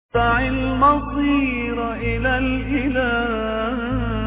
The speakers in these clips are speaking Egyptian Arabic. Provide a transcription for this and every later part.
دع المصير إلى الإله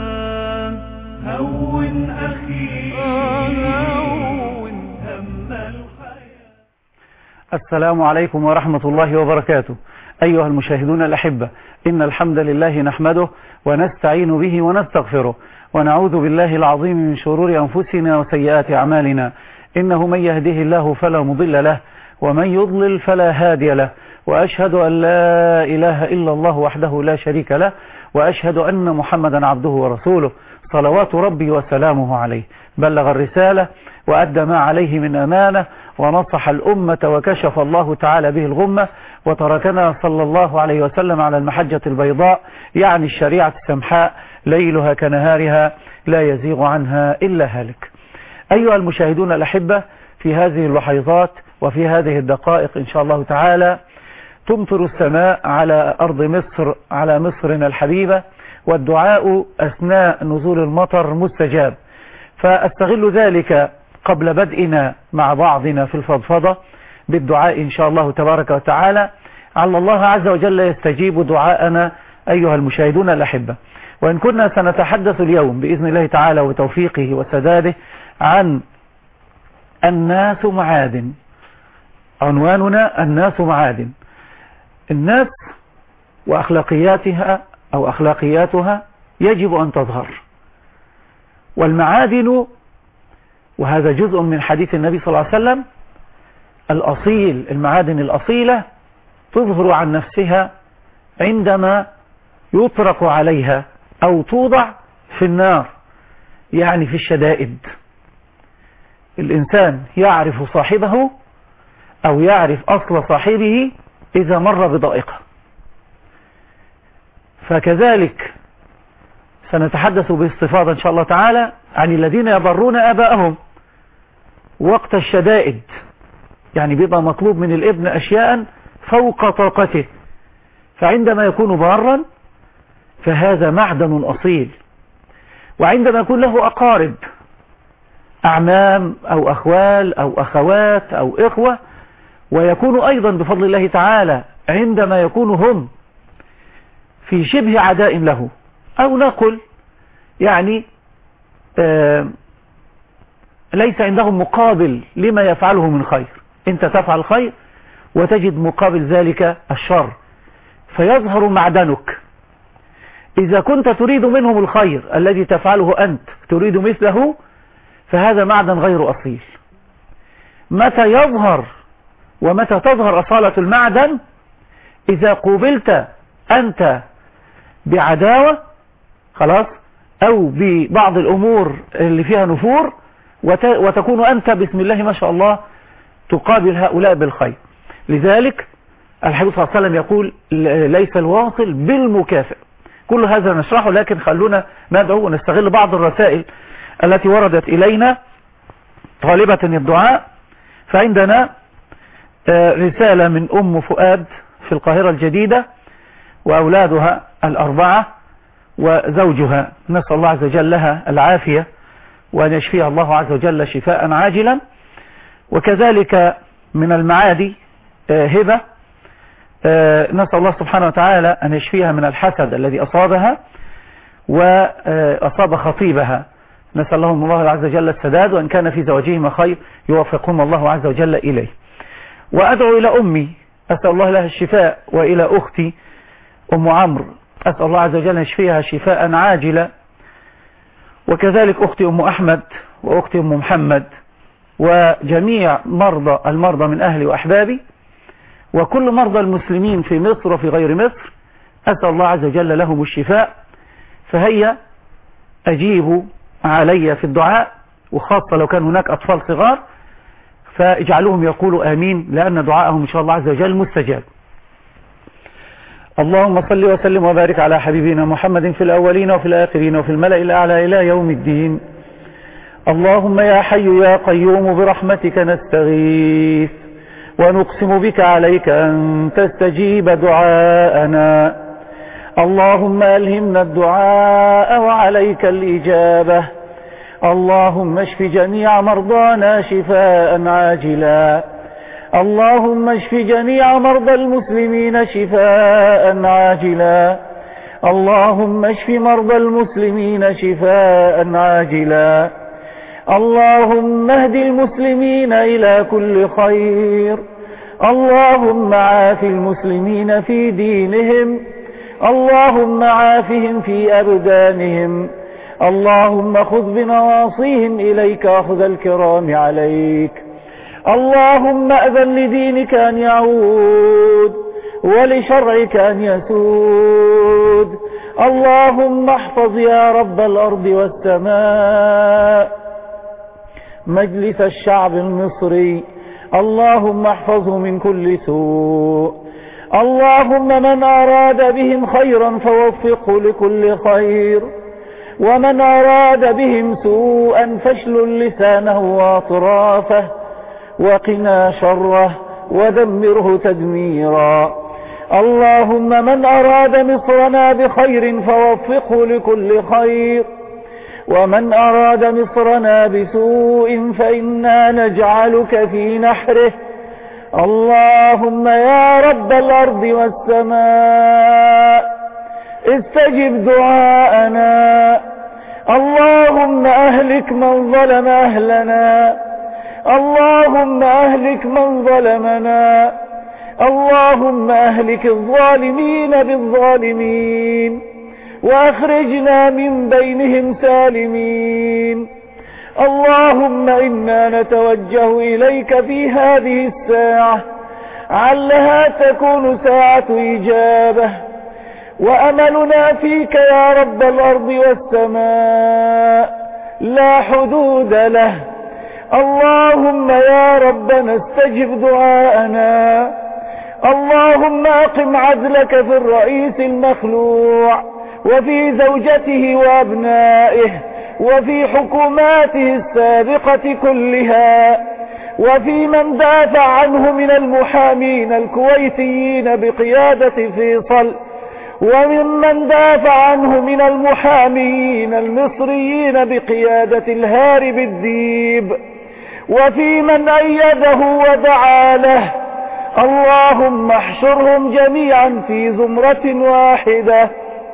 هون أخي هون هم الحياة السلام عليكم ورحمة الله وبركاته أيها المشاهدون الأحبة إن الحمد لله نحمده ونستعين به ونستغفره ونعوذ بالله العظيم من شرور أنفسنا وسيئات أعمالنا إنه من يهده الله فلا مضل له ومن يضلل فلا هادي له وأشهد أن لا إله إلا الله وحده لا شريك له وأشهد أن محمدا عبده ورسوله صلوات ربي وسلامه عليه بلغ الرسالة وأدى ما عليه من أمانة ونصح الأمة وكشف الله تعالى به الغمة وتركنا صلى الله عليه وسلم على المحجة البيضاء يعني الشريعة السمحاء ليلها كنهارها لا يزيغ عنها إلا هالك أيها المشاهدون الأحبة في هذه اللحظات وفي هذه الدقائق إن شاء الله تعالى تمطر السماء على أرض مصر على مصرنا الحبيبة والدعاء أثناء نزول المطر مستجاب فأستغل ذلك قبل بدئنا مع بعضنا في الفضفضة بالدعاء إن شاء الله تبارك وتعالى على الله عز وجل يستجيب دعاءنا أيها المشاهدون الأحبة وإن كنا سنتحدث اليوم بإذن الله تعالى وتوفيقه وسداده عن الناس معادن عنواننا الناس معادن الناس وأخلاقياتها أو أخلاقياتها يجب أن تظهر والمعادن وهذا جزء من حديث النبي صلى الله عليه وسلم الأصيل المعادن الأصيلة تظهر عن نفسها عندما يطرق عليها أو توضع في النار يعني في الشدائد الإنسان يعرف صاحبه أو يعرف أصل صاحبه إذا مر بضائقة فكذلك سنتحدث باستفاضة إن شاء الله تعالى عن الذين يضرون أباءهم وقت الشدائد يعني بيبقى مطلوب من الابن أشياء فوق طاقته فعندما يكون بارا فهذا معدن أصيل وعندما يكون له أقارب أعمام أو أخوال أو أخوات أو إخوة ويكون أيضا بفضل الله تعالى عندما يكون هم في شبه عداء له أو نقل يعني آه ليس عندهم مقابل لما يفعله من خير انت تفعل خير وتجد مقابل ذلك الشر فيظهر معدنك إذا كنت تريد منهم الخير الذي تفعله أنت تريد مثله فهذا معدن غير أصيل متى يظهر ومتى تظهر أصالة المعدن إذا قوبلت أنت بعداوة خلاص أو ببعض الأمور اللي فيها نفور وتكون أنت بسم الله ما شاء الله تقابل هؤلاء بالخير لذلك الحبيب صلى الله عليه وسلم يقول ليس الواصل بالمكافئ كل هذا نشرحه لكن خلونا ندعو ونستغل بعض الرسائل التي وردت إلينا طالبة الدعاء فعندنا رسالة من أم فؤاد في القاهرة الجديدة وأولادها الأربعة وزوجها نسأل الله عز وجل لها العافية وأن يشفيها الله عز وجل شفاء عاجلا وكذلك من المعادي هبة نسأل الله سبحانه وتعالى أن يشفيها من الحسد الذي أصابها وأصاب خطيبها نسأل لهم الله عز وجل السداد وأن كان في زواجهما خير يوفقهم الله عز وجل إليه وأدعو إلى أمي أسأل الله لها الشفاء وإلى أختي أم عمرو أسأل الله عز وجل أن يشفيها شفاء عاجلا وكذلك أختي أم أحمد وأختي أم محمد وجميع مرضى المرضى من أهلي وأحبابي وكل مرضى المسلمين في مصر وفي غير مصر أسأل الله عز وجل لهم الشفاء فهيا أجيبوا علي في الدعاء وخاصة لو كان هناك أطفال صغار فاجعلوهم يقولوا آمين لأن دعاءهم إن شاء الله عز وجل مستجاب اللهم صل وسلم وبارك على حبيبنا محمد في الأولين وفي الآخرين وفي الملأ الأعلى إلى يوم الدين اللهم يا حي يا قيوم برحمتك نستغيث ونقسم بك عليك أن تستجيب دعاءنا اللهم ألهمنا الدعاء وعليك الإجابة اللهم اشف جميع مرضانا شفاء عاجلا اللهم اشف جميع مرضى المسلمين شفاء عاجلا اللهم اشف مرضى المسلمين شفاء عاجلا اللهم اهد المسلمين إلى كل خير اللهم عاف المسلمين في دينهم اللهم عافهم في أبدانهم اللهم خذ بنواصيهم إليك أخذ الكرام عليك اللهم أذن لدينك أن يعود ولشرعك أن يسود اللهم احفظ يا رب الأرض والسماء مجلس الشعب المصري اللهم احفظه من كل سوء اللهم من أراد بهم خيرا فوفقه لكل خير ومن أراد بهم سوءا فاشلل لسانه وأطرافه وقنا شره ودمره تدميرا اللهم من أراد مصرنا بخير فوفقه لكل خير ومن أراد مصرنا بسوء فإنا نجعلك في نحره اللهم يا رب الأرض والسماء استجب دعاءنا اللهم أهلك من ظلم أهلنا اللهم أهلك من ظلمنا اللهم أهلك الظالمين بالظالمين وأخرجنا من بينهم سالمين اللهم إنا نتوجه إليك في هذه الساعة علها تكون ساعة إجابة وأملنا فيك يا رب الأرض والسماء لا حدود له اللهم يا ربنا استجب دعاءنا اللهم أقم عدلك في الرئيس المخلوع وفي زوجته وأبنائه وفي حكوماته السابقة كلها وفي من دافع عنه من المحامين الكويتيين بقيادة فيصل وممن دافع عنه من المحامين المصريين بقيادة الهارب الديب وفي من أيده ودعا له اللهم احشرهم جميعا في زمرة واحدة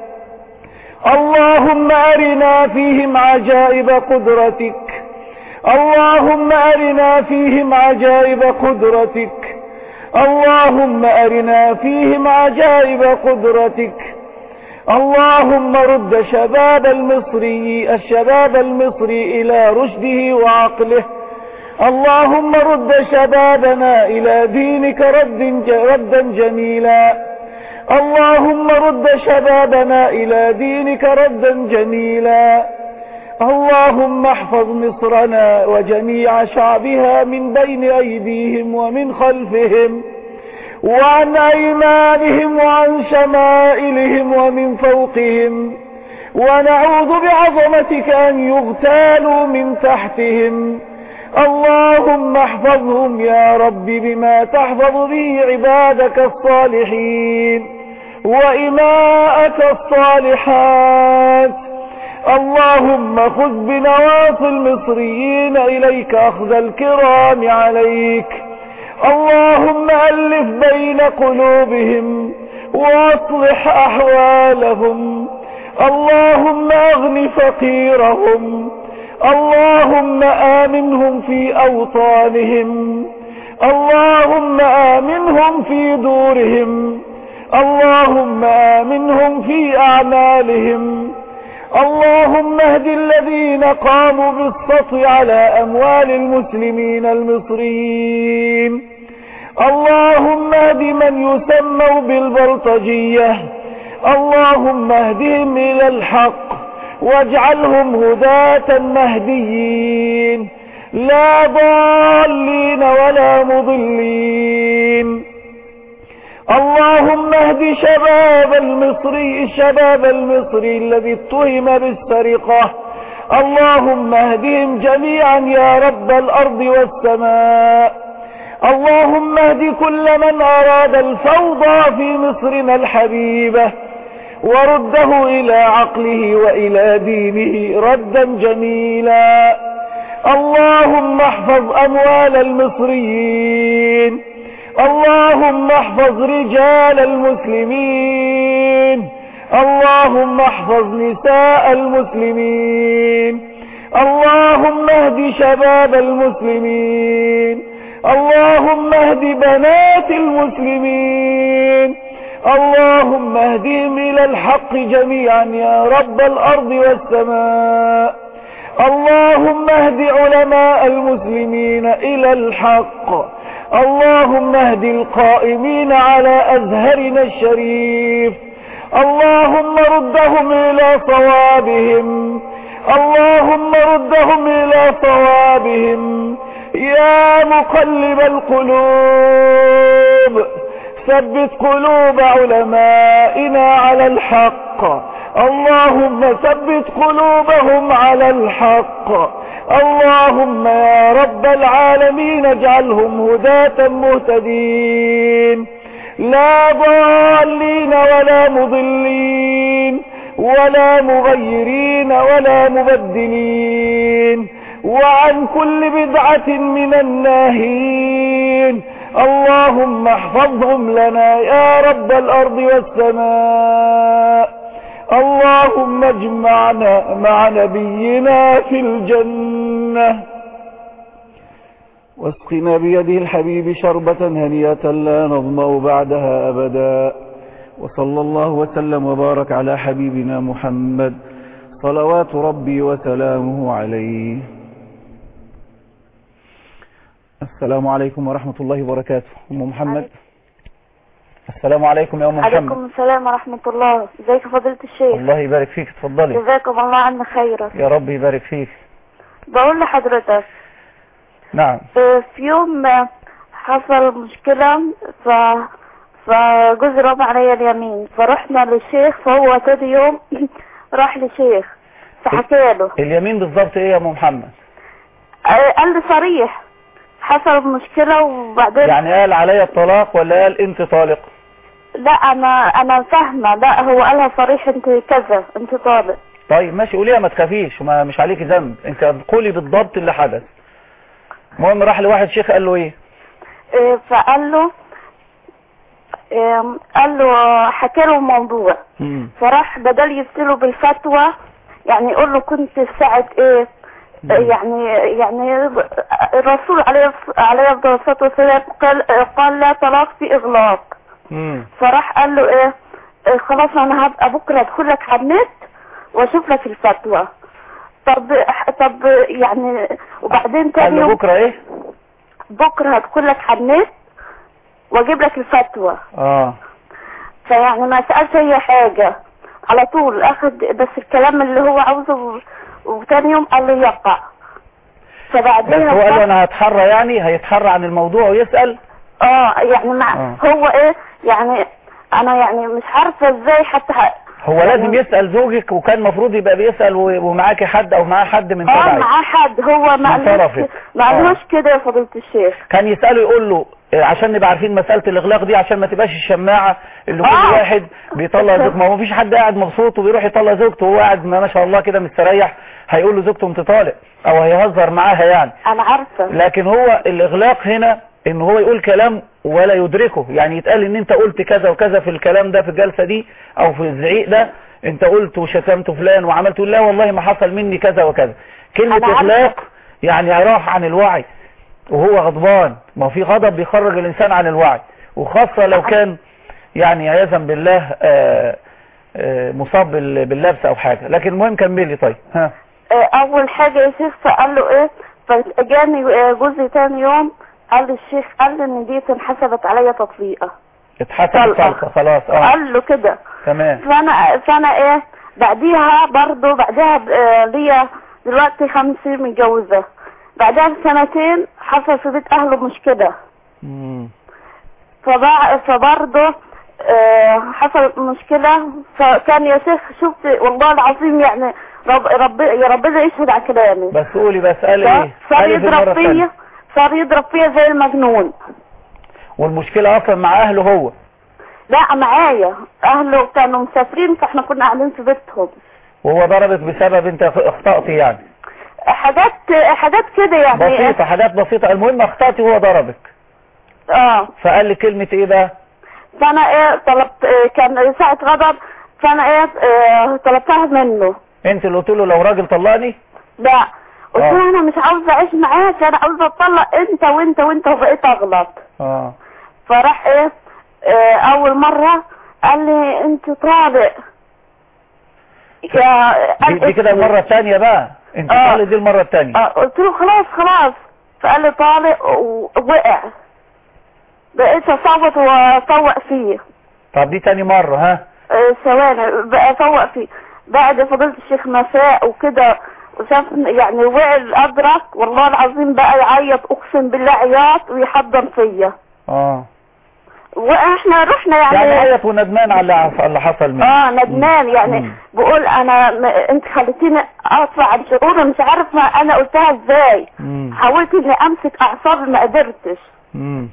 اللهم أرنا فيهم عجائب قدرتك اللهم أرنا فيهم عجائب قدرتك اللهم أرنا فيهم عجائب قدرتك اللهم رد شباب المصري الشباب المصري إلى رشده وعقله اللهم رد شبابنا إلى دينك رد ردا جميلا اللهم رد شبابنا إلى دينك ردا جميلا اللهم احفظ مصرنا وجميع شعبها من بين أيديهم ومن خلفهم وعن أيمانهم وعن شمائلهم ومن فوقهم ونعوذ بعظمتك أن يغتالوا من تحتهم اللهم احفظهم يا رب بما تحفظ به عبادك الصالحين وإماءك الصالحات اللهم خذ بنواصي المصريين إليك أخذ الكرام عليك اللهم ألف بين قلوبهم واصلح أحوالهم اللهم أغن فقيرهم اللهم آمنهم في أوطانهم اللهم آمنهم في دورهم اللهم آمنهم في أعمالهم اللهم اهد الذين قاموا بالسطو على أموال المسلمين المصريين اللهم اهد من يسموا بالبلطجية اللهم اهدهم إلى الحق واجعلهم هداة مهديين لا ضالين ولا مضلين اللهم اهد شباب المصري الشباب المصري الذي اتهم بالسرقة اللهم اهدهم جميعا يا رب الأرض والسماء اللهم اهد كل من أراد الفوضى في مصرنا الحبيبة ورده إلى عقله وإلى دينه ردا جميلا اللهم احفظ أموال المصريين اللهم احفظ رجال المسلمين اللهم احفظ نساء المسلمين اللهم اهد شباب المسلمين اللهم اهد بنات المسلمين اللهم اهدهم الى الحق جميعا يا رب الارض والسماء اللهم اهد علماء المسلمين الى الحق اللهم اهد القائمين على ازهرنا الشريف اللهم ردهم الى صوابهم اللهم ردهم الى صوابهم يا مقلب القلوب ثبت قلوب علمائنا على الحق اللهم ثبت قلوبهم على الحق اللهم يا رب العالمين اجعلهم هداة مهتدين لا ضالين ولا مضلين ولا مغيرين ولا مبدلين وعن كل بدعة من الناهين اللهم احفظهم لنا يا رب الارض والسماء اللهم اجمعنا مع نبينا في الجنة واسقنا بيده الحبيب شربة هنية لا نظمأ بعدها أبدا وصلى الله وسلم وبارك على حبيبنا محمد صلوات ربي وسلامه عليه السلام عليكم ورحمة الله وبركاته أم محمد السلام عليكم يا أم محمد عليكم السلام ورحمة الله ازيك يا فضيلة الشيخ الله يبارك فيك اتفضلي جزاكم الله عنا خيرا يا رب يبارك فيك بقول لحضرتك نعم في في يوم حصل مشكلة ف فجوزي رفع عليا اليمين فرحنا للشيخ فهو تاني يوم راح لشيخ فحكى له اليمين بالظبط ايه يا ام محمد آه، قال لي صريح حصل مشكلة وبعدين يعني قال عليا الطلاق ولا قال انت طالق لا انا انا فاهمة لا هو قالها صريح انت كذا انت طالق طيب ماشي قوليها ما تخافيش وما مش عليكي ذنب انت قولي بالضبط اللي حدث المهم راح لواحد شيخ قال له ايه آه، فقال له آم، قال له حكى له الموضوع مم. فراح بدل يفتله بالفتوى يعني يقول له كنت في ساعة ايه مم. يعني يعني الرسول عليه عليه افضل الصلاه والسلام قال قال لا طلاق في اغلاق مم. فراح قال له ايه إيه خلاص انا هبقى بكره ادخل لك على النت واشوف لك الفتوى طب طب يعني وبعدين قال تاني له يوم بكره ايه بكره هدخل لك على النت واجيب لك الفتوى اه فيعني ما سألش اي حاجة على طول اخد بس الكلام اللي هو عاوزه و- وتاني يوم قال لي يقع بس فبعدين هو قال له انا هتحرى يعني هيتحرى عن الموضوع ويسأل اه يعني مع آه. هو ايه يعني انا يعني مش عارفة ازاي حتى ه- هو لازم يسأل زوجك وكان المفروض يبقى بيسأل و- ومعاكي حد او معاه حد من اه تبعك معاه حد هو ما من طرفك. ما قالوش كده يا فضيلة الشيخ كان يسأله يقول له آه، عشان نبقى عارفين مسألة الإغلاق دي عشان ما تبقاش الشماعة اللي كل آه. واحد بيطلع زوجته ما هو مفيش حد قاعد مبسوط وبيروح يطلع زوجته وهو قاعد ما ما شاء الله كده مستريح هيقول له زوجته انت طالق او هيهزر معاها يعني انا عارفة لكن هو الإغلاق هنا ان هو يقول كلام ولا يدركه يعني يتقال ان انت قلت كذا وكذا في الكلام ده في الجلسة دي او في الزعيق ده انت قلت وشتمت فلان وعملت لا والله ما حصل مني كذا وكذا كلمة أنا عارفة. إغلاق يعني راح عن الوعي وهو غضبان ما هو في غضب بيخرج الإنسان عن الوعي وخاصة لو كان يعني عياذا بالله آه، آه، مصاب بال- باللبس أو حاجة لكن المهم كملي طيب ها آه، اول حاجة يا شيخ فقال له ايه فجاني آه، جوزي تاني يوم قال لي الشيخ قال لي ان دي انحسبت عليا تطليقة اتحسب طلقة. الطلقة خلاص اه قال له كده تمام فانا فانا ايه بعديها برضو بعدها ب- آه، ليا دلوقتي خمسة متجوزة بعدها بسنتين حصل في بيت اهله مشكلة مم. فبع- فبرضه آه، حصلت مشكلة فكان يا شيخ شفت والله العظيم يعني رب رب يا ربنا يشهد على كلامي بس قولي بس قال ايه صار قال إيه في المرة يضرب الثانية؟ فيا صار يضرب فيا زي المجنون والمشكلة اصلا مع اهله هو لا معايا اهله كانوا مسافرين فاحنا كنا قاعدين في بيتهم وهو ضربك بسبب انت اخطأتي يعني حاجات حاجات كده يعني بسيطة حاجات بسيطة المهم اخطأتي وهو ضربك اه فقال لي كلمة ايه بقى فانا ايه طلبت إيه كان ساعة غضب فانا ايه, إيه طلبتها منه انت اللي قلت له لو راجل طلقني لا قلت آه. له انا مش عاوزه اعيش معاك انا عاوزه اتطلق انت وانت وانت وبقيت اغلط اه فراح ايه, إيه اول مرة قال لي انت طالق يا دي, دي كده المرة الثانية بقى انت آه. طالق دي المرة الثانية آه، قلت له خلاص خلاص فقال لي طالق ووقع بقيت اصوت واصوق فيه طب دي تاني مرة ها آه، ثواني بقى اصوق فيه بعد فضيلة الشيخ مساء وكده وشاف يعني وقع الادرك والله العظيم بقى يعيط اقسم بالله عياط ويحضن فيا اه واحنا رحنا يعني, يعني عيط وندمان على اللي عف- اللي حصل منه اه ندمان يعني مم. بقول انا م... انت خليتيني اطلع عن شعوري مش عارف ما انا قلتها ازاي مم. حاولت اني امسك اعصابي ما قدرتش مم.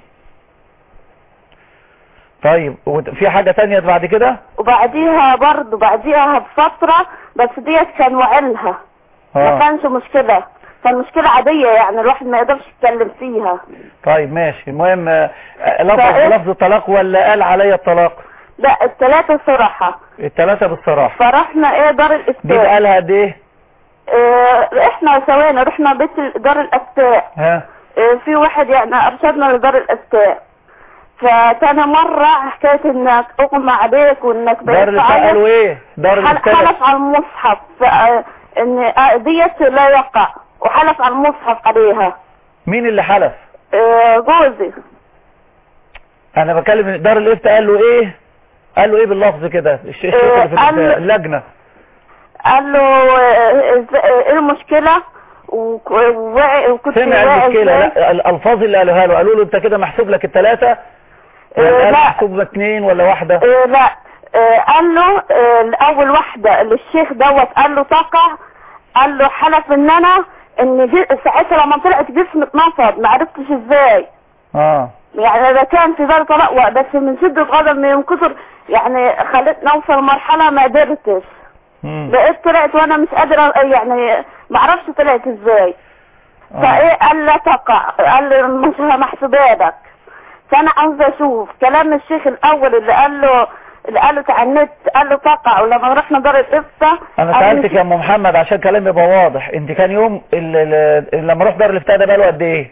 طيب وت- في حاجة تانية بعد كده وبعديها برضه بعديها بفترة بس ديت كان وعلها ما اه كانش مشكلة كان مشكلة عادية يعني الواحد ما يقدرش يتكلم فيها طيب ماشي المهم آه، آه، لفظ فإيه؟ لفظ الطلاق ولا قال عليا الطلاق لا الثلاثة صراحة الثلاثة بالصراحة فرحنا ايه دار دي الافتاء بقالها قد ايه اه احنا ثواني رحنا بيت ال- دار الافتاء ها اه في واحد يعني ارشدنا لدار الافتاء فتاني مرة حكاية انك اغمى عليك وانك دار بقيت الافتاء تعيط قالوا ايه دار حل- الافتاء حلف على المصحف ف- ان آه، ديت لا يقع وحلف على المصحف عليها مين اللي حلف آه، جوزي انا بكلم دار الافتاء قال له ايه قال له ايه باللفظ كده الش- الشيخ اللي في قال- الإفتاء، اللجنة قال له آه، إز- آه، ايه المشكلة وك- ووعي- وكنت سمع واعي المشكلة إزاي؟ لا الالفاظ اللي قالوها له قالوا له انت كده محسوب لك الثلاثة آه، ولا قال لا. محسوب لك اثنين ولا واحدة آه، لا آه، قال له آه، الاول واحدة اللي الشيخ دوت قال له تقع قال له حلف ان انا ان جي- ساعتها لما طلعت جسمي اتنفض ما عرفتش ازاي اه يعني ده كان في ذلك طلاق بس من شدة غضب من كتر يعني خلتني اوصل مرحلة ما قدرتش مم. بقيت طلعت وانا مش قادرة يعني ما اعرفش طلعت ازاي آه. فايه قال لا تقع قال لي مش محسوباتك فانا عاوزه اشوف كلام الشيخ الاول اللي قال له اللي قاله على النت قال له تقع ولما رحنا دار الافتاء انا قال سألتك لي يا ام محمد عشان كلامي يبقى واضح انت كان يوم ال- ال- لما رحت دار الافتاء ده بقاله قد ايه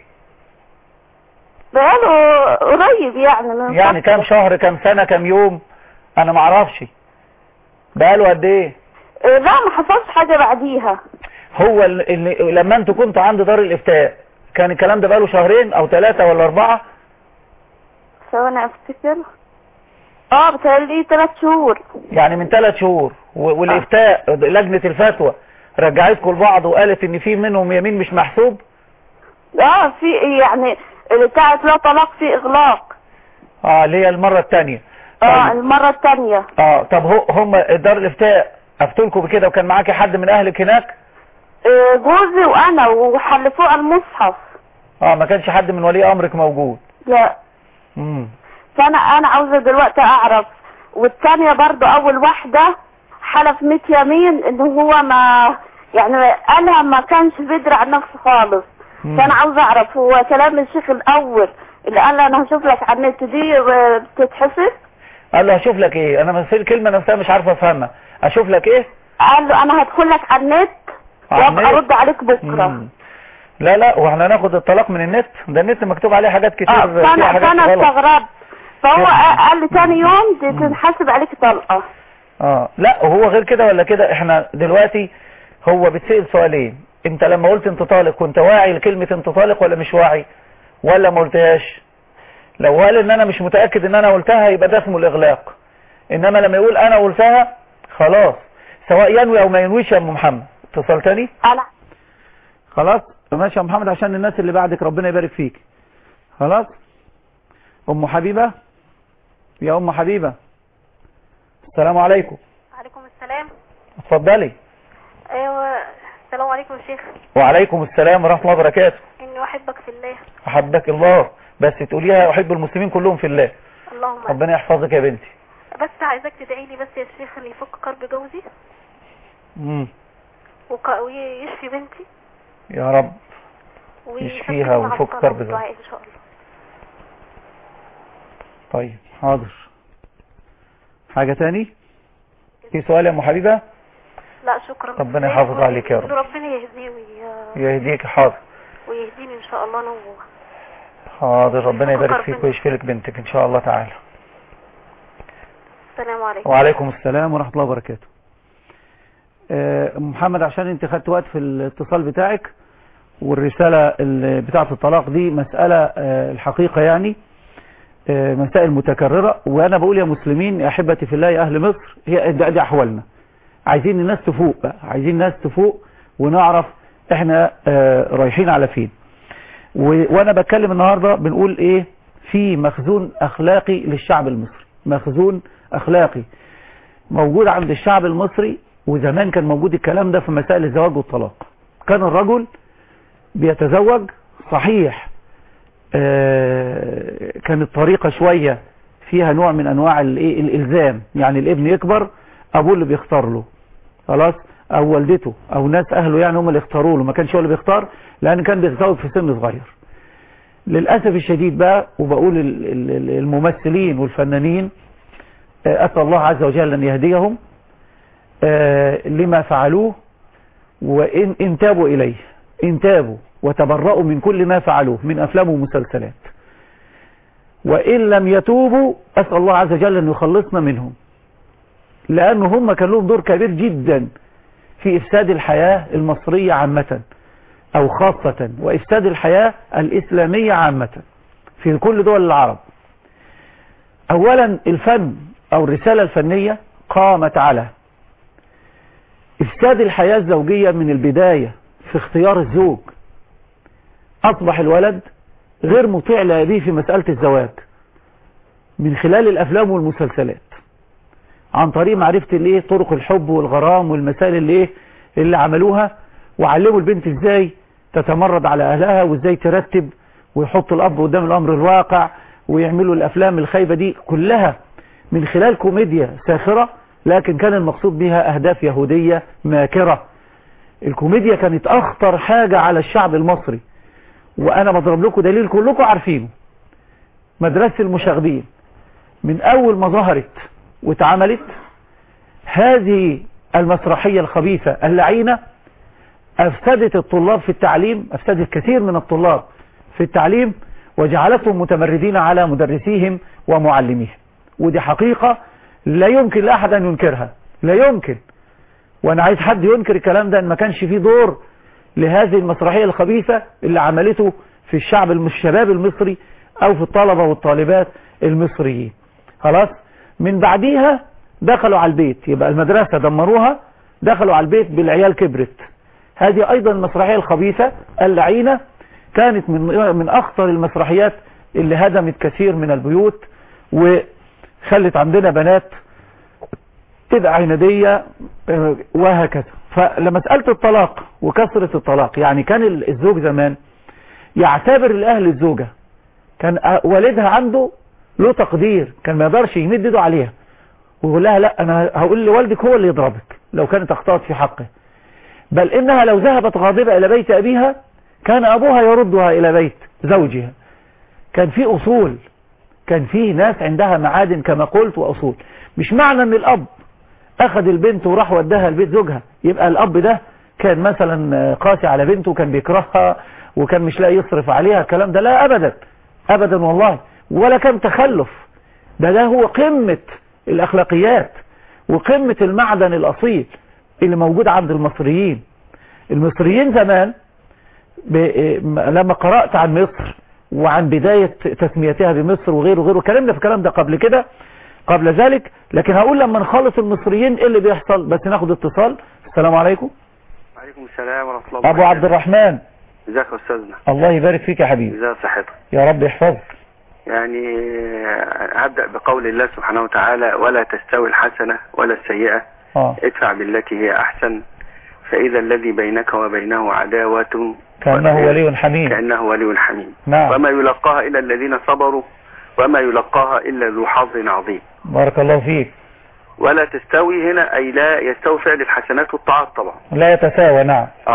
بقاله قريب يعني من يعني فترة. كام شهر كام سنة كام يوم انا ما اعرفش بقاله قد ايه إيه، لا ما حصلش حاجه بعديها هو ال- اللي لما انتوا كنتوا عند دار الافتاء كان الكلام ده بقاله شهرين او ثلاثة ولا اربعة ثواني افتكر اه بتهيألي ثلاث شهور يعني من ثلاث شهور و- والافتاء لجنة الفتوى رجعتكم لبعض وقالت ان في منهم يمين مش محسوب اه في يعني بتاعت لا طلاق في اغلاق اه اللي هي المرة الثانية اه المره الثانيه اه طب هو هم دار الافتاء افتوا لكم بكده وكان معاكي حد من اهلك هناك إيه، جوزي وانا وحلفوه على المصحف اه ما كانش حد من ولي امرك موجود لا امم فانا انا عاوزه دلوقتي اعرف والثانيه برضو اول واحده حلف 100 يمين ان هو ما يعني قالها ما كانش بيدري عن نفسه خالص مم. فانا عاوزه اعرف هو كلام الشيخ الاول اللي قال له انا هشوف لك على النت دي آه، بتتحسب قال له هشوف لك ايه انا بس الكلمة نفسها مش عارف افهمها اشوف لك ايه قال له انا هدخل لك على النت على وابقى النت؟ ارد عليك بكره مم. لا لا واحنا ناخد الطلاق من النت ده النت مكتوب عليه حاجات كتير اه فيها فانا حاجات فانا غلط استغربت فهو يا- قال لي تاني يوم دي تنحسب عليك طلقه اه لا وهو غير كده ولا كده احنا دلوقتي هو بتسأل سؤالين انت لما قلت انت طالق كنت واعي لكلمة انت طالق ولا مش واعي ولا ما قلتهاش لو قال ان انا مش متأكد ان انا قلتها يبقى ده اسمه الاغلاق انما لما يقول انا قلتها خلاص سواء ينوي او ما ينويش يا ام محمد اتصال تاني انا خلاص ماشي يا محمد عشان الناس اللي بعدك ربنا يبارك فيك خلاص ام حبيبة يا ام حبيبة السلام عليكم عليكم السلام اتفضلي ايوه السلام عليكم يا شيخ وعليكم السلام ورحمة الله وبركاته اني احبك في الله أحبك الله بس تقوليها أحب المسلمين كلهم في الله اللهم ربنا يحفظك يا بنتي بس عايزاك تدعي لي بس يا شيخ ان يفك كرب جوزي مم. وك- ويشفي بنتي يا رب ويثبتني يشفيها على ويفك الصلاة كرب والدعاء ان شاء الله طيب حاضر حاجة تاني في سؤال يا ام حبيبة لا شكرا ربنا يحافظ عليك يا رب. ربنا يهديه وي- يهديك حاضر ويهديني ان شاء الله انا و- حاضر ربنا يحفظك يبارك فيك ربنا. ويشفي لك بنتك ان شاء الله تعالى السلام عليكم وعليكم السلام ورحمة الله وبركاته آه، محمد عشان انت خدت وقت في الاتصال بتاعك والرسالة ال- بتاعة الطلاق دي مسألة آه، الحقيقة يعني آه، مسائل متكررة وانا بقول يا مسلمين يا احبتي في الله يا اهل مصر هي دي دي احوالنا عايزين الناس تفوق بقى عايزين الناس تفوق ونعرف احنا آه، رايحين على فين و- وانا بتكلم النهاردة بنقول ايه في مخزون اخلاقي للشعب المصري مخزون اخلاقي موجود عند الشعب المصري وزمان كان موجود الكلام ده في مسائل الزواج والطلاق كان الرجل بيتزوج صحيح آه، كانت طريقة شوية فيها نوع من انواع الايه الالزام يعني الابن يكبر ابوه اللي بيختار له خلاص او والدته او ناس اهله يعني هم اللي اختاروا له ما كانش هو اللي بيختار لان كان بيتزوج في سن صغير للاسف الشديد بقى وبقول ال- ال- ال- الممثلين والفنانين آه، اسال الله عز وجل ان يهديهم آه، لما فعلوه وإن إن تابوا إليه إن تابوا وتبرأوا من كل ما فعلوه من أفلام ومسلسلات وإن لم يتوبوا أسأل الله عز وجل أن يخلصنا منهم لأن هم كان لهم دور كبير جدا في إفساد الحياة المصرية عامة أو خاصة وإفساد الحياة الإسلامية عامة في كل دول العرب أولا الفن أو الرسالة الفنية قامت على إفساد الحياة الزوجية من البداية في اختيار الزوج أصبح الولد غير مطيع لأبيه في مسألة الزواج من خلال الأفلام والمسلسلات عن طريق معرفة الايه طرق الحب والغرام والمسائل اللي ايه اللي عملوها وعلموا البنت ازاي تتمرد على اهلها وازاي ترتب ويحط الاب قدام الامر الواقع ويعملوا الافلام الخايبة دي كلها من خلال كوميديا ساخرة لكن كان المقصود بها اهداف يهودية ماكرة الكوميديا كانت اخطر حاجة على الشعب المصري وانا بضرب لكم دليل كلكم عارفينه مدرسة المشاغبين من اول ما ظهرت واتعملت هذه المسرحية الخبيثة اللعينة افسدت الطلاب في التعليم افسدت كثير من الطلاب في التعليم وجعلتهم متمردين على مدرسيهم ومعلميهم ودي حقيقة لا يمكن لأحد أن ينكرها لا يمكن وأنا عايز حد ينكر الكلام ده أن ما كانش فيه دور لهذه المسرحية الخبيثة اللي عملته في الشعب الم- الشباب المصري أو في الطلبة والطالبات المصريين خلاص من بعديها دخلوا على البيت يبقى المدرسة دمروها دخلوا على البيت بالعيال كبرت هذه أيضا المسرحية الخبيثة اللعينة كانت من من أخطر المسرحيات اللي هدمت كثير من البيوت وخلت عندنا بنات تبقى عنادية آه، وهكذا فلمسألة الطلاق وكثرة الطلاق يعني كان ال- الزوج زمان يعتبر الأهل الزوجة كان آه، والدها عنده له تقدير كان ما يقدرش يمد ايده عليها ويقول لها لا انا هقول لوالدك هو اللي يضربك لو كانت اخطأت في حقه بل انها لو ذهبت غاضبة الى بيت ابيها كان ابوها يردها الى بيت زوجها كان في اصول كان في ناس عندها معادن كما قلت واصول مش معنى ان الاب اخذ البنت وراح وداها لبيت زوجها يبقى الاب ده كان مثلا قاسي على بنته وكان بيكرهها وكان مش لاقي يصرف عليها الكلام ده لا ابدا ابدا والله ولا كان تخلف ده ده هو قمة الاخلاقيات وقمة المعدن الاصيل اللي موجود عند المصريين المصريين زمان ب... لما قرأت عن مصر وعن بداية تسميتها بمصر وغيره وغيره كلامنا في الكلام ده قبل كده قبل ذلك لكن هقول لما نخلص المصريين ايه اللي بيحصل بس ناخد اتصال السلام عليكم وعليكم السلام ورحمة الله ابو عبد الرحمن ازيك يا استاذنا الله يبارك فيك يا حبيبي ازي صحتك يا رب يحفظك يعني آه، هبدأ بقول الله سبحانه وتعالى ولا تستوي الحسنة ولا السيئة اه ادفع بالتي هي احسن فاذا الذي بينك وبينه عداوة كأنه ولي حميم كأنه ولي حميم نعم وما يلقاها الا الذين صبروا وما يلقاها الا ذو حظ عظيم بارك الله فيك ولا تستوي هنا اي لا يستوي فعل الحسنات والطاعات طبعا لا يتساوى نعم اه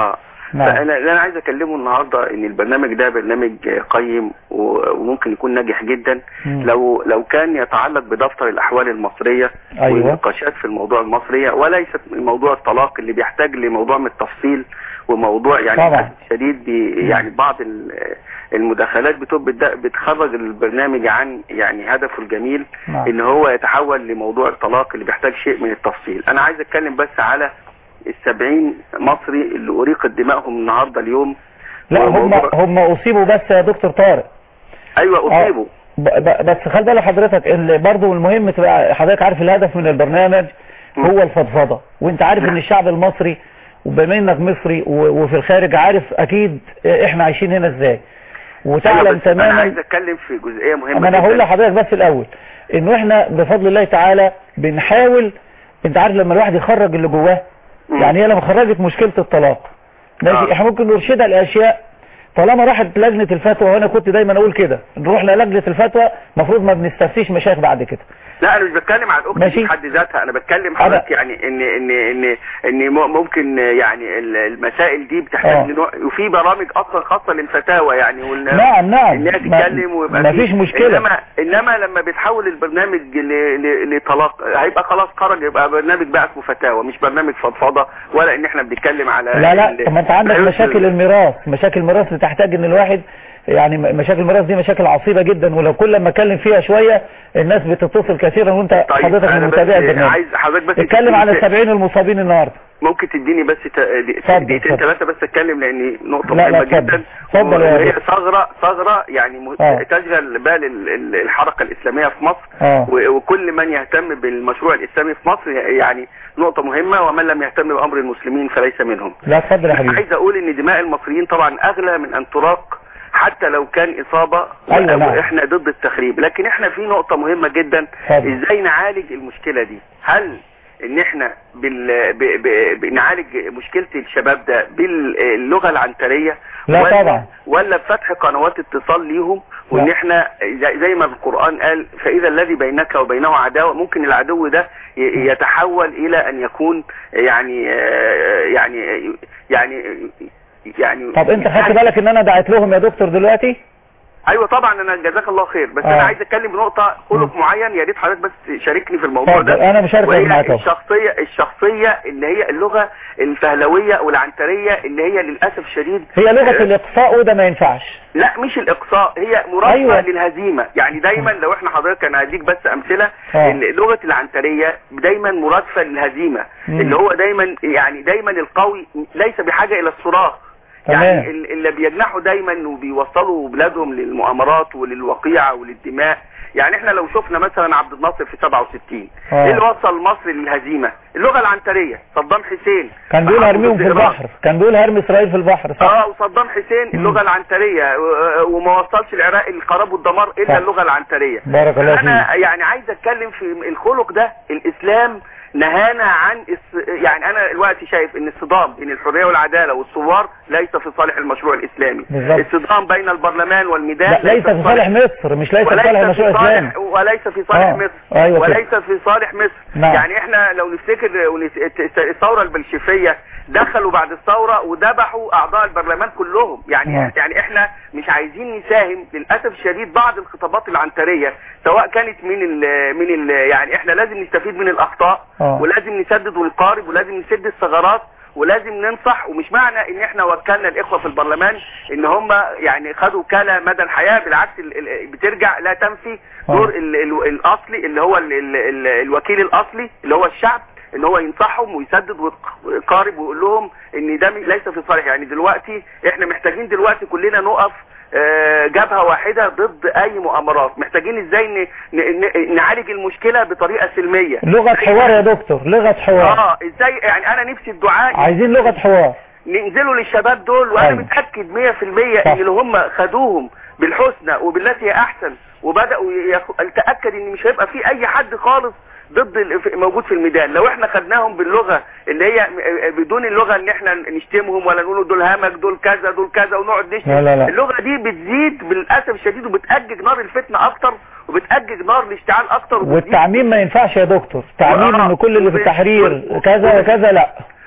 نعم. فانا اللي انا عايز اكلمه النهارده ان البرنامج ده برنامج قيم و- وممكن يكون ناجح جدا مم. لو لو كان يتعلق بدفتر الاحوال المصريه أيوة. والنقاشات في الموضوع المصريه وليست موضوع الطلاق اللي بيحتاج لموضوع من التفصيل وموضوع يعني طبعا. للأسف الشديد بي يعني بعض ال- المداخلات بتبقى بتخرج البرنامج عن يعني هدفه الجميل نعم. ان هو يتحول لموضوع الطلاق اللي بيحتاج شيء من التفصيل انا عايز اتكلم بس على السبعين مصري اللي أريقت دمائهم النهاردة اليوم لا هم وموضوع- هم اصيبوا بس يا دكتور طارق أيوة أصيبوا ب- ب- بس خلي بالك حضرتك اللي برضه المهم تبقى حضرتك عارف الهدف من البرنامج هو الفضفضه وانت عارف ان الشعب المصري وبما انك مصري و- وفي الخارج عارف اكيد احنا عايشين هنا ازاي أيوة وتعلم بس أنا تماما عايز أتكلم في جزئية مهمة اما انا هقول جداً. لحضرتك بس الاول انه احنا بفضل الله تعالى بنحاول انت عارف لما الواحد يخرج اللي جواه مم. يعني هي لما خرجت مشكلة الطلاق ماشي آه. احنا ممكن نرشدها لاشياء طالما راحت لجنة الفتوى وانا كنت دايما اقول كده نروح للجنة الفتوى المفروض ما بنستفتيش مشايخ بعد كده لا انا مش بتكلم عن الاخت ماشي. دي في حد ذاتها انا بتكلم حضرتك يعني ان ان ان ان م- ممكن يعني ال- المسائل دي آه. بتحتاج لنوع وفي برامج اصلا خاصه للفتاوى يعني وال- نعم نعم انها ما- تتكلم ويبقى ما في- فيش مشكلة انما انما لما بتحول البرنامج ل- ل- لطلاق هيبقى خلاص خرج يبقى برنامج بقى اسمه فتاوى مش برنامج فضفضه ولا ان احنا بنتكلم على لا لا ال- طب ما انت عندك العيوب مشاكل الميراث مشاكل الميراث بتحتاج ان الواحد يعني م- مشاكل الميراث دي مشاكل عصيبة جدا ولو كل ما اتكلم فيها شوية الناس بتتصل كثيرا وانت طيب حضرتك أنا من بس متابعي البرنامج عايز حضرتك بس اتكلم عن تديني- السبعين المصابين النهارده ممكن تديني بس ت- دي- اتفضل، دقيقتين اتفضل. ثلاثة بس اتكلم لان نقطة لا، لا، مهمة اتفضل. جدا اتفضل يا وهي دكتور. ثغرة ثغرة يعني م- اه. تشغل بال ال- ال- الحركة الإسلامية في مصر اه و- وكل من يهتم بالمشروع الإسلامي في مصر يعني نقطة مهمة ومن لم يهتم بأمر المسلمين فليس منهم لا اتفضل يا حبيبي عايز أقول إن دماء المصريين طبعا أغلى من أن تراق حتى لو كان إصابة أيوة، نعم. وإحنا ضد التخريب لكن إحنا في نقطة مهمة جدا اتفضل. ازاي نعالج المشكلة دي هل ان احنا بال... ب... ب... بنعالج مشكلة الشباب ده باللغة العنترية لا ولا... طبعا. ولا بفتح قنوات اتصال ليهم وان لا. احنا زي زي ما القرآن قال فاذا الذي بينك وبينه عداوة ممكن العدو ده ي... يتحول الى ان يكون يعني آه، يعني يعني يعني طب انت خدت بالك ان انا دعيت لهم يا دكتور دلوقتي ايوه طبعا انا جزاك الله خير بس آه. انا عايز اتكلم بنقطه خلق معين يا ريت حضرتك بس شاركني في الموضوع اتفضل، ده أنا مشارك وهي معاك أهو. الشخصيه الشخصيه اللي هي اللغه الفهلويه والعنتريه اللي هي للاسف شديد هي لغة آه، الاقصاء وده ما ينفعش لا مش الاقصاء هي مرادفه أيوة. أيوة. للهزيمه يعني دايما لو احنا حضرتك انا هديك بس امثله آه. إن لغه العنتريه دايما مرادفه للهزيمه مم. اللي هو دايما يعني دايما القوي ليس بحاجه الى الصراخ تمام. يعني ال- اللي بيجنحوا دايما وبيوصلوا بلادهم للمؤامرات وللوقيعة وللدماء يعني احنا لو شفنا مثلا عبد الناصر في 67 آه. ايه اللي وصل مصر للهزيمة اللغة العنترية صدام حسين كان بيقول محمد هرميهم في الزهراء. البحر كان بيقول هرمي اسرائيل في البحر صح اه وصدام حسين اللغة العنترية و- وما وصلش العراق الخراب والدمار صح. الا اللغة العنترية بارك الله انا فيك يعني عايز اتكلم في الخلق ده الاسلام نهانا عن الس... يعني انا دلوقتي شايف ان الصدام بين الحريه والعداله والثوار ليس في صالح المشروع الاسلامي بالظبط. الصدام بين البرلمان والميدان لا ليس في صالح مصر مش ليس في وليس صالح في المشروع الاسلامي صالح وليس في صالح آه. مصر أيوة كده. وليس في صالح مصر نعم. يعني احنا لو نفتكر ونس- الثوره البلشفيه دخلوا بعد الثوره وذبحوا اعضاء البرلمان كلهم يعني نعم. يعني احنا مش عايزين نساهم للاسف الشديد بعض الخطابات العنتريه سواء كانت من ال من ال يعني احنا لازم نستفيد من الاخطاء آه. ولازم نسدد ونقارب ولازم نسد الثغرات ولازم ننصح ومش معنى ان احنا وكلنا الاخوه في البرلمان ان هم يعني خدوا وكاله مدى الحياه بالعكس ال- ال- بترجع لا تنفي آه. دور ال ال الاصلي اللي هو ال ال ال الوكيل الاصلي اللي هو الشعب ان هو ينصحهم ويسدد ويقارب ويقول لهم ان ده ليس في صالح يعني دلوقتي احنا محتاجين دلوقتي كلنا نقف آه، جبهة واحدة ضد اي مؤامرات محتاجين ازاي ن- ن- ن- نعالج المشكلة بطريقة سلمية لغة حوار يا دكتور لغة حوار اه ازاي يعني انا نفسي الدعاء عايزين لغة حوار ننزلوا للشباب دول وانا أيوة. متاكد 100% صح. ان اللي هم خدوهم بالحسنى وبالتي هي احسن وبداوا يخ... اتاكد ان مش هيبقى في اي حد خالص ضد ال- في- موجود في الميدان لو احنا خدناهم باللغه اللي هي م- بدون اللغه ان احنا نشتمهم ولا نقول دول همك دول كذا دول كذا ونقعد نشتم لا لا لا. اللغه دي بتزيد بالاسف الشديد وبتاجج نار الفتنه اكتر وبتاجج نار الاشتعال اكتر وبتزيد والتعميم ما ينفعش يا دكتور تعميم آه. ان كل اللي في وب- التحرير وب- كذا وب- وكذا لا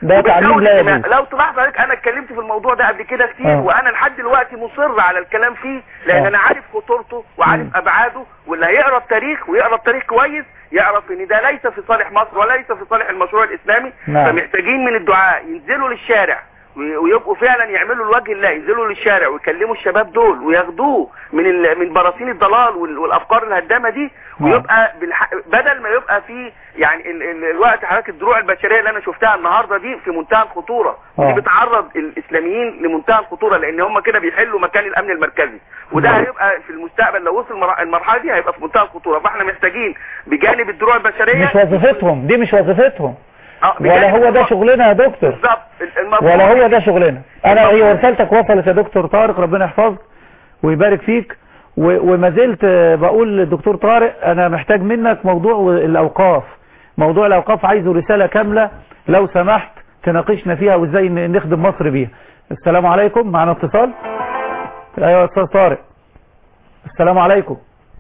ده تعليم وبتزود لا الدماء. يجوز لو تلاحظ عليك انا اتكلمت في الموضوع ده قبل كده كتير آه. وانا لحد دلوقتي مصر على الكلام فيه لان آه. انا عارف خطورته وعارف مم. ابعاده واللي هيقرا التاريخ ويقرا التاريخ كويس يعرف ان ده ليس في صالح مصر ولا ليس في صالح المشروع الاسلامي نعم. فمحتاجين من الدعاء ينزلوا للشارع وي- ويبقوا فعلا يعملوا لوجه الله ينزلوا للشارع ويكلموا الشباب دول وياخدوه من ال... من براثين الضلال وال... والافكار الهدامه دي نعم. ويبقى بالح... بدل ما يبقى في يعني ال... ال... الوقت حضرتك الدروع البشريه اللي انا شفتها النهارده دي في منتهى الخطوره آه. ودي بتعرض الاسلاميين لمنتهى الخطوره لان هم كده بيحلوا مكان الامن المركزي وده نعم. هيبقى في المستقبل لو وصل المر- المرحله دي هيبقى في منتهى الخطوره فاحنا محتاجين بجانب الدروع البشريه مش وظيفتهم دي مش وظيفتهم آه، ولا بجانب هو ده الدروع- شغلنا يا دكتور بالظبط ال- المفروض ولا هو ده شغلنا انا هي رسالتك وصلت يا دكتور طارق ربنا يحفظك ويبارك فيك و- وما زلت آه، بقول للدكتور طارق انا محتاج منك موضوع الاوقاف موضوع الاوقاف عايزه رسالة كاملة لو سمحت تناقشنا فيها وازاي ن- نخدم مصر بيها السلام عليكم معنا اتصال ايوه يا استاذ طارق السلام عليكم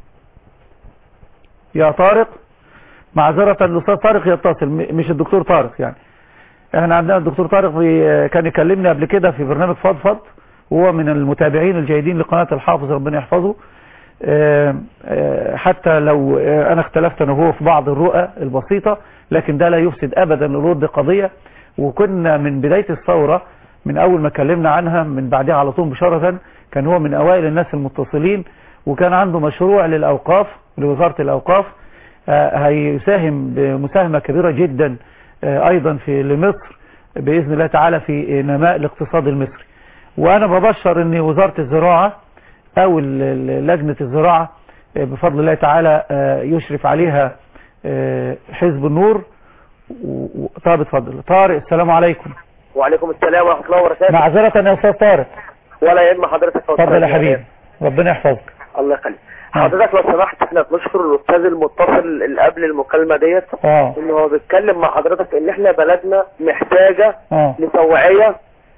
يا طارق معذرة الاستاذ طارق يتصل م- مش الدكتور طارق يعني احنا عندنا الدكتور طارق في كان يكلمني قبل كده في برنامج فضفض وهو من المتابعين الجيدين لقناة الحافظ ربنا يحفظه آه، آه، حتى لو آه، انا اختلفت انا وهو في بعض الرؤى البسيطة لكن ده لا يفسد ابدا الرد قضية وكنا من بداية الثورة من اول ما اتكلمنا عنها من بعدها على طول مباشرة كان هو من اوائل الناس المتصلين وكان عنده مشروع للاوقاف لوزارة الاوقاف آه، هيساهم بمساهمة كبيرة جدا آه، ايضا في لمصر باذن الله تعالى في نماء الاقتصاد المصري وانا ببشر ان وزارة الزراعة او ال- ال- لجنة الزراعة آه، بفضل الله تعالى آه، يشرف عليها آه، حزب النور و- و- طب اتفضل طارق السلام عليكم وعليكم السلام ورحمة الله وبركاته معذرة يا استاذ طارق ولا يهم حضرتك يا اتفضل يا أستاذ حبيبي ربنا يحفظك الله يخليك نعم. حضرتك لو سمحت احنا بنشكر الاستاذ المتصل اللي قبل المكالمة ديت اه ان هو بيتكلم مع حضرتك ان احنا بلدنا محتاجة اه لتوعية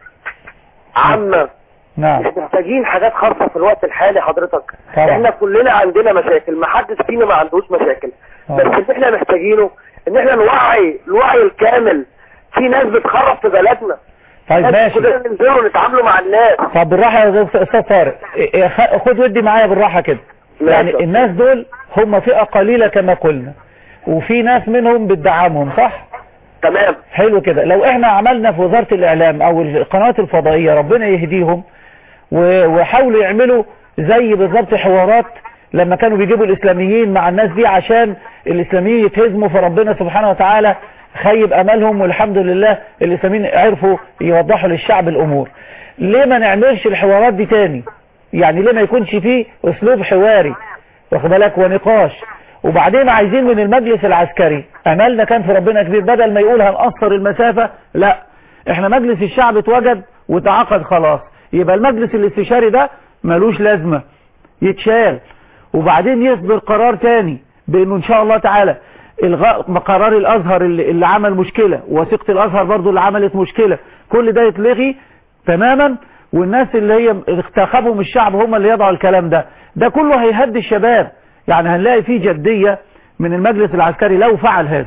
عامة نعم مش محتاجين حاجات خاصة في الوقت الحالي حضرتك طبعا. احنا كلنا عندنا مشاكل ما حدش فينا ما عندوش مشاكل آه. بس اللي احنا محتاجينه ان احنا نوعي الوعي الكامل في ناس بتخرب في بلدنا طيب لازم ماشي كلنا ننزلوا نتعاملوا مع الناس طب بالراحة يا استاذ طارق إيه- إيه، خ- خد ودي معايا بالراحة كده ماشي. يعني الناس دول هم فئة قليلة كما قلنا وفي ناس منهم بتدعمهم صح تمام حلو كده لو احنا عملنا في وزارة الاعلام او القنوات الفضائية ربنا يهديهم و- وحاولوا يعملوا زي بالظبط حوارات لما كانوا بيجيبوا الاسلاميين مع الناس دي عشان الاسلاميين يتهزموا فربنا سبحانه وتعالى خيب املهم والحمد لله الاسلاميين عرفوا يوضحوا للشعب الامور ليه ما نعملش الحوارات دي تاني يعني ليه ما يكونش فيه اسلوب حواري واخد بالك ونقاش وبعدين عايزين من المجلس العسكري املنا كان في ربنا كبير بدل ما يقول هنقصر المسافة لا احنا مجلس الشعب اتوجد وتعاقد خلاص يبقى المجلس الاستشاري ده ملوش لازمة يتشال وبعدين يصدر قرار تاني بانه ان شاء الله تعالى الغاء قرار الازهر اللي, اللي عمل مشكلة وثيقة الازهر برضو اللي عملت مشكلة كل ده يتلغي تماما والناس اللي هي انتخبهم الشعب هم اللي يضعوا الكلام ده ده كله هيهدي الشباب يعني هنلاقي فيه جدية من المجلس العسكري لو فعل هذا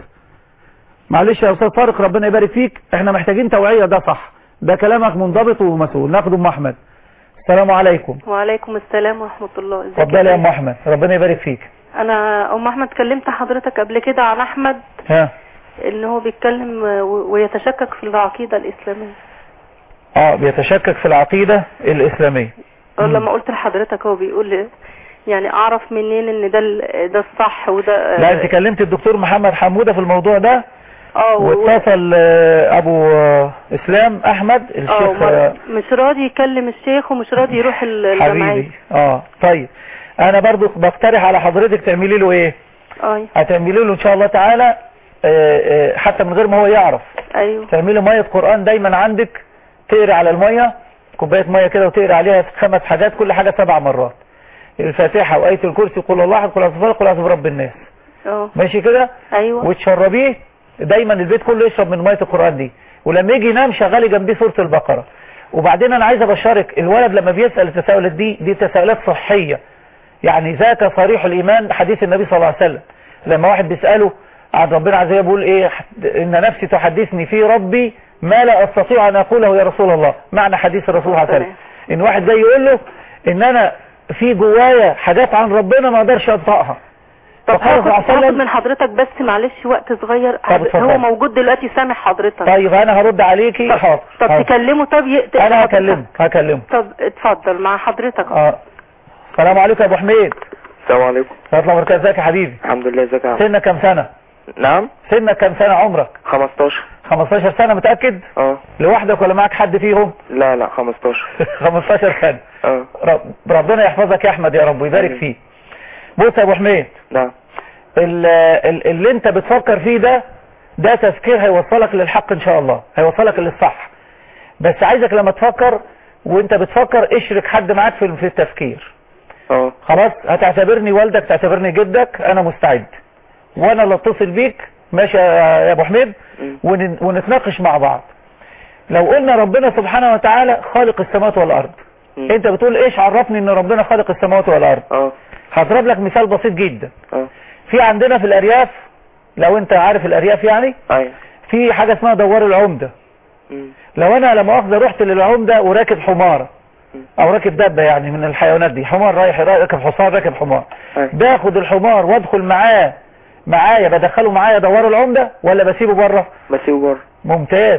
معلش يا استاذ طارق ربنا يبارك فيك احنا محتاجين توعية ده صح ده كلامك منضبط ومسؤول ناخد ام احمد السلام عليكم وعليكم السلام ورحمة الله ازيك اتفضلي يا ام فندم؟ احمد ربنا يبارك فيك انا ام احمد كلمت حضرتك قبل كده عن احمد ها ان هو بيتكلم و- ويتشكك في العقيدة الاسلامية اه بيتشكك في العقيدة الاسلامية أو مم. لما قلت لحضرتك هو بيقول لي يعني اعرف منين ان ده ال- ده الصح وده لا انت كلمت الدكتور محمد حمودة في الموضوع ده اه و- واتصل آه، ابو آه، اسلام احمد اه الشيخ وما- آه، مش راضي يكلم الشيخ ومش راضي يروح ال- الجمعية حبيبي اه طيب انا برضو بقترح على حضرتك تعملي له ايه اه هتعملي له ان شاء الله تعالى آه، آه، حتى من غير ما هو يعرف ايوه تعملي مية قرآن دايما عندك تقري على المية كوباية مية كده وتقري عليها خمس حاجات كل حاجة سبع مرات الفاتحة وآية الكرسي قل الله احد قل اعوذ بالفلق قل اعوذ برب الناس اه ماشي كده ايوه وتشربيه دايما البيت كله يشرب من مية القرآن دي ولما يجي ينام شغالي جنبيه سورة البقرة وبعدين انا عايز ابشرك الولد لما بيسأل التساؤلات دي دي تساؤلات صحية يعني ذاك صريح الايمان حديث النبي صلى الله عليه وسلم لما واحد بيسأله عن ربنا عز وجل بيقول ايه ان نفسي تحدثني في ربي ما لا استطيع ان اقوله يا رسول الله معنى حديث الرسول صلى الله عليه وسلم ان واحد جاي يقول له ان انا في جوايا حاجات عن ربنا ما اقدرش انطقها طب فقال صلى الله عليه هاخد هاخد وسلم من حضرتك بس معلش وقت صغير طب اتفضل. هو موجود دلوقتي سامع حضرتك طيب انا هرد عليكي طب, حاضر طب حاضر. تكلمه طب يقتل انا حضرتك. هكلمه هكلمه طب اتفضل مع حضرتك اه السلام عليكم يا ابو حميد السلام عليكم ورحمه الله وبركاته ازيك يا حبيبي الحمد لله ازيك يا عم سنك كام سنه نعم سنك كام سنه عمرك 15 15 سنه متاكد اه لوحدك ولا معاك حد فيهم لا لا 15 15 سنه اه رب ربنا يحفظك يا احمد يا رب ويبارك آمين. فيك بص يا ابو حميد نعم ال- ال- اللي انت بتفكر فيه ده ده تفكير هيوصلك للحق ان شاء الله هيوصلك للصح بس عايزك لما تفكر وانت بتفكر اشرك حد معاك في في التفكير اه خلاص هتعتبرني والدك تعتبرني جدك انا مستعد وانا اللي اتصل بيك ماشي يا ابو حميد مم. ون- ونتناقش مع بعض لو قلنا ربنا سبحانه وتعالى خالق السماوات والارض مم. انت بتقول ايش عرفني ان ربنا خالق السماوات والارض اه هضرب لك مثال بسيط جدا اه في عندنا في الارياف لو انت عارف الارياف يعني ايوه في حاجة اسمها دوار العمدة مم. لو انا لا مؤاخذة رحت للعمدة وراكب حمارة او راكب دابة يعني من الحيوانات دي حمار رايح راكب حصان راكب حمار أيوة. باخد الحمار وادخل معاه معايا بدخله معايا دوار العمدة ولا بسيبه بره بسيبه بره ممتاز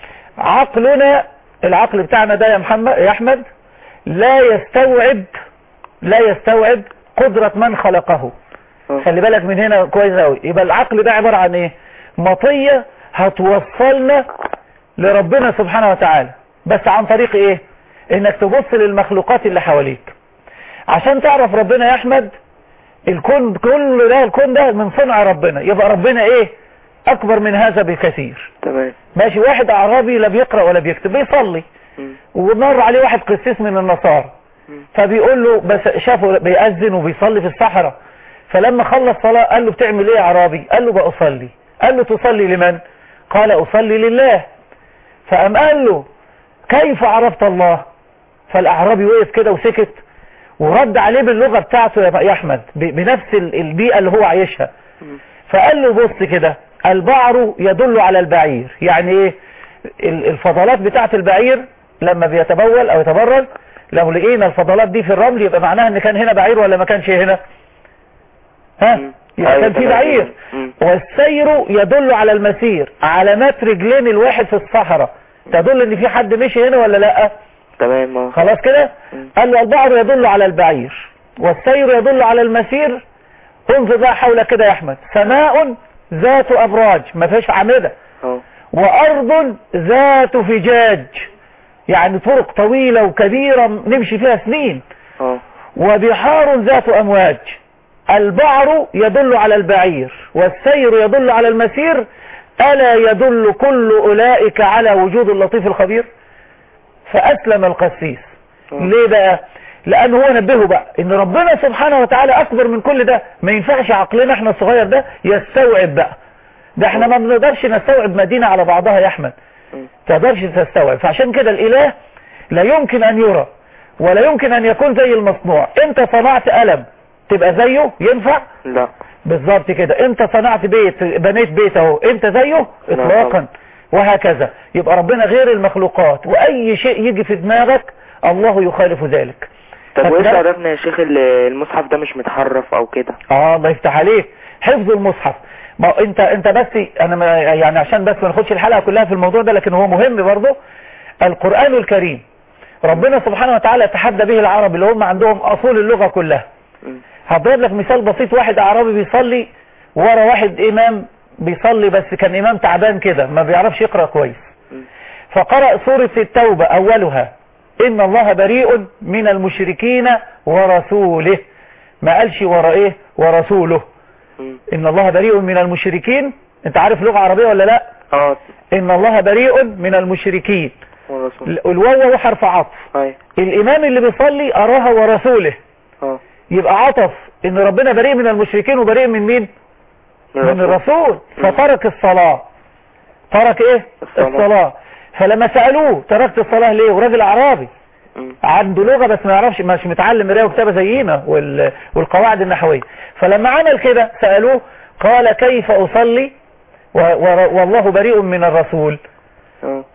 عقلنا العقل بتاعنا ده يا محمد يا احمد لا يستوعب لا يستوعب قدرة من خلقه اه خلي بالك من هنا كويس قوي يبقى العقل ده عبارة عن ايه مطية هتوصلنا لربنا سبحانه وتعالى بس عن طريق ايه انك تبص للمخلوقات اللي حواليك عشان تعرف ربنا يا احمد الكون كل ده الكون ده من صنع ربنا يبقى ربنا ايه اكبر من هذا بكثير تمام ماشي واحد اعرابي لا بيقرأ ولا بيكتب بيصلي مم. ومر عليه واحد قسيس من النصارى مم. فبيقول له بس شافه بيأذن وبيصلي في الصحراء فلما خلص صلاة قال له بتعمل ايه يا عرابي قال له بأصلي قال له تصلي لمن قال أصلي لله فقام قال له كيف عرفت الله فالأعرابي وقف كده وسكت ورد عليه باللغة بتاعته يا يا أحمد ب- بنفس ال- البيئة اللي هو عايشها مم. فقال له بص كده البعر يدل على البعير يعني ايه ال- الفضلات بتاعت البعير لما بيتبول او يتبرد لو لقينا الفضلات دي في الرمل يبقى معناها ان كان هنا بعير ولا ما كانش هنا ها مم. يبقى أيوة كان في تمام. بعير مم. والسير يدل على المسير علامات رجلين الواحد في الصحراء تدل ان في حد مشي هنا ولا لا تمام اه خلاص كده مم. قال له البعر يدل على البعير والسير يدل على المسير انظر بقى حول كده يا احمد سماء ذات ابراج ما فيهاش اعمده اه وارض ذات فجاج يعني طرق طويلة وكبيرة نمشي فيها سنين اه وبحار ذات امواج البعر يدل على البعير والسير يدل على المسير ألا يدل كل أولئك على وجود اللطيف الخبير فأسلم القسيس آه. ليه بقى لأن هو نبهه بقى إن ربنا سبحانه وتعالى أكبر من كل ده ما ينفعش عقلنا احنا الصغير ده يستوعب بقى ده احنا ما بنقدرش نستوعب مدينة على بعضها يا أحمد مم. تقدرش تستوعب فعشان كده الإله لا يمكن أن يرى ولا يمكن أن يكون زي المصنوع انت صنعت قلم تبقى زيه ينفع لا بالظبط كده انت صنعت بيت بنيت بيت اهو انت زيه لا اطلاقا طبعا. وهكذا يبقى ربنا غير المخلوقات واي شيء يجي في دماغك الله يخالف ذلك طب وايش فتلاقي- عرفنا يا شيخ ال- المصحف ده مش متحرف او كده اه الله يفتح عليك حفظ المصحف ما انت انت بس انا ما يعني عشان بس ما ناخدش الحلقه كلها في الموضوع ده لكن هو مهم برضه القران الكريم ربنا سبحانه وتعالى تحدى به العرب اللي هم عندهم اصول اللغه كلها مم. هضرب لك مثال بسيط واحد اعرابي بيصلي ورا واحد امام بيصلي بس كان امام تعبان كده ما بيعرفش يقرا كويس مم. فقرأ سورة التوبة اولها ان الله بريء من المشركين ورسوله ما قالش ورا ايه ورسوله مم. ان الله بريء من المشركين انت عارف لغة عربية ولا لا اه ان الله بريء من المشركين والرسول الواو هو حرف عطف اي الامام اللي بيصلي اراها ورسوله اه يبقى عطف ان ربنا بريء من المشركين وبريء من مين من الرسول فترك الصلاة ترك ايه الصلاة. الصلاة فلما سألوه تركت الصلاة ليه وراجل اعرابي مم. عنده لغة بس ما يعرفش مش متعلم قرايه وكتابة زينا وال... والقواعد النحوية فلما عمل كده سألوه قال كيف أصلي و... و... والله بريء من الرسول اه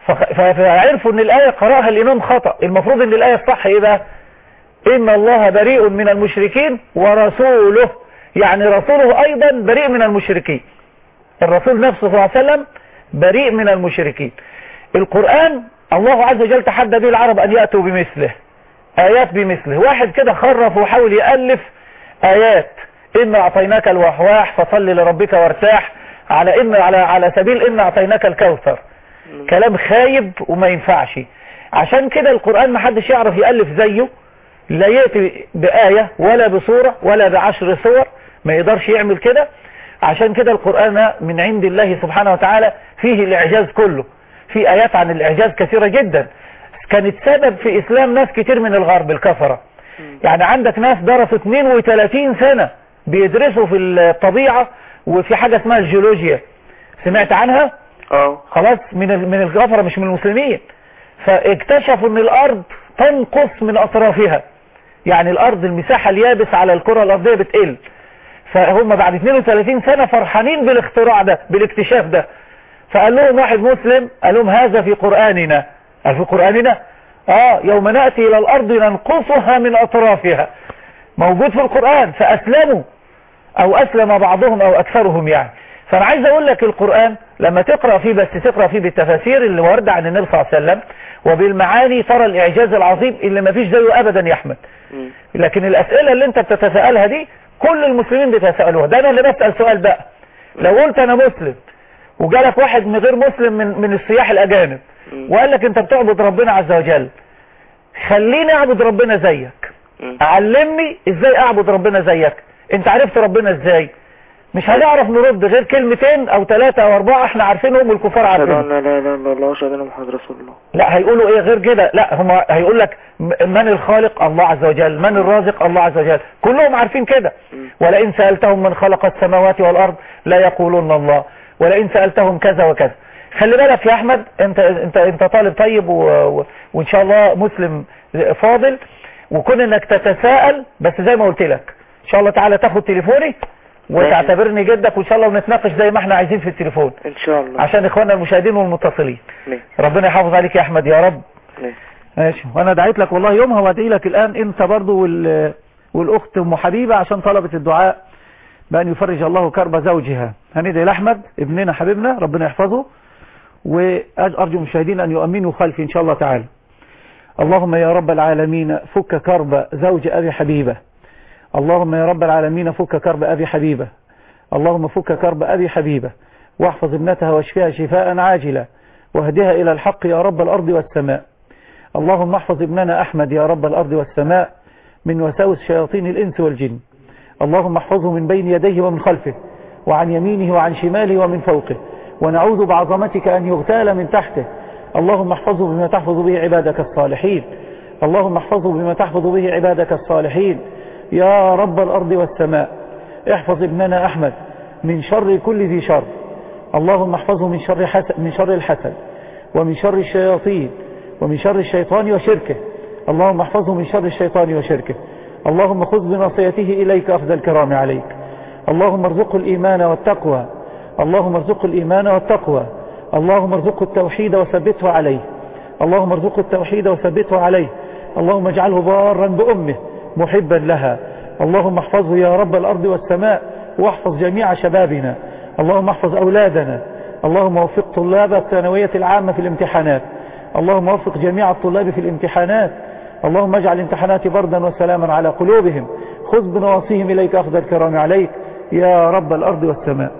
فخ- ف- فعرفوا ان الآية قرأها الإمام خطأ المفروض ان الآية الصح ايه بقى إن الله بريء من المشركين ورسوله يعني رسوله أيضا بريء من المشركين الرسول نفسه صلى الله عليه وسلم بريء من المشركين القرآن الله عز وجل تحدى به العرب أن يأتوا بمثله آيات بمثله واحد كده خرف وحاول يألف آيات إن أعطيناك الوحواح فصل لربك وارتاح على إن على على سبيل إن أعطيناك الكوثر كلام خايب وما ينفعش عشان كده القرآن ما حدش يعرف يألف زيه لا يأتي بآية ولا بصورة ولا بعشر صور ما يقدرش يعمل كده عشان كده القرآن من عند الله سبحانه وتعالى فيه الإعجاز كله في آيات عن الإعجاز كثيرة جدا كانت سبب في إسلام ناس كتير من الغرب الكفرة يعني عندك ناس درسوا 32 سنة بيدرسوا في الطبيعة وفي حاجة اسمها الجيولوجيا سمعت عنها اه خلاص من ال- من الكفرة مش من المسلمين فاكتشفوا ان الارض تنقص من اطرافها يعني الارض المساحة اليابس على الكرة الارضية بتقل فهم بعد 32 سنة فرحانين بالاختراع ده بالاكتشاف ده فقال لهم واحد مسلم قال لهم هذا في قرآننا قال في قرآننا اه يوم نأتي الى الارض ننقصها من اطرافها موجود في القرآن فاسلموا او اسلم بعضهم او اكثرهم يعني فانا عايز اقول لك القرآن لما تقرأ فيه بس تقرأ فيه بالتفاسير اللي واردة عن النبي صلى الله عليه وسلم وبالمعاني ترى الاعجاز العظيم اللي ما فيش زيه ابدا يا احمد مم. لكن الاسئلة اللي انت بتتساءلها دي كل المسلمين بيتساءلوها ده انا اللي بسأل سؤال بقى لو قلت انا مسلم وجالك واحد من غير مسلم من, من السياح الاجانب مم. وقال لك انت بتعبد ربنا عز وجل خليني اعبد ربنا زيك مم. علمني ازاي اعبد ربنا زيك انت عرفت ربنا ازاي مش هنعرف نرد غير كلمتين او ثلاثة او اربعة احنا عارفينهم والكفار أشهد عارفينهم أن لا إله إلا الله وأشهد أن محمد رسول الله لا هيقولوا ايه غير كده لا هم هيقول لك م- من الخالق الله عز وجل من الرازق الله عز وجل كلهم عارفين كده مم. ولئن سألتهم من خلق السماوات والارض لا يقولون الله ولئن سألتهم كذا وكذا خلي بالك يا احمد انت انت انت طالب طيب و... و... وان شاء الله مسلم فاضل وكون انك تتساءل بس زي ما قلت لك ان شاء الله تعالى تاخد تليفوني وتعتبرني جدك وان شاء الله ونتناقش زي ما احنا عايزين في التليفون إن شاء الله عشان اخواننا المشاهدين والمتصلين ماشي. ربنا يحافظ عليك يا احمد يا رب ماشي. ماشي وانا دعيت لك والله يومها وادعي لك الان انت برضو وال... والاخت ام حبيبه عشان طلبت الدعاء بان يفرج الله كرب زوجها هندعي لاحمد ابننا حبيبنا ربنا يحفظه وارجو المشاهدين ان يؤمنوا خلفي ان شاء الله تعالى اللهم يا رب العالمين فك كرب زوج ابي حبيبه اللهم يا رب العالمين فك كرب ابي حبيبه اللهم فك كرب ابي حبيبه واحفظ ابنتها واشفيها شفاء عاجلا واهدها الى الحق يا رب الارض والسماء اللهم احفظ ابننا أحمد يا رب الأرض والسماء من وساوس شياطين الإنس والجن اللهم احفظه من بين يديه ومن خلفه وعن يمينه وعن شماله ومن فوقه ونعوذ بعظمتك أن يغتال من تحته اللهم احفظه بما تحفظ به عبادك الصالحين اللهم احفظه بما تحفظ به عبادك الصالحين يا رب الأرض والسماء احفظ ابننا أحمد من شر كل ذي شر اللهم احفظه من شر, حسد من شر الحسد ومن شر الشياطين ومن شر الشيطان وشركه اللهم احفظه من شر الشيطان وشركه اللهم خذ بناصيته إليك أخذ الكرام عليك اللهم ارزقه الإيمان والتقوى اللهم ارزقه الإيمان والتقوى اللهم ارزقه التوحيد وثبته عليه اللهم ارزقه التوحيد وثبته عليه اللهم اجعله بارا بأمه محبا لها اللهم احفظه يا رب الأرض والسماء واحفظ جميع شبابنا اللهم احفظ أولادنا اللهم وفق طلاب الثانوية العامة في الامتحانات اللهم وفق جميع الطلاب في الامتحانات اللهم اجعل الامتحانات بردا وسلاما على قلوبهم خذ بنواصيهم إليك أخذ الكرام عليك يا رب الأرض والسماء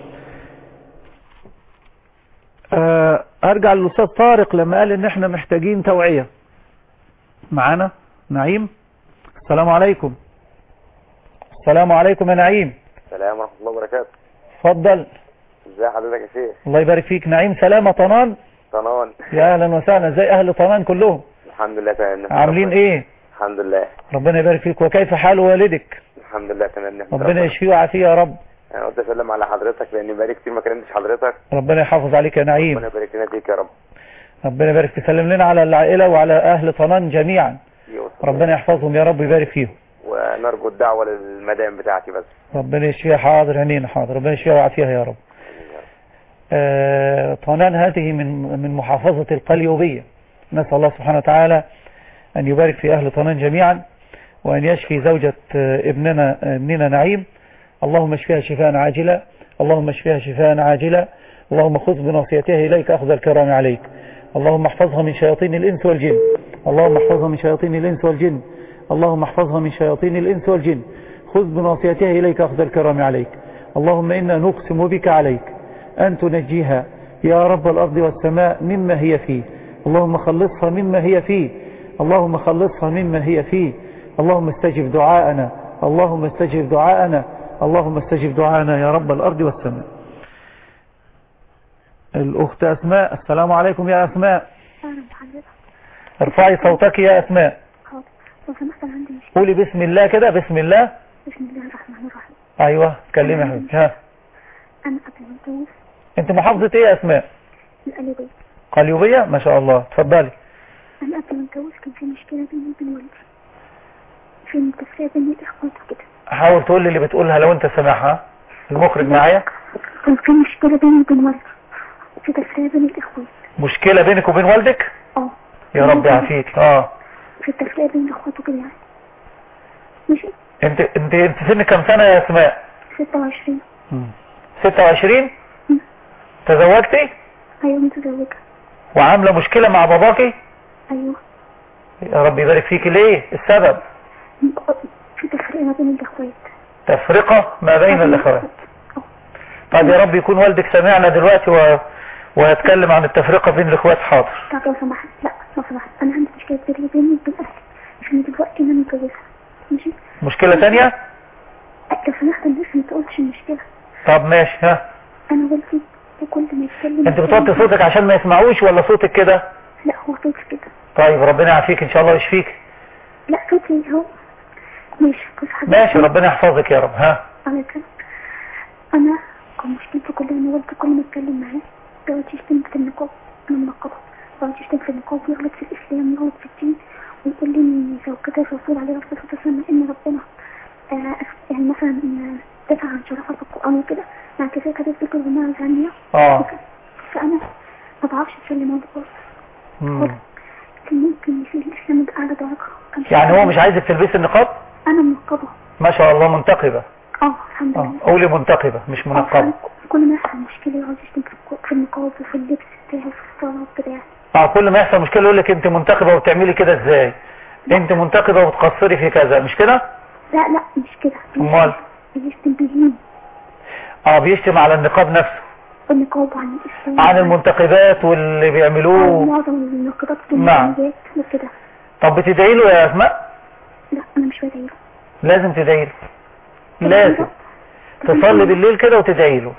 آه، أرجع للأستاذ طارق لما قال إن إحنا محتاجين توعية معانا نعيم السلام عليكم السلام عليكم يا نعيم السلام ورحمة الله وبركاته اتفضل ازي حضرتك يا شيخ الله يبارك فيك نعيم سلامة طنان طنان يا أهلا وسهلا زي أهل طنان كلهم الحمد لله تمام نحمد عاملين ربنا. إيه الحمد لله ربنا يبارك فيك وكيف حال والدك الحمد لله تمام نحمد ربنا ربنا. يشفيه ويعافيه يا رب انا قلت اسلم على حضرتك لاني بقالي كتير ما كلمتش حضرتك ربنا يحافظ عليك يا نعيم ربنا يبارك لنا فيك يا رب ربنا يبارك تسلم لنا على العائلة وعلى أهل طنان جميعا يوصل. ربنا يحفظهم يا رب ويبارك فيهم ونرجو الدعوة للمدام بتاعتي بس ربنا يشفيها حاضر عينينا حاضر ربنا يشفيها ويعافيها يا رب آه، طنان هذه من من محافظة القليوبية نسأل الله سبحانه وتعالى أن يبارك في أهل طنان جميعا وأن يشفي زوجة آه، ابننا ابننا نعيم اللهم اشفيها شفاء عاجلا اللهم اشفيها شفاء عاجلا اللهم خذ بناصيتها إليك أخذ الكرام عليك اللهم احفظها من شياطين الإنس والجن اللهم احفظها من شياطين الإنس والجن اللهم احفظها من شياطين الإنس والجن خذ بناصيتها إليك أخذ الكرام عليك اللهم إنا نقسم بك عليك أن تنجيها يا رب الأرض والسماء مما هي فيه اللهم خلصها مما هي فيه اللهم خلصها مما هي فيه اللهم استجب دعاءنا اللهم استجب دعاءنا اللهم استجب دعاءنا يا رب الأرض والسماء الأخت أسماء السلام عليكم يا أسماء أهلا بحضرتك ارفعي صوتك يا أسماء حاضر لو سمحت أنا عندي مشكلة قولي بسم الله كده بسم الله بسم الله الرحمن الرحيم أيوة اتكلمي يا حبيبتي ها أنا قبل ما أتجوز انت محافظة ايه يا أسماء القليوبية قليوبية ما شاء الله اتفضلي أنا قبل ما أتجوز كان في مشكلة بيني وبين والدي في التفريق بين الإخوات وكده حاول تقول لي اللي بتقولها لو انت سامعها المخرج معايا كان في مشكلة بيني وبين والدي في تفريق بين الإخوات مشكلة بينك وبين والدك اه يا رب يعافيك اه في التفريق بين الإخوات وكده يعني ماشي انت انت انت سنك كام سنة يا اسماء 26 26 تزوجتي أيوة متزوجة وعاملة مشكلة مع باباكي أيوة يا رب يبارك فيك ليه السبب في تفريق ما بين الإخوات تفرقة ما بين الاخوات طيب يا رب يكون والدك سمعنا دلوقتي و... ويتكلم عن التفرقة بين الاخوات حاضر طب لو سمحت لا لو سمحت أنا عندي مشكلة كبيرة بيني وبين أهلي عشان دلوقتي أنا متجوزة ماشي مشكلة تانية لو سمحت أنا لسه ما تقولش المشكلة طب ماشي ها أنا والدي كل ما يتكلم انت بتوطي صوتك عشان ما يسمعوش ولا صوتك كده لا هو صوتي كده طيب ربنا يعافيك ان شاء الله ويشفيك لا صوتي هو ماشي كل حاجة ماشي ربنا يحفظك يا رب ها على كده أنا كان مشكلتي كلها إن والدي كل ما أتكلم معاه يقعد يشتم في النقاب أنا منقبة يقعد يشتم في النقاب ويغلط في الإسلام ويغلط في الدين ويقول لي إن لو كده الرسول عليه الصلاة والسلام إن ربنا آه يعني مثلا آه، دافع عن شرفها في القرآن وكده مع كده كده ذكر بما عنها اه فأنا ما بعرفش أتكلم عنه خالص مم. كان ممكن في الإسلام ده أعلى درجة كان في- يعني هو مش عايزك تلبسي النقاب أنا منقبة ما شاء الله منتقبة اه الحمد اه لله قولي منتقبة مش منقبة كل ما يحصل مشكلة يقعد يشتم في الك- في النقاب وفي اللبس بتاعه وفي الصلاة وكده يعني اه كل ما يحصل مشكلة يقول لك انت منتقبة وبتعملي كده ازاي انت منتقبة وبتقصري في كذا مش كده لا لا مش كده امال بيشتم بيهين اه بيشتم على النقاب نفسه النقاب وعن الإسلام عن المنتقبات واللي آه، بيعملوه معظم النقابات نعم. والمنتجات وكده طب بتدعي له يا اسماء لا أنا مش بدعي له لازم تدعي له لازم تصلي بالليل كده وتدعي له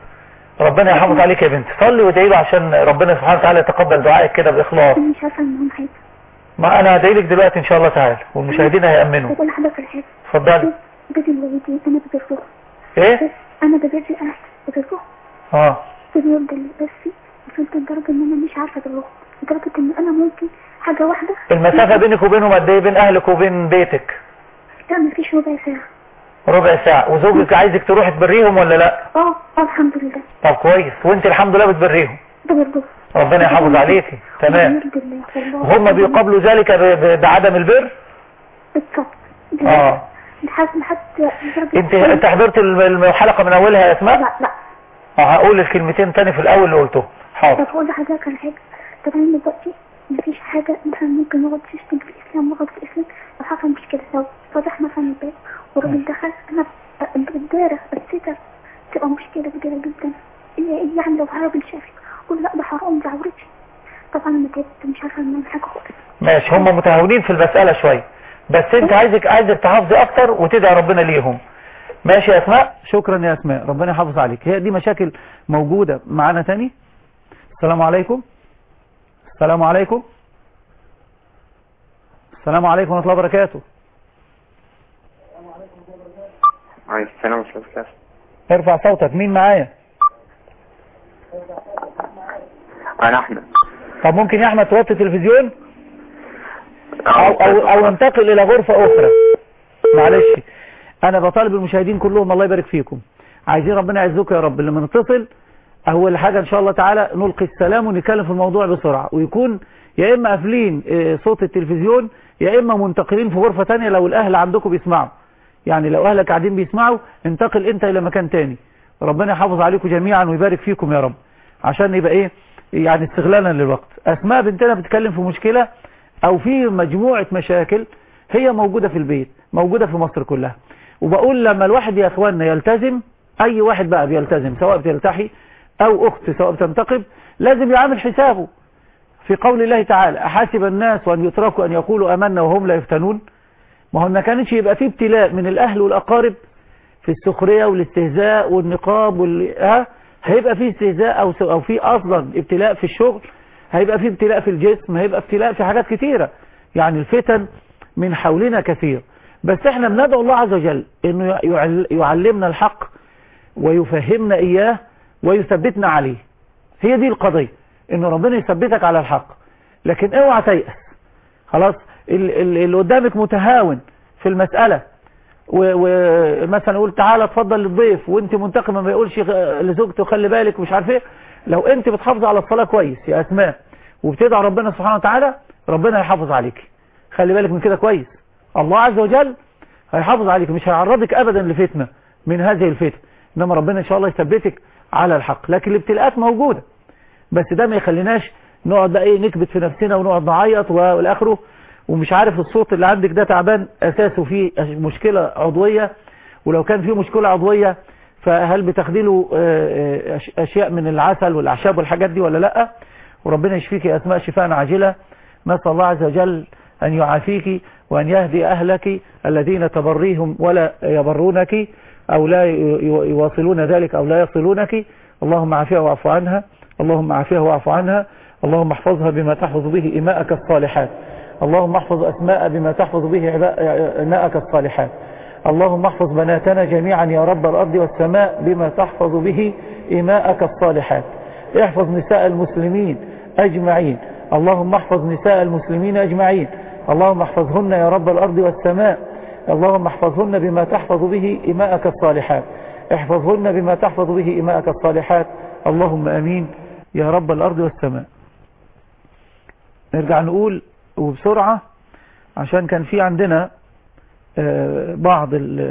ربنا يحافظ عليك يا بنت صلي وادعي له عشان ربنا سبحانه وتعالى يتقبل دعائك كده باخلاص أنا مش عارفة إن هم حاجة ما انا هدعي لك دلوقتي ان شاء الله تعالى والمشاهدين هيأمنوا بقول لحضرتك الحاجة اتفضلي بيتي الوالدين أنا ببرهم ايه أنا ببر أهلي ببرهم اه في اليوم ده اللي بس وصلت لدرجة إن أنا مش عارفة أبرهم لدرجة إن أنا ممكن حاجة واحدة المسافة بينك وبينهم قد ايه بين اهلك وبين بيتك لا مفيش ربع ساعة ربع ساعة وزوجك عايزك تروح تبريهم ولا لا اه اه الحمد لله طب كويس وانت الحمد لله بتبريهم ببرهم ربنا يحافظ عليكي تمام يرضي الله والله هم بيقابلوا ذلك ب- ب- بعدم البر بالظبط اه لحد لحد درجة انت انت حضرت الم- الحلقة من اولها يا اسماء لا لا اه هقول الكلمتين تاني في الاول اللي قلته حاضر طب اقول لحضرتك على حاجة طب انا دلوقتي مفيش حاجة مثلا ممكن يقعد يشتم في الاسلام ويقعد في الاسلام لو حصل مشكلة لو فتح مثلا الباب والراجل دخل انا الدارة الستر تبقى مشكلة كبيرة جدا ايه ايه يعني لو الراجل شافك قول لا ده حرام ده عورتي طبعا انا تعبت مش عارفة اعمل حاجة خالص ماشي هم متهاونين في المسألة شوية بس انت عايزك عايزك تحافظي اكتر وتدعي ربنا ليهم ماشي يا اسماء شكرا يا اسماء ربنا يحافظ عليك هي دي مشاكل موجودة معانا تاني السلام عليكم السلام عليكم السلام عليكم ورحمة الله وبركاته عليكم السلام ورحمة الله وبركاته ارفع صوتك مين معايا أنا أحمد طب ممكن يا احمد توطي التلفزيون او او او انتقل الى غرفة اخرى معلش انا بطالب المشاهدين كلهم الله يبارك فيكم عايزين ربنا يعزكم يا رب اللي منتصل اول حاجة ان شاء الله تعالى نلقي السلام ونتكلم في الموضوع بسرعة ويكون يا اما قافلين آه، صوت التلفزيون يا اما منتقلين في غرفة تانية لو الاهل عندكم بيسمعوا يعني لو اهلك قاعدين بيسمعوا انتقل انت الى مكان تاني ربنا يحافظ عليكم جميعا ويبارك فيكم يا رب عشان يبقى ايه يعني استغلالا للوقت اسماء بنتنا بتتكلم في مشكلة او في مجموعة مشاكل هي موجودة في البيت موجودة في مصر كلها وبقول لما الواحد يا اخواننا يلتزم اي واحد بقى بيلتزم سواء بتلتحي او اخت سواء بتنتقب لازم يعمل حسابه في قول الله تعالى احاسب الناس وان يتركوا ان يقولوا امنا وهم لا يفتنون ما هو ما كانش يبقى فيه ابتلاء من الاهل والاقارب في السخرية والاستهزاء والنقاب وال... ها هيبقى فيه استهزاء او س- او فيه اصلا ابتلاء في الشغل هيبقى فيه ابتلاء في الجسم هيبقى ابتلاء في حاجات كتيرة يعني الفتن من حولنا كثير بس احنا بندعو الله عز وجل انه يعل- يعلمنا الحق ويفهمنا اياه ويثبتنا عليه هي دي القضية ان ربنا يثبتك على الحق لكن اوعى تيأس خلاص ال- ال- اللي قدامك متهاون في المسألة و- ومثلا يقول تعالى اتفضل للضيف وانت منتقمه ما يقولش غ- لزوجته خلي بالك ومش عارف ايه لو انت بتحافظ على الصلاة كويس يا اسماء وبتدعى ربنا سبحانه وتعالى ربنا يحافظ عليك خلي بالك من كده كويس الله عز وجل هيحافظ عليك مش هيعرضك ابدا لفتنة من هذه الفتنة انما ربنا ان شاء الله يثبتك على الحق لكن الابتلاءات موجودة بس ده ما يخليناش نقعد بقى ايه نكبت في نفسنا ونقعد نعيط والاخره ومش عارف الصوت اللي عندك ده تعبان اساسه فيه مشكلة عضوية ولو كان فيه مشكلة عضوية فهل بتاخدي له آه، آه، أش- اشياء من العسل والاعشاب والحاجات دي ولا لا وربنا يشفيك يا اسماء شفاء عاجلة نسأل الله عز وجل أن يعافيك وأن يهدي أهلك الذين تبريهم ولا يبرونك أو لا ي- ي- يواصلون ذلك أو لا يصلونك اللهم عافيها واعف عنها اللهم عافيها واعف عنها اللهم احفظها بما تحفظ به إماءك الصالحات اللهم احفظ أسماء بما تحفظ به عباء- إماءك الصالحات اللهم احفظ بناتنا جميعا يا رب الأرض والسماء بما تحفظ به إماءك الصالحات احفظ نساء المسلمين أجمعين اللهم احفظ نساء المسلمين أجمعين اللهم احفظهن يا رب الأرض والسماء اللهم احفظهن بما تحفظ به إماءك الصالحات احفظهن بما تحفظ به إماءك الصالحات اللهم أمين يا رب الأرض والسماء نرجع نقول وبسرعة عشان كان في عندنا آه، بعض ال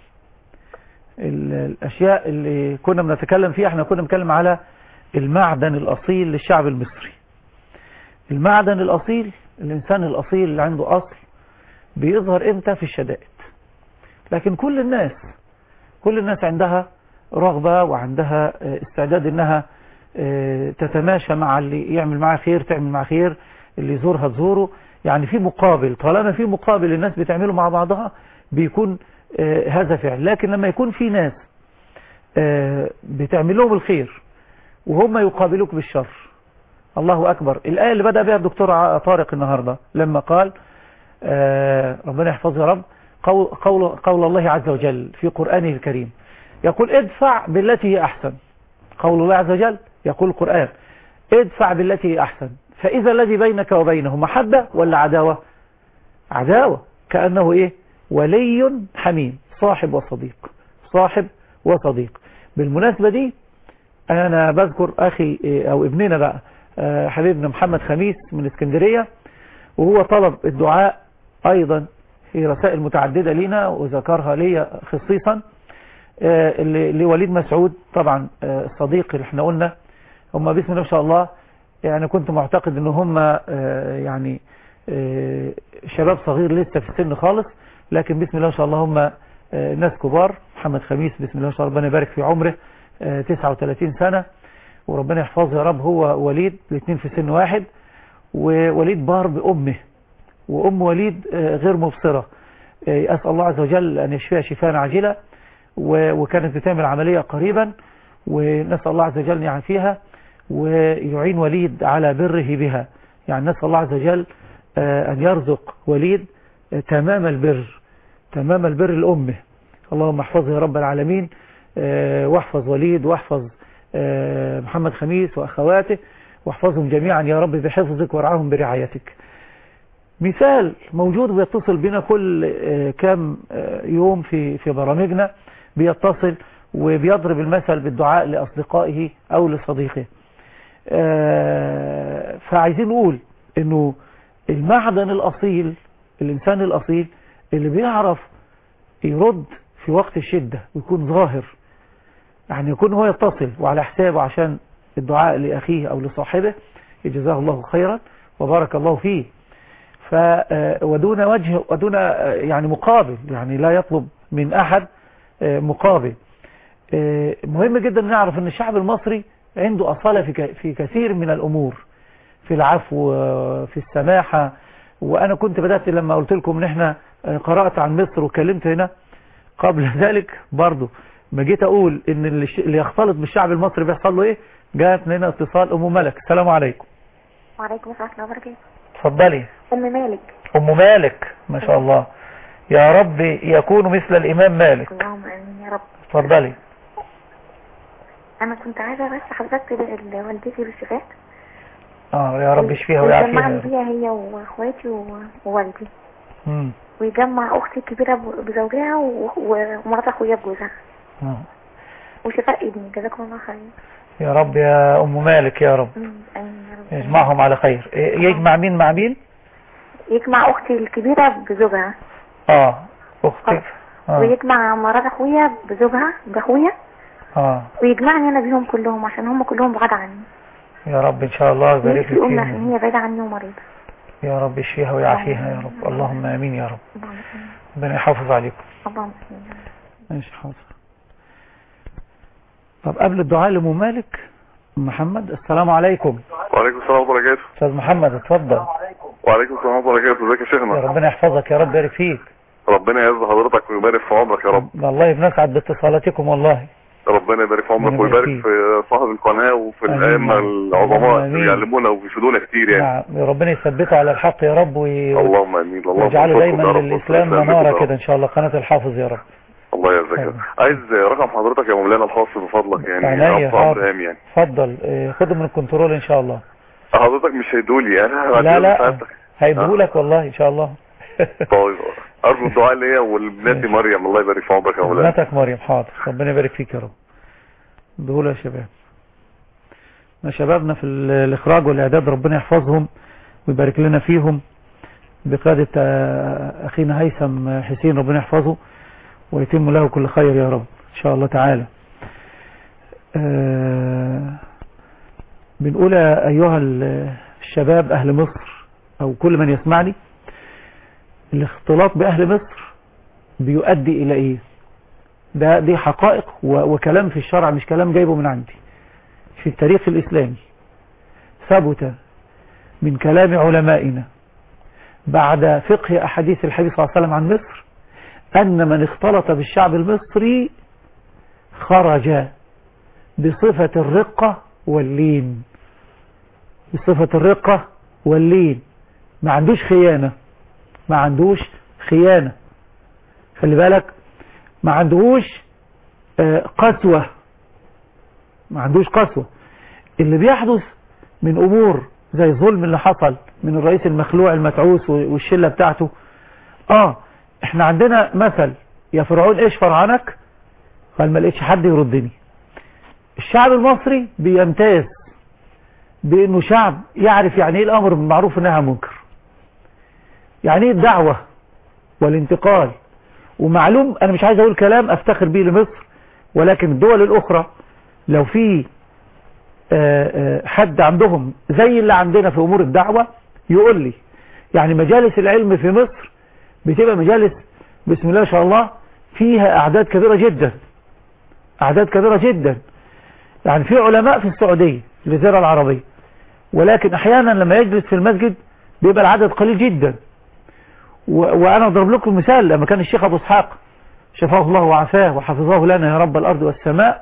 ال الأشياء اللي كنا بنتكلم فيها احنا كنا بنتكلم على المعدن الأصيل للشعب المصري المعدن الأصيل الإنسان الأصيل اللي عنده أصل بيظهر امتى في الشدائد لكن كل الناس كل الناس عندها رغبة وعندها آه، استعداد انها آه، تتماشى مع اللي يعمل معاه خير تعمل معاه خير اللي يزورها تزوره يعني في مقابل طالما في مقابل الناس بتعمله مع بعضها بيكون آه، هذا فعل لكن لما يكون في ناس آه، بتعمل لهم الخير وهم يقابلوك بالشر الله أكبر الآية اللي بدأ بها الدكتور ع- طارق النهاردة لما قال آه، ربنا يحفظه يا رب قول, قول, قول الله عز وجل في قرآنه الكريم يقول ادفع بالتي هي أحسن قول الله عز وجل يقول القرآن ادفع بالتي هي أحسن فإذا الذي بينك وبينه محبة ولا عداوة عداوة كأنه إيه ولي حميم صاحب وصديق صاحب وصديق بالمناسبة دي أنا بذكر أخي إيه، أو ابننا بقى آه، حبيبنا محمد خميس من اسكندرية وهو طلب الدعاء أيضا في رسائل متعددة لنا وذكرها لي خصيصا آه، ل- لوليد مسعود طبعا آه، الصديق اللي احنا قلنا هم بسم الله ما شاء الله يعني كنت معتقد ان هم آه، يعني آه، شباب صغير لسه في السن خالص لكن بسم الله ما شاء الله هم آه، ناس كبار محمد خميس بسم الله ما شاء الله ربنا يبارك في عمره آه، 39 سنة وربنا يحفظه يا رب هو وليد الاثنين في سن واحد ووليد بار بأمه وأم وليد آه، غير مبصرة آه، أسأل الله عز وجل أن يشفيها شفاء عاجلة و- وكانت بتعمل عملية قريبا ونسأل الله عز وجل أن يعافيها ويعين وليد على بره بها يعني نسأل الله عز وجل آه، أن يرزق وليد آه، تمام البر تمام البر لأمه اللهم احفظه يا رب العالمين آه، واحفظ وليد واحفظ آه، محمد خميس وأخواته واحفظهم جميعا يا رب بحفظك ورعاهم برعايتك مثال موجود بيتصل بنا كل آه، كام آه، يوم في في برامجنا بيتصل وبيضرب المثل بالدعاء لأصدقائه أو لصديقه آه، فعايزين نقول انه المعدن الأصيل الإنسان الأصيل اللي بيعرف يرد في وقت الشدة ويكون ظاهر يعني يكون هو يتصل وعلى حسابه عشان الدعاء لأخيه أو لصاحبه يجزاه الله خيرا وبارك الله فيه ف آه، ودون وجه ودون آه، يعني مقابل يعني لا يطلب من أحد آه، مقابل آه، مهم جدا نعرف ان الشعب المصري عنده أصالة في ك- في كثير من الأمور في العفو آه، في السماحة وأنا كنت بدأت لما قلت لكم ان احنا آه، قرأت عن مصر وكلمت هنا قبل ذلك برضو ما جيت أقول ان اللي ش- اللي يختلط بالشعب المصري بيحصل له ايه جاءت لنا اتصال أم ملك السلام عليكم وعليكم السلام ورحمة الله وبركاته اتفضلي أم مالك أم مالك ما شاء الله يا رب يكون مثل الإمام مالك اللهم آمين يا رب اتفضلي أنا كنت عايزة بس حضرتك تدعي لوالدتي بالشفاء اه يا رب يشفيها ويعافيها يا ويجمعني رب. بيها هي وأخواتي و- ووالدي مم. ويجمع أختي الكبيرة ب- بزوجها و- ومرات أخويا بجوزها مم. وشفاء ابني جزاكم الله خير يا رب يا أم مالك يا رب أمم، آمين يا رب يجمعهم على خير إيه- يجمع مين مع مين يجمع أختي الكبيرة بزوجها اه اختي اه ويجمع مرات أخويا بزوجها بأخويا اه ويجمعني أنا بيهم كلهم عشان هم كلهم بعاد عني يا رب ان شاء الله يبارك نفسي لك أم فيهم عشان هي بعيدة عني ومريضة يا رب يشفيها ويعافيها يا رب اللهم امين يا رب اللهم آمين. ربنا يحافظ عليكم اللهم آمين. ماشي حاضر طب قبل الدعاء لأم مالك محمد السلام عليكم وعليكم السلام ورحمة الله وبركاته استاذ محمد اتفضل وعليكم السلام ورحمة الله وبركاته ازيك يا يا شيخنا ربنا يحفظك يا رب يبارك فيك ربنا يعز حضرتك ويبارك في عمرك يا رب والله بنسعد باتصالاتكم والله ربنا يبارك في عمرك ربنا ويبارك يبارك في صاحب القناة وفي آمين. الأئمة العظماء آمين. اللي يعلمونا ويفيدونا كتير يعني نعم ربنا يثبته على الحق يا رب وي... اللهم امين اللهم ويجعله يوفقكم دايما يا رب للإسلام ويسلمكم يا منارة رب. كده إن شاء الله قناة الحافظ يا رب الله يجزاك عايز رقم حضرتك يا مولانا الخاص بفضلك يعني عينيا أبطأ حاضر أبراهيم يعني اتفضل اه، خده من الكنترول إن شاء الله حضرتك مش هيدولي انا لا لا هيديهولك والله إن شاء الله طيب ارجو الدعاء ليا ولبنتي مريم الله يبارك في عمرك يا مولانا ابنتك مريم حاضر ربنا يبارك فيك يا رب اديهوله يا شباب ما شبابنا في ال- الإخراج والإعداد ربنا يحفظهم ويبارك لنا فيهم بقيادة آه، أخينا هيثم حسين ربنا يحفظه ويتم له كل خير يا رب إن شاء الله تعالى آه، بنقول يا أيها ال- الشباب أهل مصر أو كل من يسمعني الاختلاط بأهل مصر بيؤدي إلى إيه ده دي حقائق و- وكلام في الشرع مش كلام جايبه من عندي في التاريخ الإسلامي ثبت من كلام علمائنا بعد فقه أحاديث الحديث صلى الله عليه وسلم عن مصر أن من اختلط بالشعب المصري خرج بصفة الرقة واللين بصفة الرقة واللين ما عندوش خيانة ما عندوش خيانة خلي بالك ما عندهوش آه، قسوة ما عندوش قسوة اللي بيحدث من امور زي الظلم اللي حصل من الرئيس المخلوع المتعوس والشلة بتاعته اه احنا عندنا مثل يا فرعون ايش فرعنك قال ما لقيتش حد يردني الشعب المصري بيمتاز بانه شعب يعرف يعني ايه الامر بالمعروف والنهي عن المنكر يعني ايه الدعوة والانتقال ومعلوم انا مش عايز اقول كلام افتخر بيه لمصر ولكن الدول الاخرى لو في آه، آه، حد عندهم زي اللي عندنا في امور الدعوة يقول لي يعني مجالس العلم في مصر بتبقى مجالس بسم الله ما شاء الله فيها اعداد كبيرة جدا اعداد كبيرة جدا يعني في علماء في السعودية في الجزيرة العربية ولكن احيانا لما يجلس في المسجد بيبقى العدد قليل جدا و... وانا اضرب لكم مثال لما كان الشيخ ابو اسحاق شفاه الله وعافاه وحفظه لنا يا رب الارض والسماء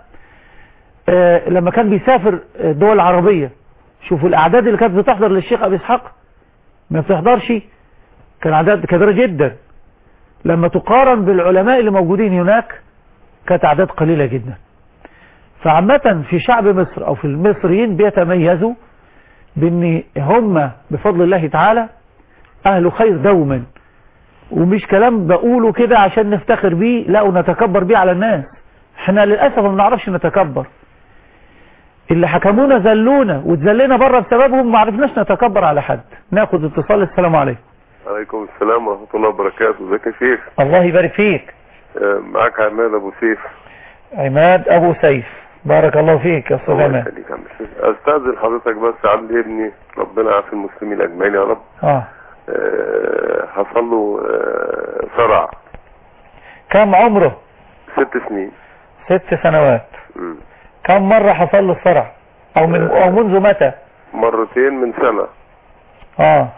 آه لما كان بيسافر الدول العربية شوفوا الاعداد اللي كانت بتحضر للشيخ ابو اسحاق ما بتحضرش كان اعداد كبيرة جدا لما تقارن بالعلماء اللي موجودين هناك كانت اعداد قليلة جدا فعامة في شعب مصر او في المصريين بيتميزوا بان هم بفضل الله تعالى اهل خير دوما ومش كلام بقوله كده عشان نفتخر بيه لا ونتكبر بيه على الناس احنا للأسف ما بنعرفش نتكبر اللي حكمونا ذلونا واتذلينا بره بسببهم ما عرفناش نتكبر على حد ناخد اتصال السلام عليكم عليكم السلام ورحمة الله وبركاته ازيك يا شيخ الله يبارك فيك آه، معاك عماد ابو سيف عماد ابو سيف بارك الله فيك يا استاذ الله عماد يخليك يا عم الشيخ استاذن حضرتك بس عندي ابني ربنا يعافي المسلمين اجمعين يا رب اه آه، حصل له آه، صرع كم عمره ست سنين ست سنوات مم. كم مرة حصل له الصرع او من او منذ متى مرتين من سنة اه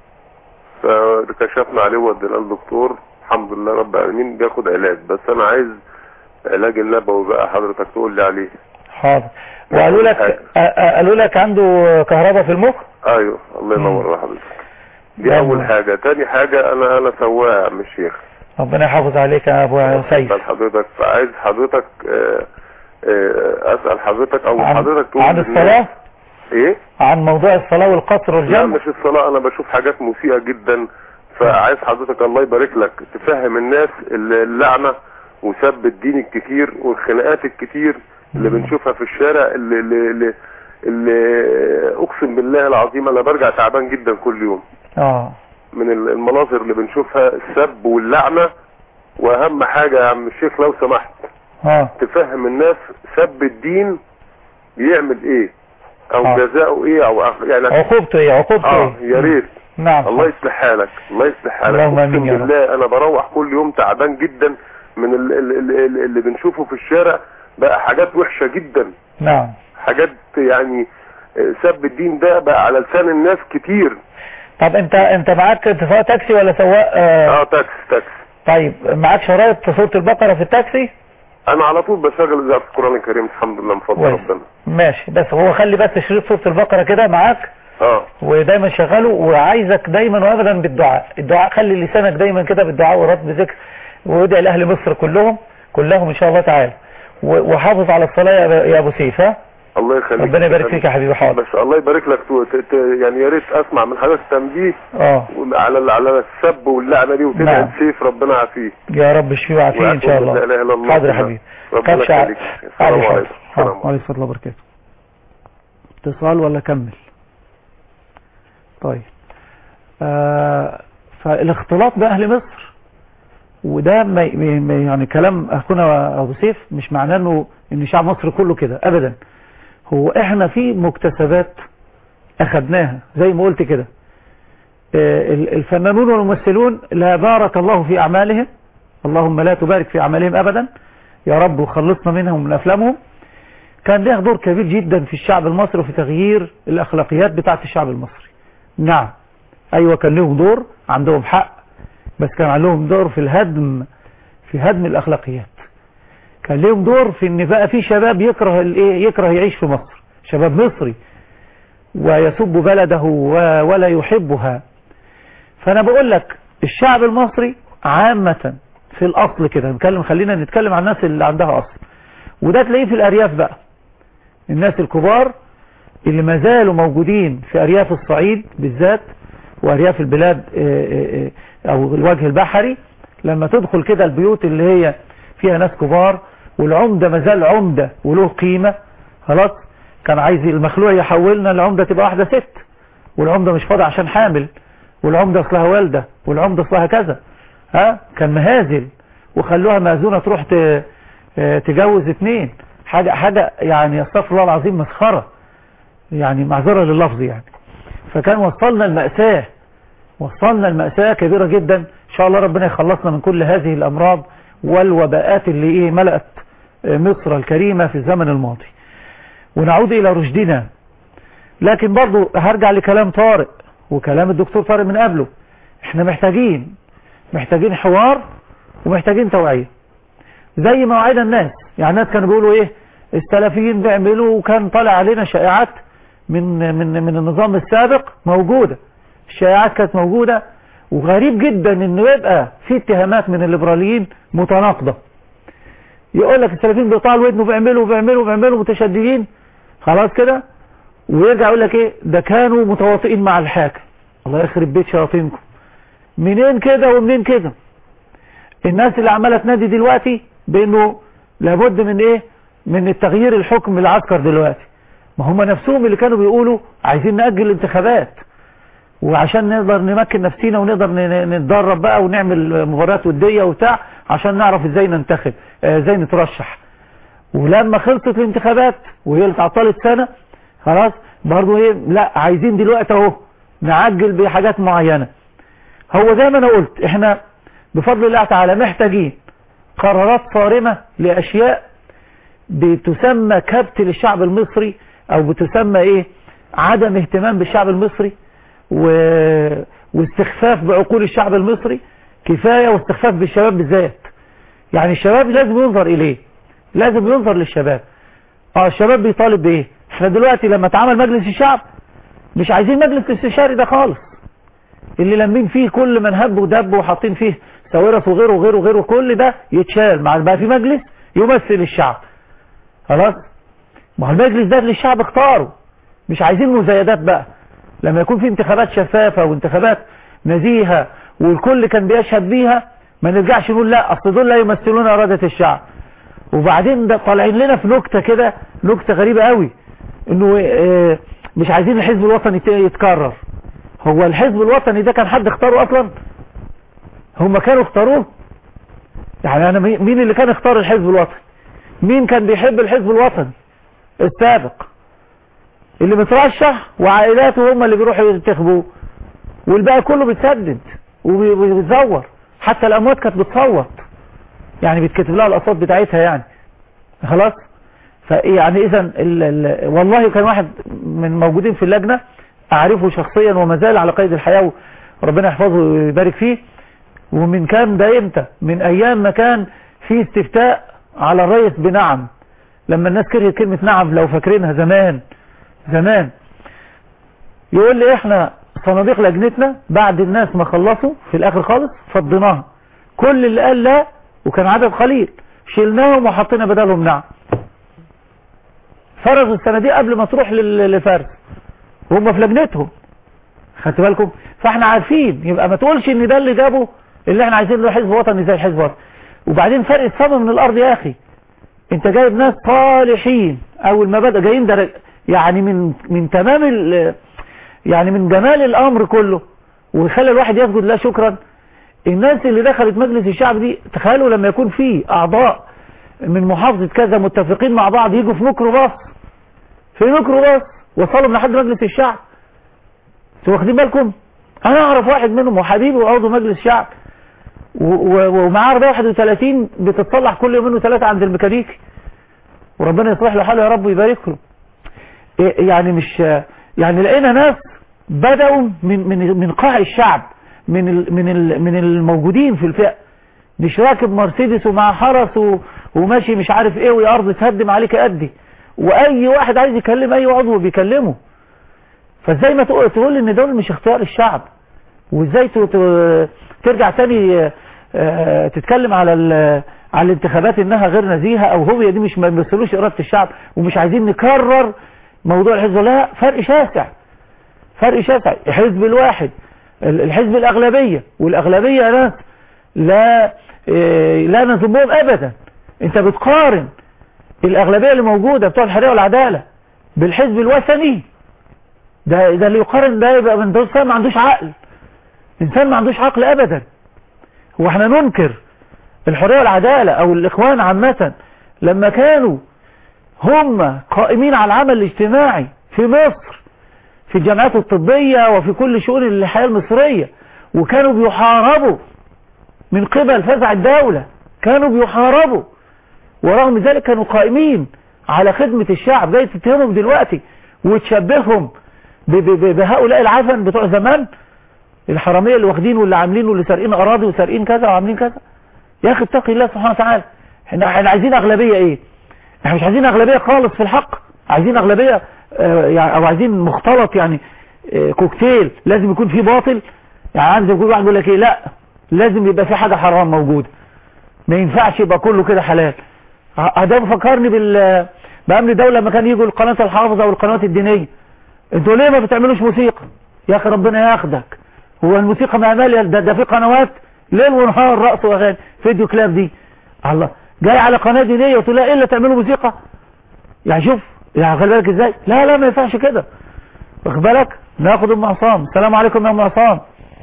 فكشفنا عليه وديناه للدكتور الحمد لله رب العالمين بياخد علاج بس انا عايز علاج النبوي بقى حضرتك تقول لي عليه حاضر وقالوا لك آه، آه، قالوا لك عنده كهرباء في المخ ايوه الله ينور على حضرتك دي نعم. اول حاجة تاني حاجة انا انا سواق يا عم الشيخ ربنا يحافظ عليك يا ابو سيف اسال حضرتك فعايز حضرتك آه، آه، اسال حضرتك او عن- حضرتك تقول عن للناس- الصلاة ايه عن موضوع الصلاة والقصر لا والجمع مش الصلاة انا بشوف حاجات مسيئة جدا فعايز حضرتك الله يبارك لك تفهم الناس اللعنة وسب الدين الكتير والخناقات الكتير اللي بنشوفها في الشارع اللي, اللي, اللي, اللي اقسم بالله العظيم انا برجع تعبان جدا كل يوم اه من ال- المناظر اللي بنشوفها السب واللعنة واهم حاجة يا عم الشيخ لو سمحت اه تفهم الناس سب الدين بيعمل ايه او آه. جزاؤه ايه او أخ- يعني عقوبته ايه عقوبته اه ايه يا ريت نعم الله يصلح حالك الله يصلح حالك اللهم اقسم آمين يا رب. بالله انا بروح كل يوم تعبان جدا من ال- ال- ال- ال- اللي بنشوفه في الشارع بقى حاجات وحشة جدا نعم حاجات يعني آه، سب الدين ده بقى على لسان الناس كتير طب انت انت معاك انت سواق تاكسي ولا سواق آه اه تاكس تاكس طيب معاك شرايط صوت البقرة في التاكسي انا على طول بشغل اذاعه القران الكريم الحمد لله من فضل كويس. ربنا ماشي بس هو خلي بس شريط صوت البقرة كده معاك اه ودايما شغله وعايزك دايما وابدا بالدعاء الدعاء خلي لسانك دايما كده بالدعاء ورد بذكر وادعي لاهل مصر كلهم كلهم ان شاء الله تعالى و- وحافظ على الصلاة يا أبا- يا ابو سيف ها الله يخليك ربنا يبارك فيك يا حبيبي حاضر بس الله يبارك لك تو- ت- ت- يعني يا ريت اسمع من حضرتك تنبيه اه على على السب واللعنه دي وتدعي نعم. سيف ربنا يعافيه يا رب اشفيه وعافيه ان شاء ويعفو الله لا اله الا الله حاضر يا حبيبي ربنا خافش ع- يخليك عادي السلام حاضر عليكم حاضر. وعليكم السلام الله وبركاته اتصال ولا كمل طيب آه فالاختلاط بأهل مصر وده ما ما- يعني كلام أخونا أبو سيف مش معناه انه ان شعب مصر كله كده ابدا هو احنا في مكتسبات اخدناها زي ما قلت كده آه، ال- الفنانون والممثلون لا بارك الله في اعمالهم اللهم لا تبارك في اعمالهم ابدا يا رب وخلصنا منهم من افلامهم كان له دور كبير جدا في الشعب المصري وفي تغيير الاخلاقيات بتاعت الشعب المصري نعم ايوه كان لهم دور عندهم حق بس كان لهم دور في الهدم في هدم الاخلاقيات كان لهم دور في ان بقى في شباب يكره الايه يكره يعيش في مصر شباب مصري ويسب بلده و- ولا يحبها فانا بقول لك الشعب المصري عامة في الاصل كده نتكلم خلينا نتكلم عن الناس اللي عندها اصل وده تلاقيه في الارياف بقى الناس الكبار اللي ما زالوا موجودين في ارياف الصعيد بالذات وارياف البلاد آه، آه، آه، او الوجه البحري لما تدخل كده البيوت اللي هي فيها ناس كبار والعمدة ما زال عمدة وله قيمة خلاص كان عايز المخلوع يحولنا العمدة تبقى واحدة ست والعمدة مش فاضي عشان حامل والعمدة اصلها والدة والعمدة اصلها كذا ها كان مهازل وخلوها مأذونة تروح ت- آه، تجوز اتنين حاجة حاجة يعني استغفر الله العظيم مسخرة يعني معذرة لللفظ يعني فكان وصلنا المأساة وصلنا المأساة كبيرة جدا ان شاء الله ربنا يخلصنا من كل هذه الامراض والوباءات اللي ايه ملأت آه، مصر الكريمة في الزمن الماضي ونعود الى رشدنا لكن برضو هرجع لكلام طارق وكلام الدكتور طارق من قبله احنا محتاجين محتاجين حوار ومحتاجين توعية زي ما وعينا الناس يعني الناس كانوا بيقولوا ايه السلفيين بيعملوا وكان طالع علينا شائعات من من من النظام السابق موجودة الشائعات كانت موجودة وغريب جدا انه يبقى في اتهامات من الليبراليين متناقضة يقول لك السلفيين بيقطعوا الودن وبيعملوا وبيعملوا وبيعملوا متشددين خلاص كده ويرجع يقول لك ايه ده كانوا متواطئين مع الحاكم الله يخرب بيت شياطينكم منين كده ومنين كده الناس اللي عماله تنادي دلوقتي بانه لابد من ايه من التغيير الحكم العسكر دلوقتي ما هم نفسهم اللي كانوا بيقولوا عايزين نأجل الانتخابات وعشان نقدر نمكن نفسينا ونقدر ن- نتدرب بقى ونعمل مباريات ودية وبتاع عشان نعرف ازاي ننتخب آه، ازاي نترشح ولما خلصت الانتخابات وهي اللي اتعطلت سنة خلاص برضو ايه لا عايزين دلوقتي اهو نعجل بحاجات معينة هو زي ما انا قلت احنا بفضل الله تعالى محتاجين قرارات صارمة لاشياء بتسمى كبت للشعب المصري او بتسمى ايه عدم اهتمام بالشعب المصري و... واستخفاف بعقول الشعب المصري كفاية واستخفاف بالشباب بالذات يعني الشباب لازم ينظر اليه لازم ينظر للشباب اه الشباب بيطالب بايه احنا دلوقتي لما اتعمل مجلس الشعب مش عايزين مجلس استشاري ده خالص اللي لمين فيه كل من هب ودب وحاطين فيه ساورس وغيره وغيره وغيره كل ده يتشال مع بقى في مجلس يمثل الشعب خلاص ما هو المجلس ده اللي الشعب اختاره مش عايزين مزايدات بقى لما يكون في انتخابات شفافة وانتخابات نزيهة والكل كان بيشهد بيها ما نرجعش نقول لا اصل دول لا يمثلون ارادة الشعب وبعدين ده طالعين لنا في نكتة كده نكتة غريبة قوي انه اه مش عايزين الحزب الوطني يت- يتكرر هو الحزب الوطني ده كان حد اختاره اصلا هم كانوا اختاروه يعني انا مي- مين اللي كان اختار الحزب الوطني مين كان بيحب الحزب الوطني السابق اللي مترشح وعائلاته هم اللي بيروحوا ينتخبوه والباقي كله بيتسدد وبي- وبيتزور حتى الاموات كانت بتصوت يعني بيتكتب لها الاصوات بتاعتها يعني خلاص فيعني اذا ال- ال- والله كان واحد من موجودين في اللجنة اعرفه شخصيا وما زال على قيد الحياة وربنا يحفظه ويبارك فيه ومن كان ده امتى من ايام ما كان في استفتاء على الرئيس بنعم لما الناس كرهت كلمة نعم لو فاكرينها زمان زمان يقول لي احنا صناديق لجنتنا بعد الناس ما خلصوا في الاخر خالص فضيناها كل اللي قال لا وكان عدد قليل شلناهم وحطينا بدلهم نعم فرزوا الصناديق قبل ما تروح لل- لفرز وهم في لجنتهم خدت بالكم فاحنا عارفين يبقى ما تقولش ان ده اللي جابه اللي احنا عايزين له حزب وطني زي الحزب الوطني وبعدين فرق السما من الارض يا اخي انت جايب ناس صالحين اول ما بدأ جايين درج يعني من من تمام ال يعني من جمال الامر كله ويخلي الواحد يسجد لا شكرا الناس اللي دخلت مجلس الشعب دي تخيلوا لما يكون في اعضاء من محافظة كذا متفقين مع بعض يجوا في ميكروباص في ميكروباص وصلوا لحد مجلس الشعب انتوا واخدين بالكم انا اعرف واحد منهم وحبيبي وعضو مجلس الشعب و- و- ومعاه 31 بتتصلح كل يومين وثلاثة عند الميكانيكي وربنا يصلح له حاله يا رب ويبارك له إيه يعني مش يعني لقينا ناس بدأوا من من من قاع الشعب من ال من ال من الموجودين في الفئة مش راكب مرسيدس ومع حرس و- وماشي مش عارف ايه ويا ارض تهدم عليك قدي واي واحد عايز يكلم اي عضو بيكلمه فازاي ما تقول تقول ان دول مش اختيار الشعب وازاي ت- ت- ترجع تاني آه، تتكلم على ال- على الانتخابات انها غير نزيهة او هو دي مش ما بيمثلوش ارادة الشعب ومش عايزين نكرر موضوع الحزب لا فرق شاسع فرق شاسع الحزب الواحد ال- الحزب الاغلبية والاغلبية ناس لا آه، لا نذمهم ابدا انت بتقارن الاغلبية اللي موجودة بتوع الحرية والعدالة بالحزب الوثني ده ده اللي يقارن ده يبقى من ده انسان ما عندوش عقل انسان ما عندوش عقل ابدا هو احنا ننكر الحرية والعدالة او الاخوان عامة لما كانوا هم قائمين على العمل الاجتماعي في مصر في الجامعات الطبية وفي كل شؤون الحياة المصرية وكانوا بيحاربوا من قبل فزع الدولة كانوا بيحاربوا ورغم ذلك كانوا قائمين على خدمة الشعب جاي تتهمهم دلوقتي وتشبههم ب- ب- ب- بهؤلاء العفن بتوع زمان الحرامية اللي واخدين واللي عاملين واللي سارقين اراضي وسارقين كذا وعاملين كذا يا اخي اتقي الله سبحانه وتعالى احنا احنا عايزين اغلبية ايه احنا مش عايزين اغلبية خالص في الحق عايزين اغلبية آه، يعني او عايزين مختلط يعني آه، كوكتيل لازم يكون فيه باطل يعني عايز يكون واحد يقول لك ايه لا لازم يبقى في حاجة حرام موجودة ما ينفعش يبقى كله كده حلال ه- ده بفكرني بال بأمن الدولة لما كان يجوا القناة الحافظة والقنوات الدينية انتوا ليه ما بتعملوش موسيقى يا اخي ربنا ياخدك هو الموسيقى ما مالية ده, ده في قنوات ليل ونهار رقص واغاني فيديو كلاب دي الله جاي على قناة دينية وتقول لها الا تعملوا موسيقى يعني شوف يعني خلي بالك ازاي لا لا ما ينفعش كده واخد بالك ناخد ام عصام السلام عليكم يا ام عصام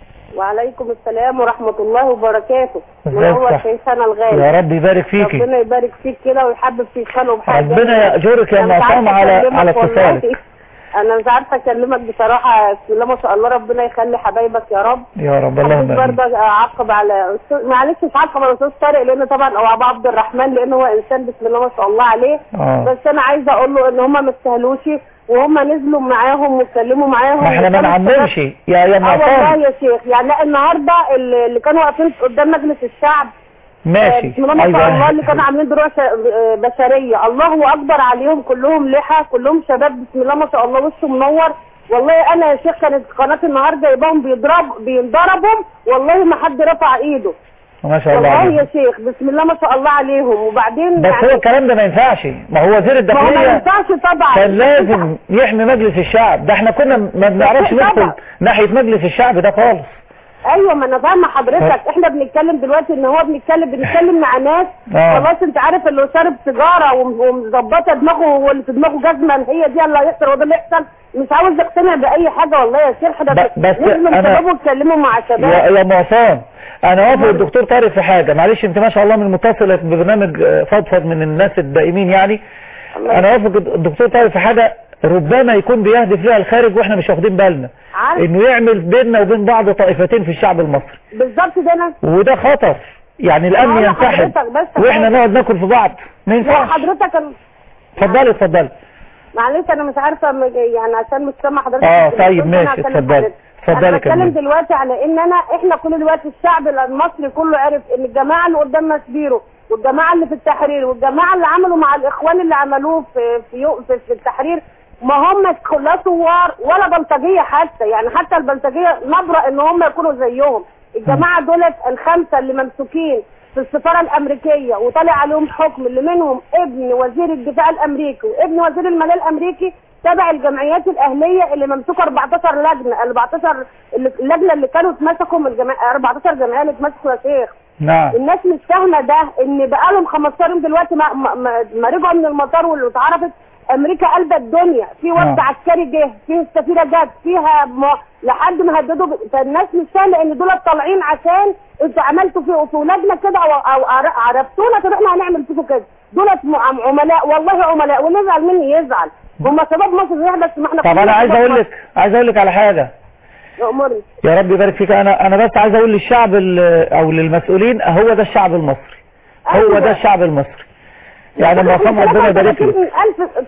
وعليكم السلام ورحمة الله وبركاته ازيك منور صح؟ شيخنا الغالي يا رب يبارك فيكي ربنا يبارك فيك كده ويحبب في خلقه بحاجة ربنا يأجرك يا أنا أم مش عصام عارفة على أكلمك على والله. اتصالك انا مش عارفه اكلمك بصراحه بسم الله ما شاء الله ربنا يخلي حبايبك يا رب يا رب اللهم حبيت امين برضه اعقب على أستاذ- معلش مش عارفه على الاستاذ طارق لان طبعا او ابو عبد الرحمن لان هو انسان بسم الله ما شاء الله عليه آه. بس انا عايزه اقول له ان هم ما استاهلوش وهم نزلوا معاهم واتكلموا معاهم ما احنا ما وكانوا نعممش يا يا ام اه والله عصام يا شيخ يعني لا النهارده اللي اللي كانوا واقفين قدام مجلس الشعب ماشي بسم الله ما شاء الله اللي كانوا عاملين دروع ش- آه، بشريه الله اكبر عليهم كلهم لحى كلهم شباب بسم الله ما شاء الله وشه منور والله انا يا شيخ كانت قناه النهار جايباهم بيضرب بينضربوا والله ما حد رفع ايده ما شاء الله والله عليك. يا شيخ بسم الله ما شاء الله عليهم وبعدين بس هو الكلام ده ما ينفعش ما هو وزير ما هو ما الداخلية ينفعش طبعا كان لازم يحمي مجلس الشعب ده احنا كنا ما بنعرفش طبعا. ندخل ناحية مجلس الشعب ده خالص ايوه ما انا فاهمه حضرتك احنا بنتكلم دلوقتي ان هو بنتكلم بنتكلم مع ناس آه. خلاص انت عارف اللي شارب سيجاره وم- ومظبطه دماغه واللي في دماغه جزمه هي دي اللي هيحصل وده اللي يحصل مش عاوز اقتنع باي حاجه والله يا شيخ ده ب- بس نزلوا أنا- شباب واتكلموا مع يا شباب يا ام عصام انا وافق الدكتور طارق في حاجة معلش انت ما شاء الله من متصلة ببرنامج آه، فضفض من الناس الدائمين يعني انا وافق الدكتور طارق في حاجة ربما يكون بيهدف لها الخارج واحنا مش واخدين بالنا عارف انه يعمل بيننا وبين بعض طائفتين في الشعب المصري بالظبط ده انا وده خطر يعني الامن أنا ينسحب حضرتك بس واحنا حاجة. نقعد ناكل في بعض ما لا ينفعش حضرتك أنا- اتفضلي اتفضلي معلش انا مش عارفه م- يعني عشان مش سامعه حضرتك اه بس طيب أنا ماشي هتكلم اتفضلي حضرتك. اتفضلي انا بتكلم كملي دلوقتي على ان انا احنا كل دلوقتي الشعب المصري كله عرف ان الجماعه اللي قدام مسبيرو والجماعه اللي في التحرير والجماعه اللي عملوا مع الاخوان اللي عملوه في في, يو- في, في التحرير ما هم لا ثوار ولا بلطجيه حتى يعني حتى البلطجيه نبرأ ان هم يكونوا زيهم الجماعه دولت الخمسه اللي ممسوكين في السفاره الامريكيه وطلع عليهم حكم اللي منهم ابن وزير الدفاع الامريكي وابن وزير الماليه الامريكي تبع الجمعيات الاهليه اللي ممسوكه 14 لجنه 14 اللي- اللجنه اللي كانوا اتمسكوا من الجمعيه 14 جمعيه اللي اتمسكوا يا شيخ نعم الناس مش فاهمه ده ان بقالهم 15 يوم دلوقتي ما, ما, ما, ما رجعوا من المطار واللي اتعرفت امريكا قلبة الدنيا في وفد نعم. عسكري جه في السفيره جت فيها م... لحد ما هددوا ب... فالناس مش فاهمه ان دول طالعين عشان انتوا عملتوا في في ولادنا كده او, أو عر- عرفتونا طب احنا هنعمل فيكم كده دولت م- عملاء والله عملاء واللي يزعل مني يزعل هم شباب مصر صحيح بس ما احنا طب كلنا انا عايز شباب اقول مصر. لك عايز اقول لك على حاجة أمرني يا رب يبارك فيك انا انا بس عايز اقول للشعب ال- او للمسؤولين هو ده الشعب المصري هو أيوة. ده الشعب المصري يعني لما فهم ربنا يبارك له 1000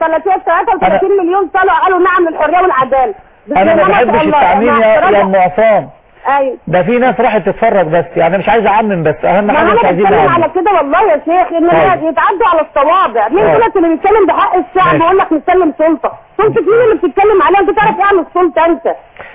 33 مليون طلعوا قالوا نعم للحريه والعداله بسم انا ما الله شاء بحبش الله. التعميم مع يا يا احترامي- ام عصام ايوه ده في ناس راحت تتفرج بس يعني مش عايز اعمم بس اهم ما حاجه مش انا عايزين بتكلم نعمم على كده والله يا شيخ ان طيب. يتعدوا على الصوابع مين طيب. دولت اللي بيتكلم بحق الشعب ماشي. ويقول لك نسلم سلطه سلطه مين اللي بتتكلم عليها انت تعرف ايه عن السلطه انت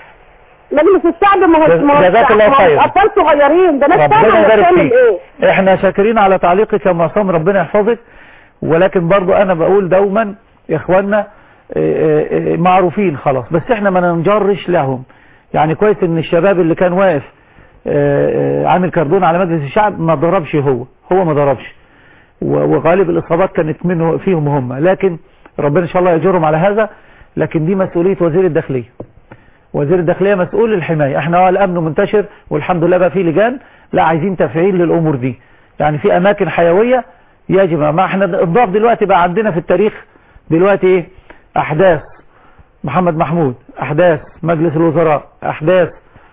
مجلس الشعب ما هو ما هو جزاك الله ما هو خير. اطفال صغيرين ده ناس ربنا فاهمه هي يبارك بتعمل فيك ايه احنا شاكرين على تعليقك يا ام عصام ربنا يحفظك ولكن برضو انا بقول دوما يا اخوانا اه، اه، اه، معروفين خلاص بس احنا ما ننجرش لهم يعني كويس ان الشباب اللي كان واقف اه، اه، عامل كردون على مجلس الشعب ما ضربش هو هو ما ضربش و- وغالب الاصابات كانت منه فيهم هم لكن ربنا ان شاء الله يجرهم على هذا لكن دي مسؤولية وزير الداخلية وزير الداخلية مسؤول للحماية احنا اه الامن منتشر والحمد لله بقى في لجان لا عايزين تفعيل للامور دي يعني في اماكن حيوية يجب ما احنا الضغط دلوقتي بقى عندنا في التاريخ دلوقتي ايه احداث محمد محمود احداث مجلس الوزراء احداث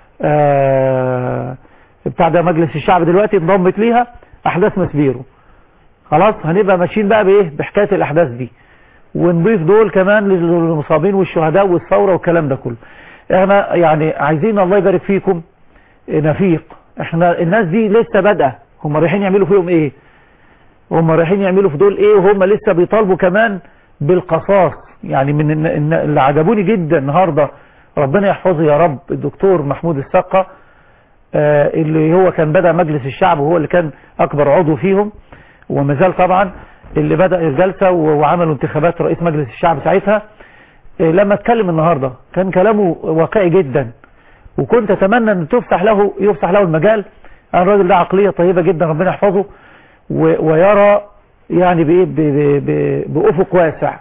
آه بتاع ده مجلس الشعب دلوقتي انضمت ليها احداث مسبيرو خلاص هنبقى ماشيين بقى بايه بحكاية الاحداث دي ونضيف دول كمان للمصابين والشهداء والثورة والكلام ده كله احنا يعني عايزين الله يبارك فيكم نفيق احنا الناس دي لسه بادئه هم رايحين يعملوا فيهم ايه هم رايحين يعملوا في دول ايه وهم لسه بيطالبوا كمان بالقصاص يعني من الن- الن- اللي عجبوني جدا النهارده ربنا يحفظه يا رب الدكتور محمود السقا آه، اللي هو كان بدأ مجلس الشعب وهو اللي كان اكبر عضو فيهم وما زال طبعا اللي بدأ الجلسة و- وعملوا انتخابات رئيس مجلس الشعب ساعتها آه، لما اتكلم النهاردة كان كلامه واقعي جدا وكنت اتمنى ان تفتح له يفتح له المجال انا الراجل ده عقلية طيبة جدا ربنا يحفظه و- ويرى يعني بإيه ب- ب- ب- بأفق واسع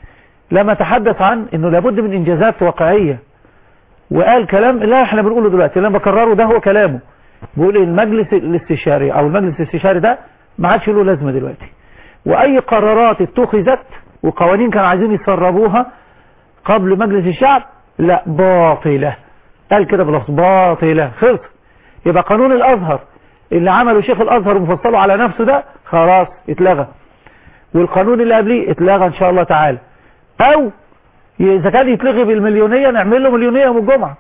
لما تحدث عن انه لابد من انجازات واقعية وقال كلام لا احنا بنقوله دلوقتي لما بكرره ده هو كلامه بيقول المجلس الاستشاري او المجلس الاستشاري ده ما عادش له لازمة دلوقتي واي قرارات اتخذت وقوانين كانوا عايزين يسربوها قبل مجلس الشعب لا باطلة قال كده بلفظ باطلة خلص يبقى قانون الازهر اللي عمله شيخ الازهر ومفصله على نفسه ده خلاص اتلغى والقانون اللي قبليه اتلغى ان شاء الله تعالى او اذا كان يتلغي بالمليونية نعمل له مليونية يوم الجمعة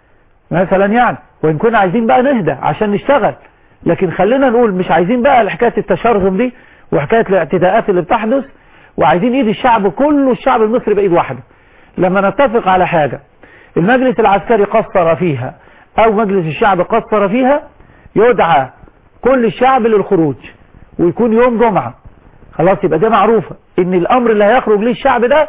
مثلا يعني وان كنا عايزين بقى نهدى عشان نشتغل لكن خلينا نقول مش عايزين بقى حكاية التشرذم دي وحكاية الاعتداءات اللي بتحدث وعايزين ايد الشعب كله الشعب المصري بايد واحدة لما نتفق على حاجة المجلس العسكري قصر فيها او مجلس الشعب قصر فيها يدعى كل الشعب للخروج ويكون يوم جمعة خلاص يبقى ده معروفة ان الامر اللي هيخرج ليه الشعب ده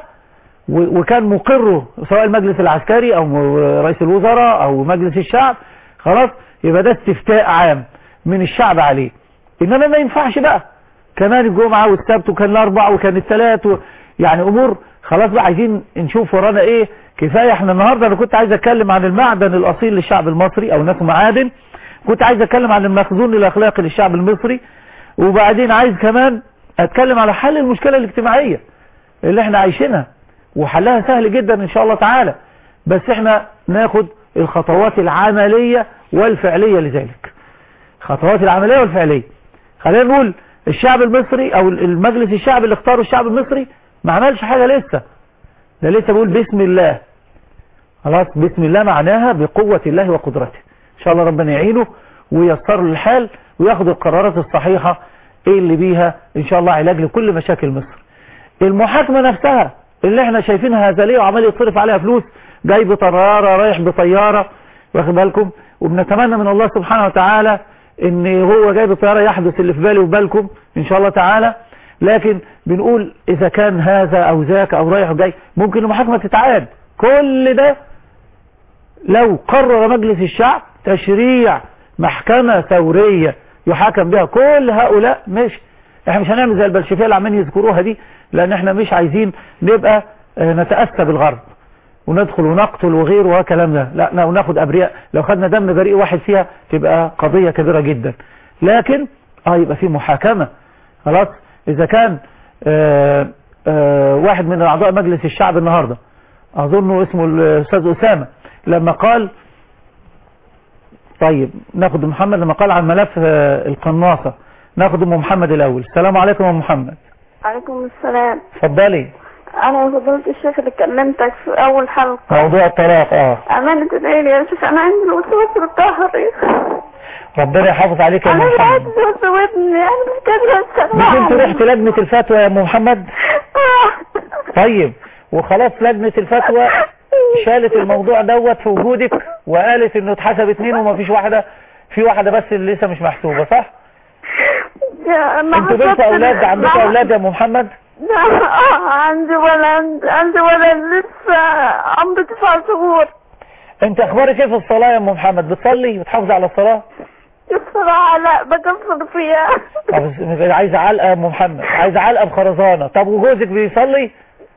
و- وكان مقره سواء المجلس العسكري او م- رئيس الوزراء او مجلس الشعب خلاص يبقى ده استفتاء عام من الشعب عليه انما ما ينفعش بقى كمان الجمعة والسبت وكان الاربع وكان الثلاث و... يعني امور خلاص بقى عايزين نشوف ورانا ايه كفاية احنا النهاردة انا كنت عايز اتكلم عن المعدن الاصيل للشعب المصري او ناس معادن كنت عايز اتكلم عن المخزون الاخلاقي للشعب المصري وبعدين عايز كمان اتكلم على حل المشكلة الاجتماعية اللي احنا عايشينها وحلها سهل جدا ان شاء الله تعالى بس احنا ناخد الخطوات العملية والفعلية لذلك خطوات العملية والفعلية خلينا نقول الشعب المصري او المجلس الشعب اللي اختاره الشعب المصري ما عملش حاجة لسه ده لسه بيقول بسم الله خلاص بسم الله معناها بقوة الله وقدرته ان شاء الله ربنا يعينه وييسر له الحال وياخد القرارات الصحيحة ايه اللي بيها ان شاء الله علاج لكل مشاكل مصر المحاكمة نفسها اللي احنا شايفينها هزلية وعمال يتصرف عليها فلوس جاي بطيارة رايح بطيارة واخد بالكم وبنتمنى من الله سبحانه وتعالى ان هو جاي بطيارة يحدث اللي في بالي وبالكم ان شاء الله تعالى لكن بنقول اذا كان هذا او ذاك او رايح وجاي ممكن المحاكمة تتعاد كل ده لو قرر مجلس الشعب تشريع محكمة ثورية يحاكم بها كل هؤلاء مش احنا مش هنعمل زي البلشفية اللي عمالين يذكروها دي لان احنا مش عايزين نبقى اه، نتأسى بالغرب وندخل ونقتل وغيره وكلام ده لا لا، وناخد ابرياء لو خدنا دم بريء واحد فيها تبقى قضية كبيرة جدا لكن اه يبقى في محاكمة خلاص اذا كان اه اه واحد من اعضاء مجلس الشعب النهاردة اظنه اسمه الاستاذ اسامة لما قال طيب ناخد محمد لما قال عن ملف اه، القناصة ناخد ام محمد الاول السلام عليكم يا ام محمد عليكم السلام اتفضلي انا فضلت الشيخ اللي كلمتك في اول حلقة موضوع الطلاق اه امانة تدعيلي يا شيخ انا عندي الوسواس القهري ربنا يحافظ عليك يا ام انا مش محمد عايز يوسوسني انا مش قادرة مش انت استنى رحت لجنة الفتوى يا ام محمد طيب وخلاص لجنة الفتوى شالت الموضوع دوت في وجودك وقالت انه اتحسب اتنين وما فيش واحدة في واحدة بس اللي لسه مش محسوبة صح يا ما انتوا بنت حسبت اولاد ال- عندكم ما- اولاد يا ام محمد لا، آه، عندي ولد عندي ولد لسه عمره تسع شهور انت اخبارك ايه في الصلاة يا ام محمد بتصلي بتحافظ على الصلاة الصراحة لا بكفر فيها طب عايز علقة يا ام محمد عايز علقة بخرزانة طب وجوزك بيصلي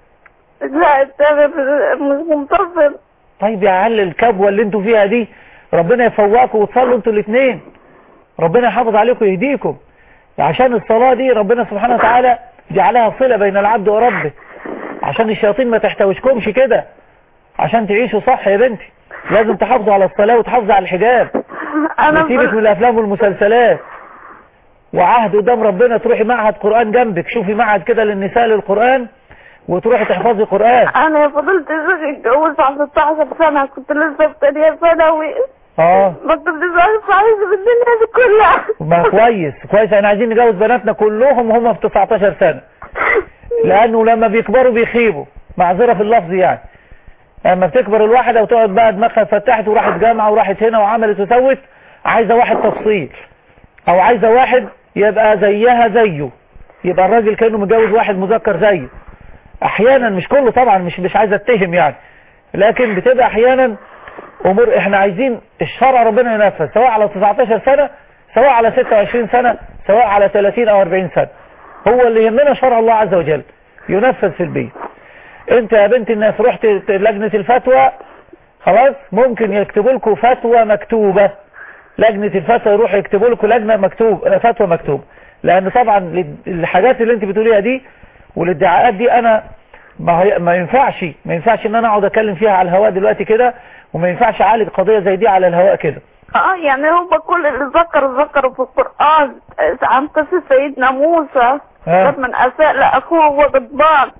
لا التاني مش منتظم طيب يا عل الكبوة اللي انتوا فيها دي ربنا يفوقكم وتصلوا انتوا الاثنين ربنا يحافظ عليكم ويهديكم عشان الصلاة دي ربنا سبحانه وتعالى جعلها صلة بين العبد وربه عشان الشياطين ما تحتوشكمش كده عشان تعيشوا صح يا بنتي لازم تحافظوا على الصلاة وتحافظوا على الحجاب انا نسيبك من الافلام والمسلسلات وعهد قدام ربنا تروحي معهد قرآن جنبك شوفي معهد كده للنساء للقرآن وتروحي تحفظي قرآن انا فضلت الشيخ اتجوزت على 16 سنة كنت لسه في تانية ثانوي اه ما كنتش عارفة عايزة في الدنيا دي كلها ما كويس كويس احنا عايزين نجوز بناتنا كلهم وهم في 19 سنة لانه لما بيكبروا بيخيبوا معذرة في اللفظ يعني لما بتكبر الواحدة وتقعد بقى دماغها اتفتحت وراحت جامعة وراحت هنا وعملت وسوت عايزة واحد تفصيل او عايزة واحد يبقى زيها زيه يبقى الراجل كأنه متجوز واحد مذكر زيه احيانا مش كله طبعا مش مش عايز اتهم يعني لكن بتبقى احيانا امور احنا عايزين الشرع ربنا ينفذ سواء على 19 سنة سواء على 26 سنة سواء على 30 او 40 سنة هو اللي يهمنا شرع الله عز وجل ينفذ في البيت انت يا بنت الناس رحت لجنة الفتوى خلاص ممكن يكتبوا لكم فتوى مكتوبة لجنة الفتوى يروح يكتبوا لكم لجنة مكتوب فتوى مكتوب لان طبعا الحاجات اللي انت بتقوليها دي والادعاءات دي انا ما, هي ما ينفعش ما ينفعش ان انا اقعد اتكلم فيها على الهواء دلوقتي كده وما ينفعش اعالج قضية زي دي على الهواء كده اه يعني هو كل اللي ذكر ذكر في القرآن عن قصة سيدنا موسى ها. من أساء لأخوه وغضبان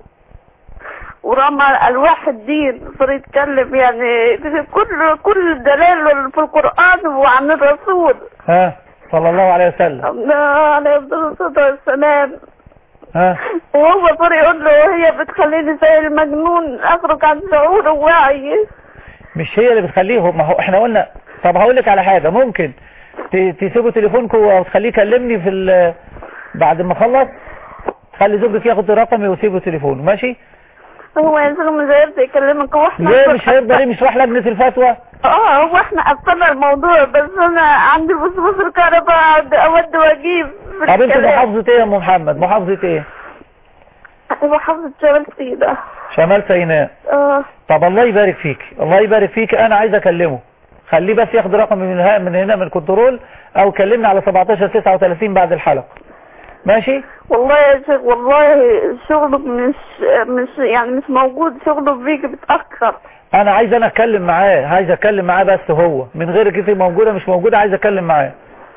ورمى الواح الدين صار يتكلم يعني في كل كل دليل في القرآن وعن الرسول ها صلى الله عليه وسلم عليه الصلاة والسلام ها وهو صار يقول له هي بتخليني زي المجنون أخرج عن شعور ووعي مش هي اللي بتخليه ما هو احنا قلنا طب هقول لك على حاجة ممكن ت- تسيبوا تليفونكم وتخليه يكلمني في ال- بعد ما اخلص خلي زوجك ياخد رقمي ويسيبوا تليفونه ماشي هو يا زلمة مش هيرضى يكلمك هو احنا ليه مش هيرضى ليه مش راح لجنة الفتوى اه هو احنا قفلنا الموضوع بس انا عندي بصبص الكهرباء اقعد اود واجيب في طب انت الكلام. محافظة ايه يا ام محمد محافظة ايه محافظة شمال سيدة شمال سيناء اه طب الله يبارك فيك الله يبارك فيك انا عايز اكلمه خليه بس ياخد رقمي من ها- من هنا من الكنترول او كلمني على 17 39 بعد الحلقة ماشي والله يا شيخ والله شغله مش مش يعني مش موجود شغله بيجي بتأخر انا عايز انا اتكلم معاه عايز اتكلم معاه بس هو من غيرك انت موجودة مش موجودة عايز اتكلم معاه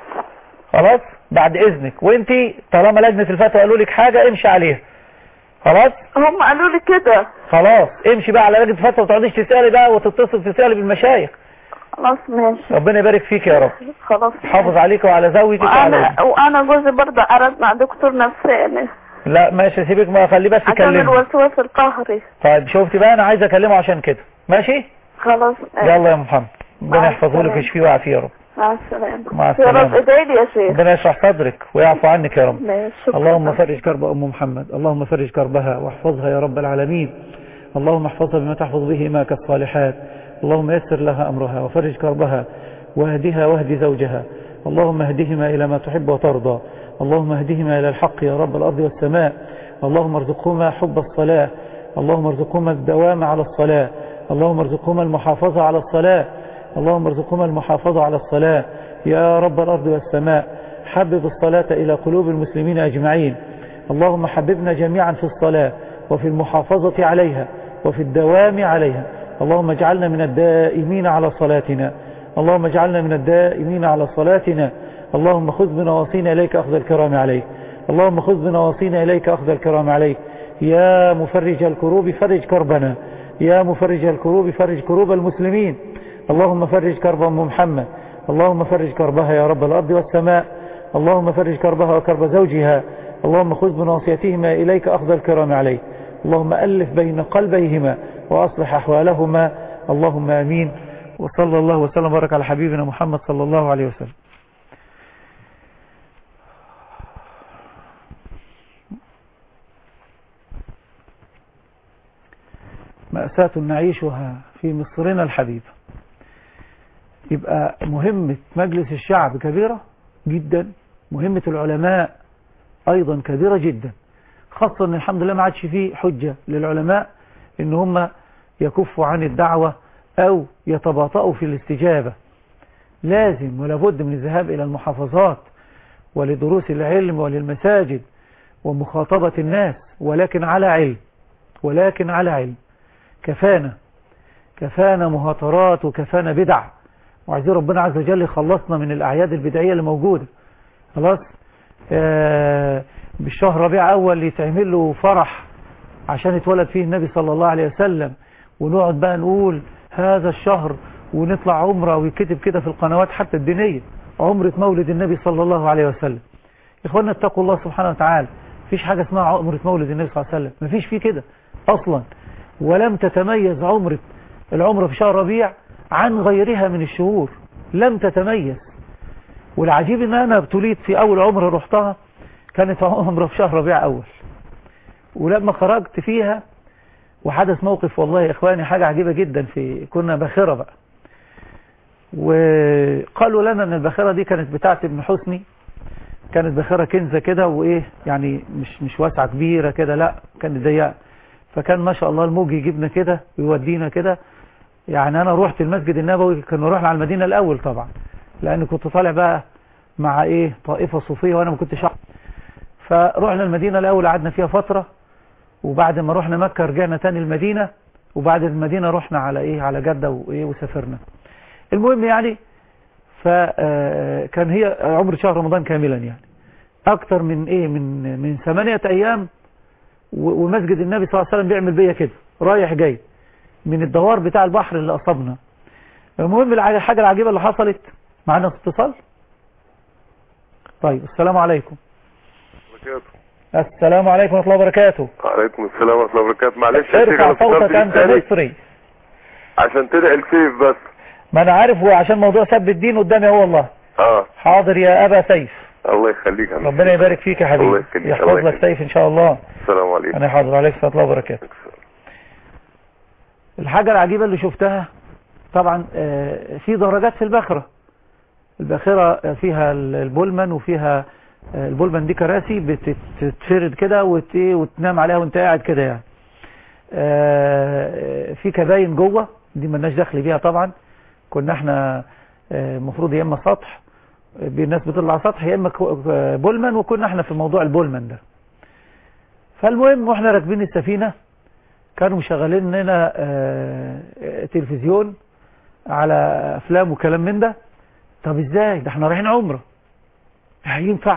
خلاص بعد اذنك وانت طالما لجنة الفتوى قالوا لك حاجة امشي عليها خلاص هم قالوا لي كده خلاص امشي بقى على لجنة الفتوى ما تقعديش تسألي بقى وتتصل تسألي بالمشايخ خلاص ماشي ربنا يبارك فيك يا رب خلاص حافظ عليك وعلى زوجك وعلى ابنك. وانا وانا جوزي برضه قرد مع دكتور نفساني لا ماشي سيبك ما خليه بس عشان يكلمني الوسواس القهري طيب شفتي بقى انا عايز اكلمه عشان كده ماشي خلاص يلا يا محمد ربنا مع يحفظه لك السلامة. ويشفيه ويعافيه يا رب مع السلامة مع يا السلامة. رب ادعي لي يا شيخ ربنا يشرح صدرك ويعفو عنك يا رب ماشي شكرا. اللهم فرج كرب أم محمد اللهم فرج كربها واحفظها يا رب العالمين اللهم احفظها بما تحفظ به إماك الصالحات اللهم يسر لها أمرها وفرج كربها واهدها واهد زوجها اللهم اهدهما إلى ما تحب وترضى اللهم اهدهما إلى الحق يا رب الأرض والسماء اللهم ارزقهما حب الصلاة اللهم ارزقهما الدوام على الصلاة اللهم ارزقهما المحافظة على الصلاة اللهم ارزقهما المحافظة على الصلاة يا رب الأرض والسماء حبب الصلاة إلى قلوب المسلمين أجمعين اللهم حببنا جميعا في الصلاة وفي المحافظة عليها وفي الدوام عليها اللهم اجعلنا من الدائمين على صلاتنا اللهم اجعلنا من الدائمين على صلاتنا اللهم خذ بنواصينا إليك أخذ الكرام عليك اللهم خذ بنواصينا إليك أخذ الكرام عليك يا مفرج الكروب فرج كربنا يا مفرج الكروب فرج كروب المسلمين اللهم فرج كرب أم محمد اللهم فرج كربها يا رب الأرض والسماء اللهم فرج كربها وكرب زوجها اللهم خذ بناصيتهما إليك أخذ الكرام عليه اللهم ألف بين قلبيهما وأصلح أحوالهما اللهم آمين وصلى الله وسلم وبارك على حبيبنا محمد صلى الله عليه وسلم مأساة نعيشها في مصرنا الحبيب يبقى مهمة مجلس الشعب كبيرة جدا مهمة العلماء أيضا كبيرة جدا خاصة أن الحمد لله ما عادش فيه حجة للعلماء أن هم يكفوا عن الدعوة أو يتباطؤوا في الاستجابة لازم ولابد من الذهاب إلى المحافظات ولدروس العلم وللمساجد ومخاطبة الناس ولكن على علم ولكن على علم كفانا كفانا مهاترات وكفانا بدع وعايزين ربنا عز وجل يخلصنا من الأعياد البدعية اللي موجودة خلاص آه بالشهر ربيع أول يتعمل له فرح عشان اتولد فيه النبي صلى الله عليه وسلم ونقعد بقى نقول هذا الشهر ونطلع عمرة ويكتب كده في القنوات حتى الدينية عمرة مولد النبي صلى الله عليه وسلم إخواننا اتقوا الله سبحانه وتعالى مفيش حاجة اسمها عمرة مولد النبي صلى الله عليه وسلم مفيش فيه كده أصلا ولم تتميز عمرة العمرة في شهر ربيع عن غيرها من الشهور لم تتميز والعجيب ان انا ابتليت في اول عمرة رحتها كانت عمرة في شهر ربيع اول ولما خرجت فيها وحدث موقف والله يا اخواني حاجة عجيبة جدا في كنا باخرة بقى وقالوا لنا ان الباخرة دي كانت بتاعت ابن حسني كانت باخرة كنزة كده وايه يعني مش مش واسعة كبيرة كده لا كانت ضيقة فكان ما شاء الله الموج يجيبنا كده ويودينا كده يعني انا رحت المسجد النبوي كنا رحنا على المدينة الاول طبعا لان كنت طالع بقى مع ايه طائفة صوفية وانا ما كنتش أعرف. فرحنا المدينة الاول قعدنا فيها فترة وبعد ما رحنا مكة رجعنا تاني المدينة وبعد المدينة رحنا على ايه على جدة وايه وسافرنا المهم يعني فكان هي عمر شهر رمضان كاملا يعني اكتر من ايه من من ثمانية ايام و- ومسجد النبي صلى الله عليه وسلم بيعمل بيا كده رايح جاي من الدوار بتاع البحر اللي اصابنا المهم الع- الحاجة العجيبة اللي حصلت معانا اتصال طيب السلام عليكم السلام عليكم ورحمة الله وبركاته وعليكم السلام ورحمة الله وبركاته معلش يا شيخ ارفع انا اتصلت صوتك بيك انت تاني مصري عشان تدعي السيف بس ما انا عارف هو عشان موضوع سب الدين قدامي هو والله اه حاضر يا ابا سيف الله يخليك يا عم. ربنا يبارك فيك يا الله حبيبي يخليك، يحفظ الله لك يخليك. سيف ان شاء الله السلام عليكم انا حاضر عليك ورحمه الله وبركاته الحاجة العجيبة اللي شفتها طبعا آه، في درجات في الباخرة الباخرة فيها البولمان وفيها آه، البولمان دي كراسي بتتفرد كده وت- وتنام عليها وانت قاعد كده يعني آه، في كباين جوه دي ملناش دخل بيها طبعا كنا احنا آه، المفروض يا اما سطح آه، الناس بتطلع سطح يا اما كو- آه، بولمان وكنا احنا في موضوع البولمان ده فالمهم واحنا راكبين السفينة كانوا مشغلين لنا آه، آه، تلفزيون على افلام وكلام من ده طب ازاي ده احنا رايحين عمره هينفع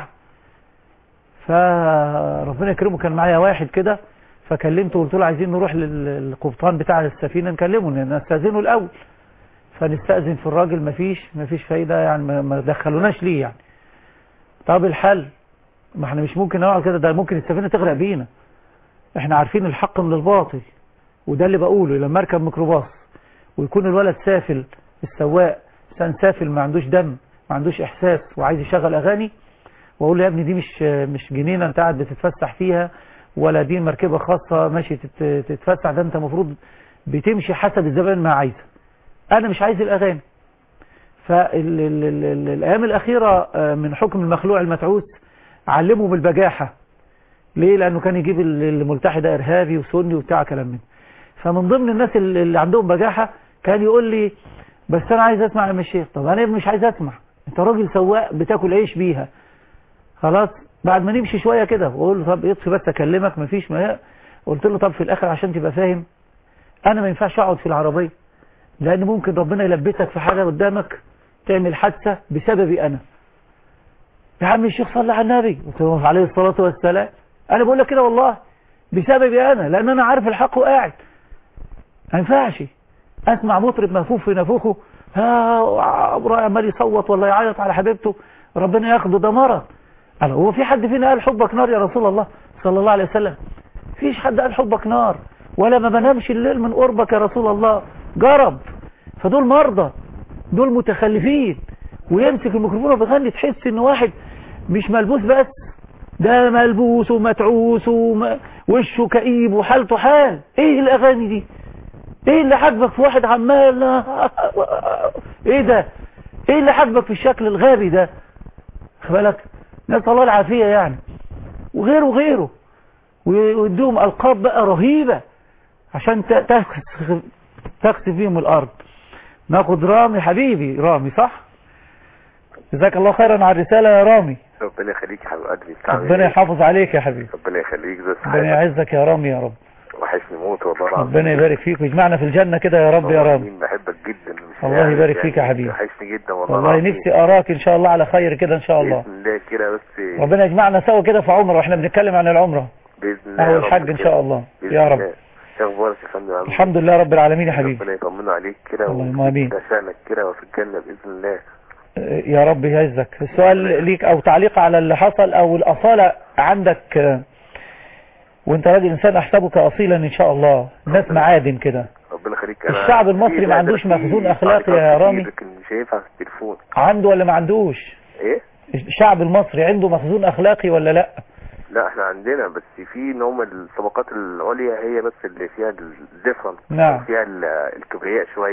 فربنا يكرمه كان معايا واحد كده فكلمته وقلت له عايزين نروح لل- للقبطان بتاع السفينه نكلمه لان نستاذنه الاول فنستاذن في الراجل مفيش مفيش فايده يعني ما- ما دخلوناش ليه يعني طب الحل ما احنا مش ممكن نقعد كده ده ممكن السفينه تغرق بينا احنا عارفين الحق من الباطل وده اللي بقوله لما اركب ميكروباص ويكون الولد سافل السواق انسان سافل ما عندوش دم ما عندوش احساس وعايز يشغل اغاني واقول له يا ابني دي مش مش جنينه انت قاعد بتتفسح فيها ولا دي مركبه خاصه ماشي تت- تتفسح ده انت المفروض بتمشي حسب الزبائن ما عايزه انا مش عايز الاغاني فالايام الاخيره آه، من حكم المخلوع المتعوس علمه بالبجاحه ليه لانه كان يجيب ال- الملتحي ده ارهابي وسني وبتاع كلام من فمن ضمن الناس اللي اللي عندهم بجاحه كان يقول لي بس انا عايز اسمع يا ام الشيخ طب انا مش عايز اسمع انت راجل سواق بتاكل عيش بيها خلاص بعد ما نمشي شويه كده واقول له طب اطفي بس اكلمك مفيش ما هي قلت له طب في الاخر عشان تبقى فاهم انا ما ينفعش اقعد في العربيه لان ممكن ربنا يلبسك في حاجه قدامك تعمل حادثه بسببي انا يا عم الشيخ صلى على النبي قلت له عليه الصلاه والسلام انا بقول لك كده والله بسببي انا لان انا عارف الحق وقاعد ما ينفعش اسمع مطرب مهفوف في نافوخه ها ابراهيم عمال يصوت ولا يعيط على حبيبته ربنا ياخده ده مرض قال هو في حد فينا قال حبك نار يا رسول الله صلى الله عليه وسلم فيش حد قال حبك نار ولا ما بنامش الليل من قربك يا رسول الله جرب فدول مرضى دول متخلفين ويمسك الميكروفون وبيغني تحس ان واحد مش ملبوس بس ده ملبوس ومتعوس وم... وشه كئيب وحالته حال ايه الاغاني دي ايه اللي حاجبك في واحد عمال ايه ده ايه اللي حاجبك في الشكل الغابي ده خد بالك نسال الله العافيه يعني وغيره وغيره ويدوهم القاب بقى رهيبه عشان ت- تخسف تخسف بيهم الارض ناخد رامي حبيبي رامي صح جزاك الله خيرا على الرساله يا رامي ربنا يخليك يا حبيب قلبي بتعمل ربنا إيه؟ يحافظ عليك يا حبيبي ربنا يخليك زي ربنا يعزك يا رامي يا رب وحشني موت والله العظيم ربنا يبارك فيك ويجمعنا في الجنة كده يا رب يا رب مين بحبك جدا مش الله يعني- يبارك يعني فيك يا حبيبي. وحشني جدا والله والله العظيم. نفسي أراك إن شاء الله على خير كده إن شاء الله بإذن الله كده بس ربنا يجمعنا سوا كده في عمره وإحنا بنتكلم عن العمرة بإذن الله أهو يا رب الحج إن كده. شاء الله بإذن يا رب الله. إيه اخبارك يا فندم عامل الحمد لله رب العالمين يا إيه؟ حبيبي ربنا يطمنا عليك كده اللهم آمين. ويتشانك كده وفي الجنة بإذن الله يا رب يعزك السؤال ليك أو تعليق على اللي حصل أو الأصالة عندك آه، وانت راجل إنسان أحسبك أصيلا إن شاء الله الناس معادن كده ربنا يخليك أنا الشعب المصري في ما عندوش في مخزون أخلاقي تعليقات يا كتير رامي لكن مش هينفع في التليفون عنده ولا ما عندوش إيه الشعب المصري عنده مخزون أخلاقي ولا لا لا احنا عندنا بس في ان هم الطبقات العليا هي بس اللي فيها الديفرنت نعم. فيها ال- الكبرياء شوية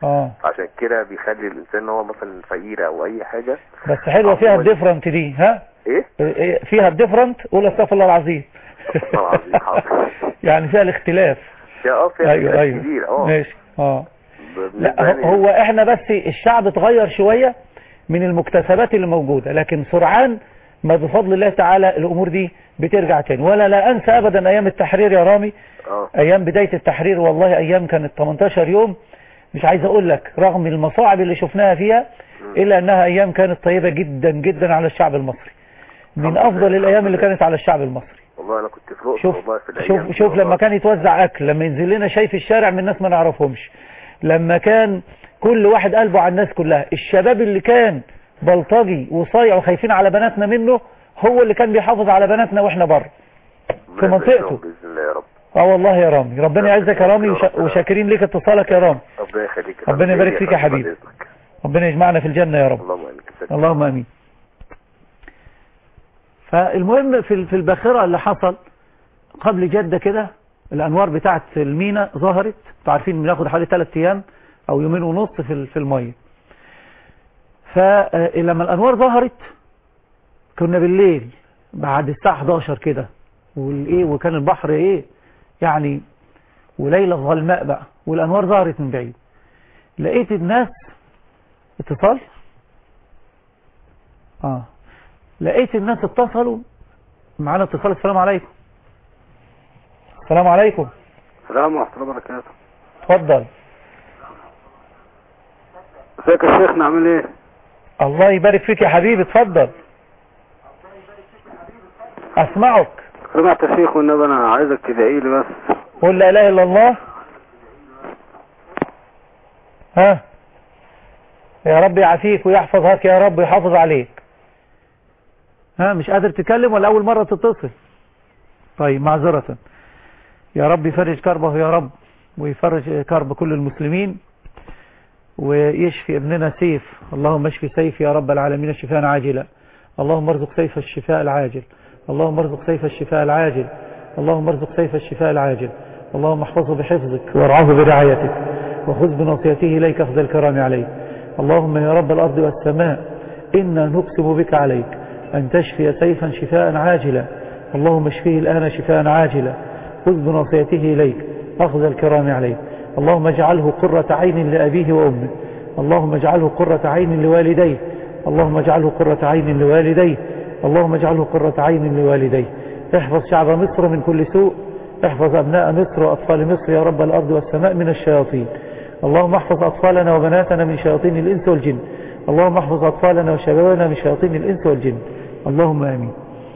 اه عشان كده بيخلي الانسان ان هو مثلا فقير او اي حاجه بس حلوة فيها الديفرنت دي ها ايه إيه- فيها الديفرنت قول استغفر الله العظيم الله العظيم حاضر يعني فيها الاختلاف يا اه فيها ايوه اختلاف ايوه كبير اه ماشي اه لا بالنسبة هو- لي- هو احنا بس الشعب اتغير شوية من المكتسبات اللي موجودة لكن سرعان ما بفضل الله تعالى الامور دي بترجع تاني ولا لا انسى ابدا ايام التحرير يا رامي اه ايام بداية التحرير والله ايام كانت 18 يوم مش عايز اقول لك رغم المصاعب اللي شفناها فيها الا انها ايام كانت طيبة جدا جدا على الشعب المصري من افضل الايام اللي كانت على الشعب المصري والله انا كنت في الأقصر شوف والله في الايام شوف دي شوف والله. لما كان يتوزع اكل لما ينزل لنا شاي في الشارع من الناس ما نعرفهمش لما كان كل واحد قلبه على الناس كلها الشباب اللي كان بلطجي وصايع وخايفين على بناتنا منه هو اللي كان بيحافظ على بناتنا واحنا بره في ربنا منطقته يبارك باذن الله يا رب اه والله يا رامي ربنا يعزك يا رامي وش- وشاكرين ليك اتصالك يا رامي ربنا يخليك يا ربنا فندم. يبارك فيك يا بعد حبيبي. إذنك. ربنا يجمعنا في الجنة يا رب اللهم امين اللهم امين فالمهم في في الباخرة اللي حصل قبل جدة كده الانوار بتاعت المينا ظهرت انتوا عارفين بناخد حوالي 3 ايام او يومين ونص في ال- في الميه فلما الانوار ظهرت كنا بالليل بعد الساعه 11 كده والايه وكان البحر ايه يعني وليله ظلماء بقى والانوار ظهرت من بعيد لقيت الناس اتصال اه لقيت الناس اتصلوا معانا اتصال السلام عليكم السلام عليكم السلام ورحمة الله وبركاته اتفضل ازيك يا شيخنا عامل ايه؟ الله يبارك فيك يا حبيبي اتفضل اسمعك سمعت يا شيخ والنبي انا عايزك تدعي لي بس قل لا اله الا الله ها يا رب يعافيك ويحفظك يا رب ويحافظ عليك ها مش قادر تتكلم ولا اول مرة تتصل طيب معذرة يا رب يفرج كربه يا رب ويفرج كرب كل المسلمين ويشفي ابننا سيف اللهم اشفي سيف يا رب العالمين شفاء عاجلا اللهم ارزق سيف الشفاء العاجل اللهم ارزق سيف الشفاء العاجل اللهم ارزق سيف الشفاء العاجل اللهم احفظه بحفظك وارعاه برعايتك وخذ بنصيته إليك أخذ الكرام عليك اللهم يا رب الأرض والسماء إنا نقسم بك عليك أن تشفي سيفا شفاء عاجلا اللهم اشفيه الآن شفاء عاجلا خذ بنصيته إليك أخذ الكرام عليك اللهم اجعله قرة عين لأبيه وأمه اللهم اجعله قرة عين لوالديه اللهم اجعله قرة عين لوالديه اللهم اجعله قرة عين لوالديه احفظ شعب مصر من كل سوء احفظ أبناء مصر وأطفال مصر يا رب الأرض والسماء من الشياطين اللهم احفظ أطفالنا وبناتنا من شياطين الإنس والجن اللهم احفظ أطفالنا وشبابنا من شياطين الإنس والجن اللهم آمين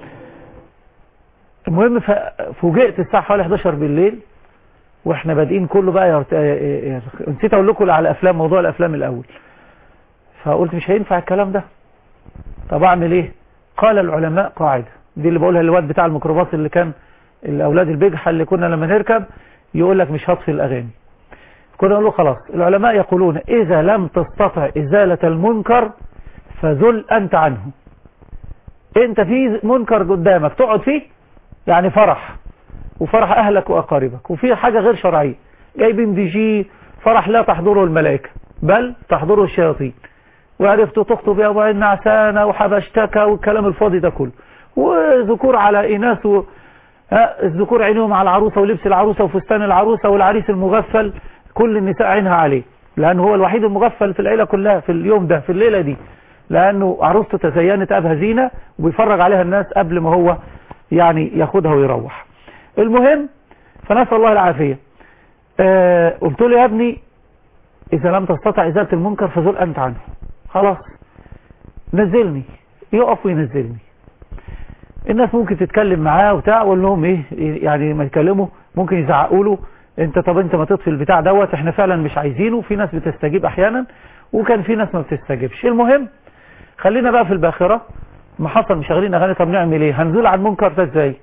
المهم فوجئت الساعة حوالي 11 بالليل واحنا بادئين كله بقى يرت... نسيت اقول لكم على الافلام موضوع الافلام الاول فقلت مش هينفع الكلام ده طب اعمل ايه قال العلماء قاعدة دي اللي بقولها للواد بتاع الميكروباص اللي كان الاولاد البجحة اللي كنا لما نركب يقول لك مش هطفي الاغاني كنا نقول له خلاص العلماء يقولون اذا لم تستطع ازالة المنكر فذل انت عنه انت في منكر قدامك تقعد فيه يعني فرح وفرح اهلك واقاربك وفي حاجة غير شرعية جايبين دي جي فرح لا تحضره الملائكة بل تحضره الشياطين وعرفتوا تخطب يا ابو عين نعسانة وحبشتك والكلام الفاضي ده كله وذكور على اناث و... الذكور عينهم على العروسة ولبس العروسة وفستان العروسة والعريس المغفل كل النساء عينها عليه لأنه هو الوحيد المغفل في العيلة كلها في اليوم ده في الليلة دي لأنه عروسته تزينت أبها زينة وبيفرج عليها الناس قبل ما هو يعني ياخدها ويروح المهم فنسأل الله العافية آه قلت له يا ابني إذا لم تستطع إزالة المنكر فزل أنت عنه خلاص نزلني يقف وينزلني الناس ممكن تتكلم معاه وبتاع اقول لهم ايه يعني ما يتكلموا ممكن يزعقوا له انت طب انت ما تطفي البتاع دوت احنا فعلا مش عايزينه في ناس بتستجيب احيانا وكان في ناس ما بتستجيبش المهم خلينا بقى في الباخرة ما حصل مشغلين اغاني طب نعمل ايه هنزول عن المنكر ده ازاي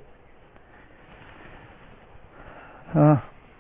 ها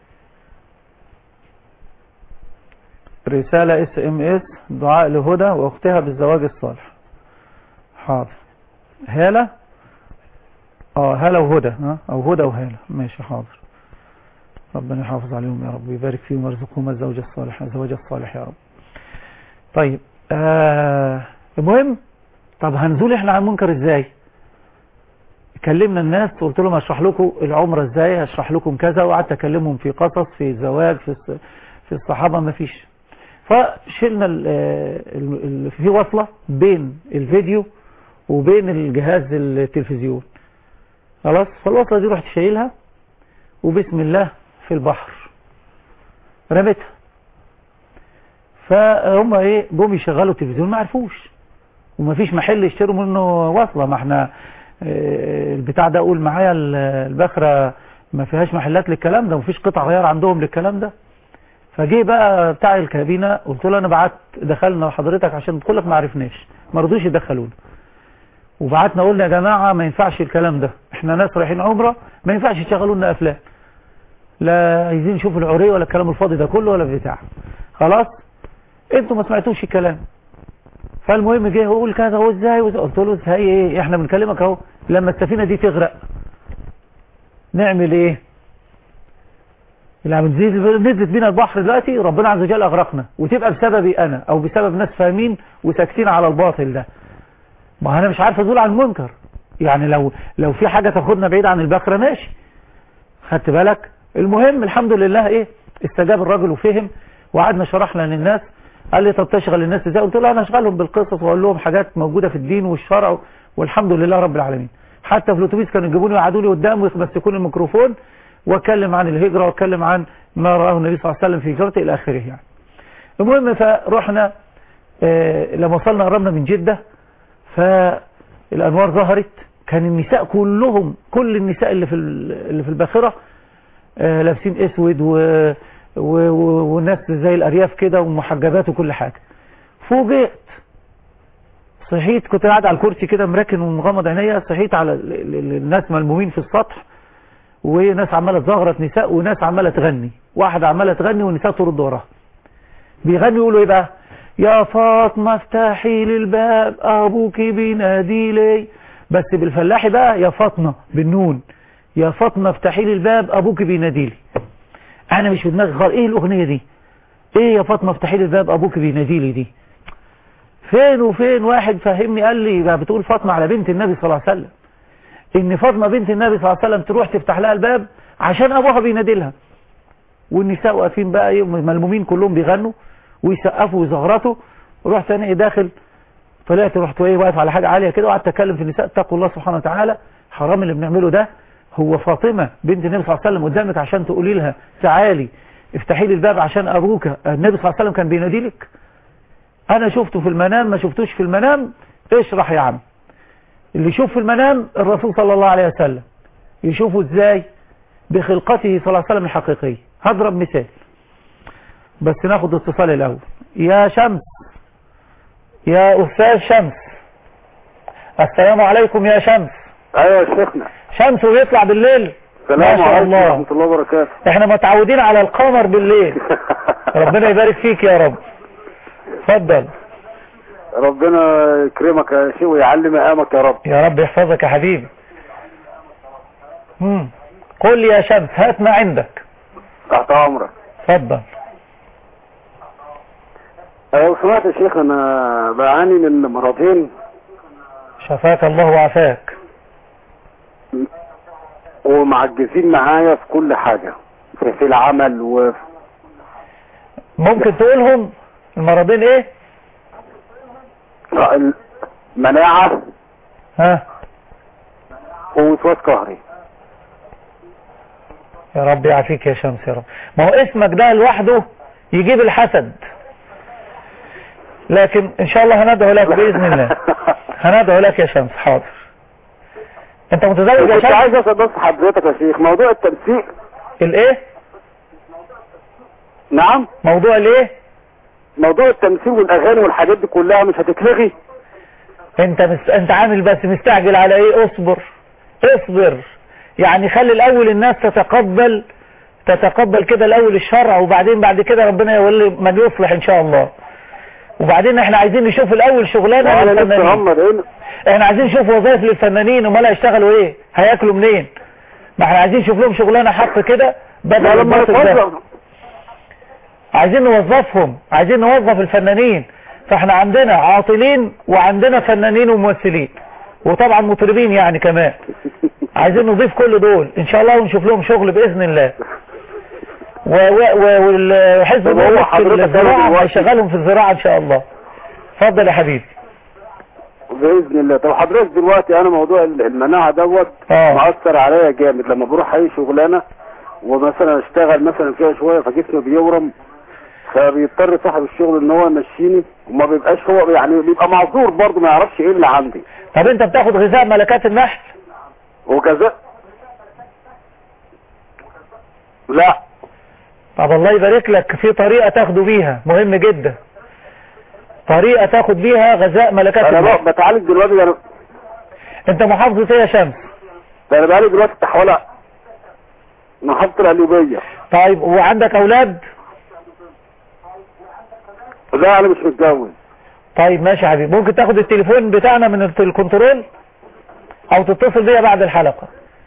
رسالة اس ام اس دعاء لهدى واختها بالزواج الصالح حاضر هالة اه هالة وهدى ها او هدى وهالة ماشي حاضر ربنا يحافظ عليهم يا رب ويبارك فيهم ويرزقهم الزوج الصالح الزواج الصالح يا رب طيب آه المهم طب هنزول احنا عن المنكر ازاي كلمنا الناس قلت لهم هشرح لكم العمرة ازاي هشرح لكم كذا وقعدت اكلمهم في قصص في الزواج في الص- في الصحابة ما فيش فشلنا ال ال ال في وصلة بين الفيديو وبين الجهاز التلفزيون خلاص فالوصلة دي رحت شايلها وبسم الله في البحر رميتها فهم ايه جم يشغلوا التلفزيون ما عرفوش ومفيش محل يشتروا منه وصلة ما احنا آه، البتاع ده اقول معايا ال- البخرة ما فيهاش محلات للكلام ده ومفيش قطع غيار عندهم للكلام ده فجه بقى بتاع الكابينة قلت له انا بعت دخلنا لحضرتك عشان ندخلك ما عرفناش ما رضوش يدخلونا وبعتنا قلنا يا جماعة ما ينفعش الكلام ده احنا ناس رايحين عمرة ما ينفعش يشغلوا لنا افلام لا عايزين نشوف العري ولا الكلام الفاضي ده كله ولا بتاع خلاص انتوا ما سمعتوش الكلام فالمهم جه يقول كذا هو ازاي وإزاي؟ قلت له ازاي ايه احنا بنكلمك اهو لما السفينه دي تغرق نعمل ايه لما نزيد نزلت بينا البحر دلوقتي ربنا عز وجل اغرقنا وتبقى بسببي انا او بسبب ناس فاهمين وساكتين على الباطل ده ما انا مش عارف ازول عن المنكر يعني لو لو في حاجه تاخدنا بعيد عن البخره ماشي خدت بالك المهم الحمد لله ايه استجاب الراجل وفهم وقعدنا شرحنا للناس قال لي طب تشغل الناس ازاي قلت له انا اشغلهم بالقصص واقول لهم حاجات موجوده في الدين والشرع والحمد لله رب العالمين حتى في الاتوبيس كانوا يجيبوني ويقعدوا لي قدام ويمسكوني الميكروفون واتكلم عن الهجره واتكلم عن ما راه النبي صلى الله عليه وسلم في هجرته الى اخره يعني المهم فرحنا آه لما وصلنا قربنا من جده فالانوار ظهرت كان النساء كلهم كل النساء اللي في ال- اللي في الباخره آه، لابسين اسود و... و... و... والناس زي الارياف كده ومحجبات وكل حاجه فوجئت صحيت كنت قاعد على الكرسي كده مركن ومغمض عينيا صحيت على ال- ال- ال- الناس ملمومين في السطح وناس عماله تزغرط نساء وناس عماله تغني واحده عماله تغني والنساء ترد وراها بيغني يقولوا ايه بقى يا فاطمه افتحي لي الباب ابوك بينادي لي بس بالفلاحي بقى يا فاطمه بالنون يا فاطمه افتحي لي الباب ابوك بينادي لي انا مش في دماغي خالص ايه الاغنيه دي ايه يا فاطمه افتحي لي الباب ابوك بينادي لي دي فين وفين واحد فهمني قال لي بقى بتقول فاطمه على بنت النبي صلى الله عليه وسلم ان فاطمه بنت النبي صلى الله عليه وسلم تروح تفتح لها الباب عشان ابوها بينادي لها والنساء واقفين بقى ايه ملمومين كلهم بيغنوا ويسقفوا ويزغرطوا ورحت انا ايه داخل طلعت رحت ايه واقف على حاجه عاليه كده وقعدت اتكلم في النساء اتقوا الله سبحانه وتعالى حرام اللي بنعمله ده هو فاطمه بنت النبي صلى الله عليه وسلم قدامك عشان تقولي لها تعالي افتحي لي الباب عشان ابوك النبي صلى الله عليه وسلم كان بينادي لك انا شفته في المنام ما شفتوش في المنام اشرح يا عم اللي يشوف في المنام الرسول صلى الله عليه وسلم يشوفه ازاي بخلقته صلى الله عليه وسلم الحقيقية هضرب مثال بس ناخد اتصال الاول يا شمس يا استاذ شمس السلام عليكم يا شمس ايوه يا شيخنا شمس ويطلع بالليل ما السلام شاء عليكم الله ورحمه الله وبركاته احنا متعودين على القمر بالليل ربنا يبارك فيك يا رب اتفضل ربنا يكرمك يا شيخ ويعلي مقامك يا رب يا رب يحفظك يا حبيبي مم. قل لي يا شمس هات ما عندك تحت امرك اتفضل لو سمعت يا شيخ انا بعاني من مرضين شفاك الله وعافاك ومعجزين معايا في كل حاجة في, في العمل و ممكن تقولهم المرضين ايه مناعة ها ووسواس قهري يا رب يعافيك يا شمس يا رب ما هو اسمك ده لوحده يجيب الحسد لكن ان شاء الله هندعو لك باذن الله هندعو لك يا شمس حاضر انت متزوج يا كنت شمس عايز اسال بس حضرتك يا شيخ موضوع التمثيل الايه نعم موضوع الايه موضوع التمثيل والاغاني والحاجات دي كلها مش هتتلغي انت مست... انت عامل بس مستعجل على ايه اصبر اصبر يعني خلي الاول الناس تتقبل تتقبل كده الاول الشرع وبعدين بعد كده ربنا يولي من يصلح ان شاء الله وبعدين احنا عايزين نشوف الاول شغلانه انا نفسي للفنانين غمض عيني احنا عايزين نشوف وظائف للفنانين امال هيشتغلوا ايه هياكلوا منين ما احنا عايزين نشوف لهم شغلانه حق كده بدل لا لما الباطل ده يتوظف عايزين نوظفهم عايزين نوظف الفنانين فاحنا عندنا عاطلين وعندنا فنانين وممثلين وطبعا مطربين يعني كمان عايزين نضيف كل دول ان شاء الله ونشوف لهم شغل باذن الله و- و- و- وال- وحزب طب هو الوقت في حضرتك الزراعه دلوقتي- هيشغلهم في الزراعه ان شاء الله اتفضل يا حبيبي باذن الله طب حضرتك دلوقتي انا موضوع ال- المناعه دوت اه مأثر عليا جامد لما بروح اي شغلانه ومثلا اشتغل مثلا فيها شويه فجسمي بيورم فبيضطر صاحب الشغل ان هو يمشيني وما بيبقاش هو يعني بيبقى معذور برضه ما يعرفش ايه اللي عندي طب انت بتاخد غذاء ملكات النحل وكذا لا طب الله يبارك لك في طريقة تاخده بيها مهم جدا طريقة تاخد بيها غذاء ملكات انا النحل بقى بتعالج دلوقتي انا انت محافظة ايه يا شمس ده انا بقالي دلوقتي تحويله محافظه القليوبيه طيب وعندك اولاد لا انا مش متجوز طيب ماشي يا حبيبي ممكن تاخد التليفون بتاعنا من الت- الكنترول او تتصل بيا بعد الحلقة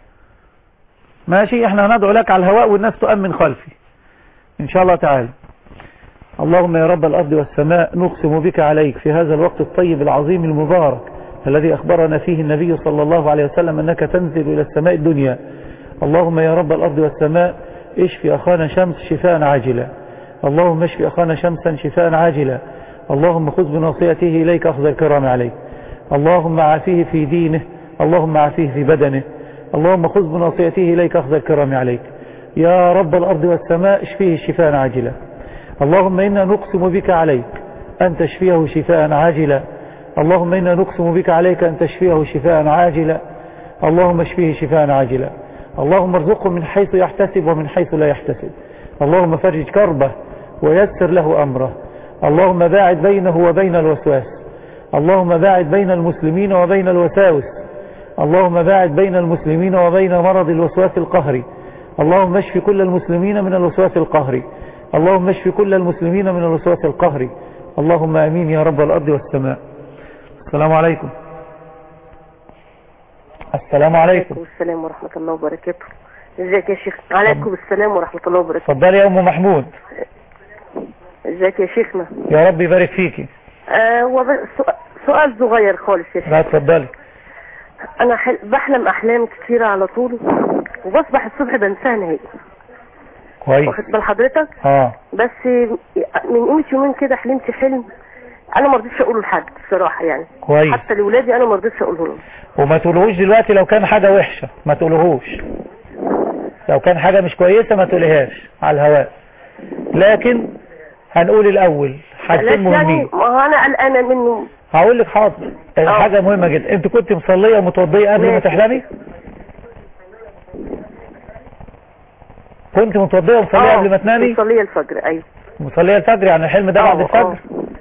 ماشي احنا هندعو لك على الهواء والناس تؤمن خلفي ان شاء الله تعالى اللهم يا رب الأرض والسماء نقسم بك عليك في هذا الوقت الطيب العظيم المبارك الذي أخبرنا فيه النبي صلى الله عليه وسلم أنك تنزل إلى السماء الدنيا اللهم يا رب الأرض والسماء اشفي أخانا شمس شفاء عاجلا اللهم اشفي أخانا شمسا شفاء عاجلا اللهم خذ بناصيته إليك أخذ الكرام عليه اللهم عافيه في دينه اللهم عافيه في بدنه اللهم خذ بناصيته إليك أخذ الكرام عليك يا رب الأرض والسماء اشفيه شفاء عاجلا اللهم إنا نقسم بك عليك أن تشفيه شفاء عاجلا اللهم إنا نقسم بك عليك أن تشفيه شفاء عاجلا اللهم اشفيه شفاء عاجلا اللهم ارزقه من حيث يحتسب ومن حيث لا يحتسب اللهم فرج كربه ويسر له أمره اللهم باعد بينه وبين الوسواس اللهم باعد بين المسلمين وبين الوساوس اللهم باعد بين المسلمين وبين مرض الوسواس القهري اللهم اشف كل المسلمين من الوسواس القهري اللهم اشف كل المسلمين من الوسواس القهري اللهم امين يا رب الارض والسماء السلام عليكم السلام عليكم السلام ورحمة الله وبركاته ازيك يا شيخ عليكم السلام ورحمة الله وبركاته اتفضلي يا ام محمود ازيك يا شيخنا يا رب يبارك فيكي آه هو بس سؤال- سؤال صغير خالص يا شيخ لا اتفضلي انا حل... بحلم احلام كتيرة على طول وبصبح الصبح بنساها نهائي كويس واخد بال حضرتك اه بس من قيمة يومين كده حلمت حلم انا ما رضيتش اقوله لحد الصراحة يعني كويس حتى لاولادي انا ما رضيتش اقوله لهم وما تقولهوش دلوقتي لو كان حاجة وحشة ما تقولهوش لو كان حاجة مش كويسة ما تقولهاش على الهواء لكن هنقول الاول حاجتين بلاش يعني مهمين ما هو انا قلقانة منه هقول لك حاضر حاجة مهمة جدا انت كنت مصلية ومتوضية قبل ما ماشي. تحلمي كنت متوضية ومصلية آه، قبل ما تنامي مصلية الفجر ايوه مصلية الفجر يعني الحلم ده بعد آه، الفجر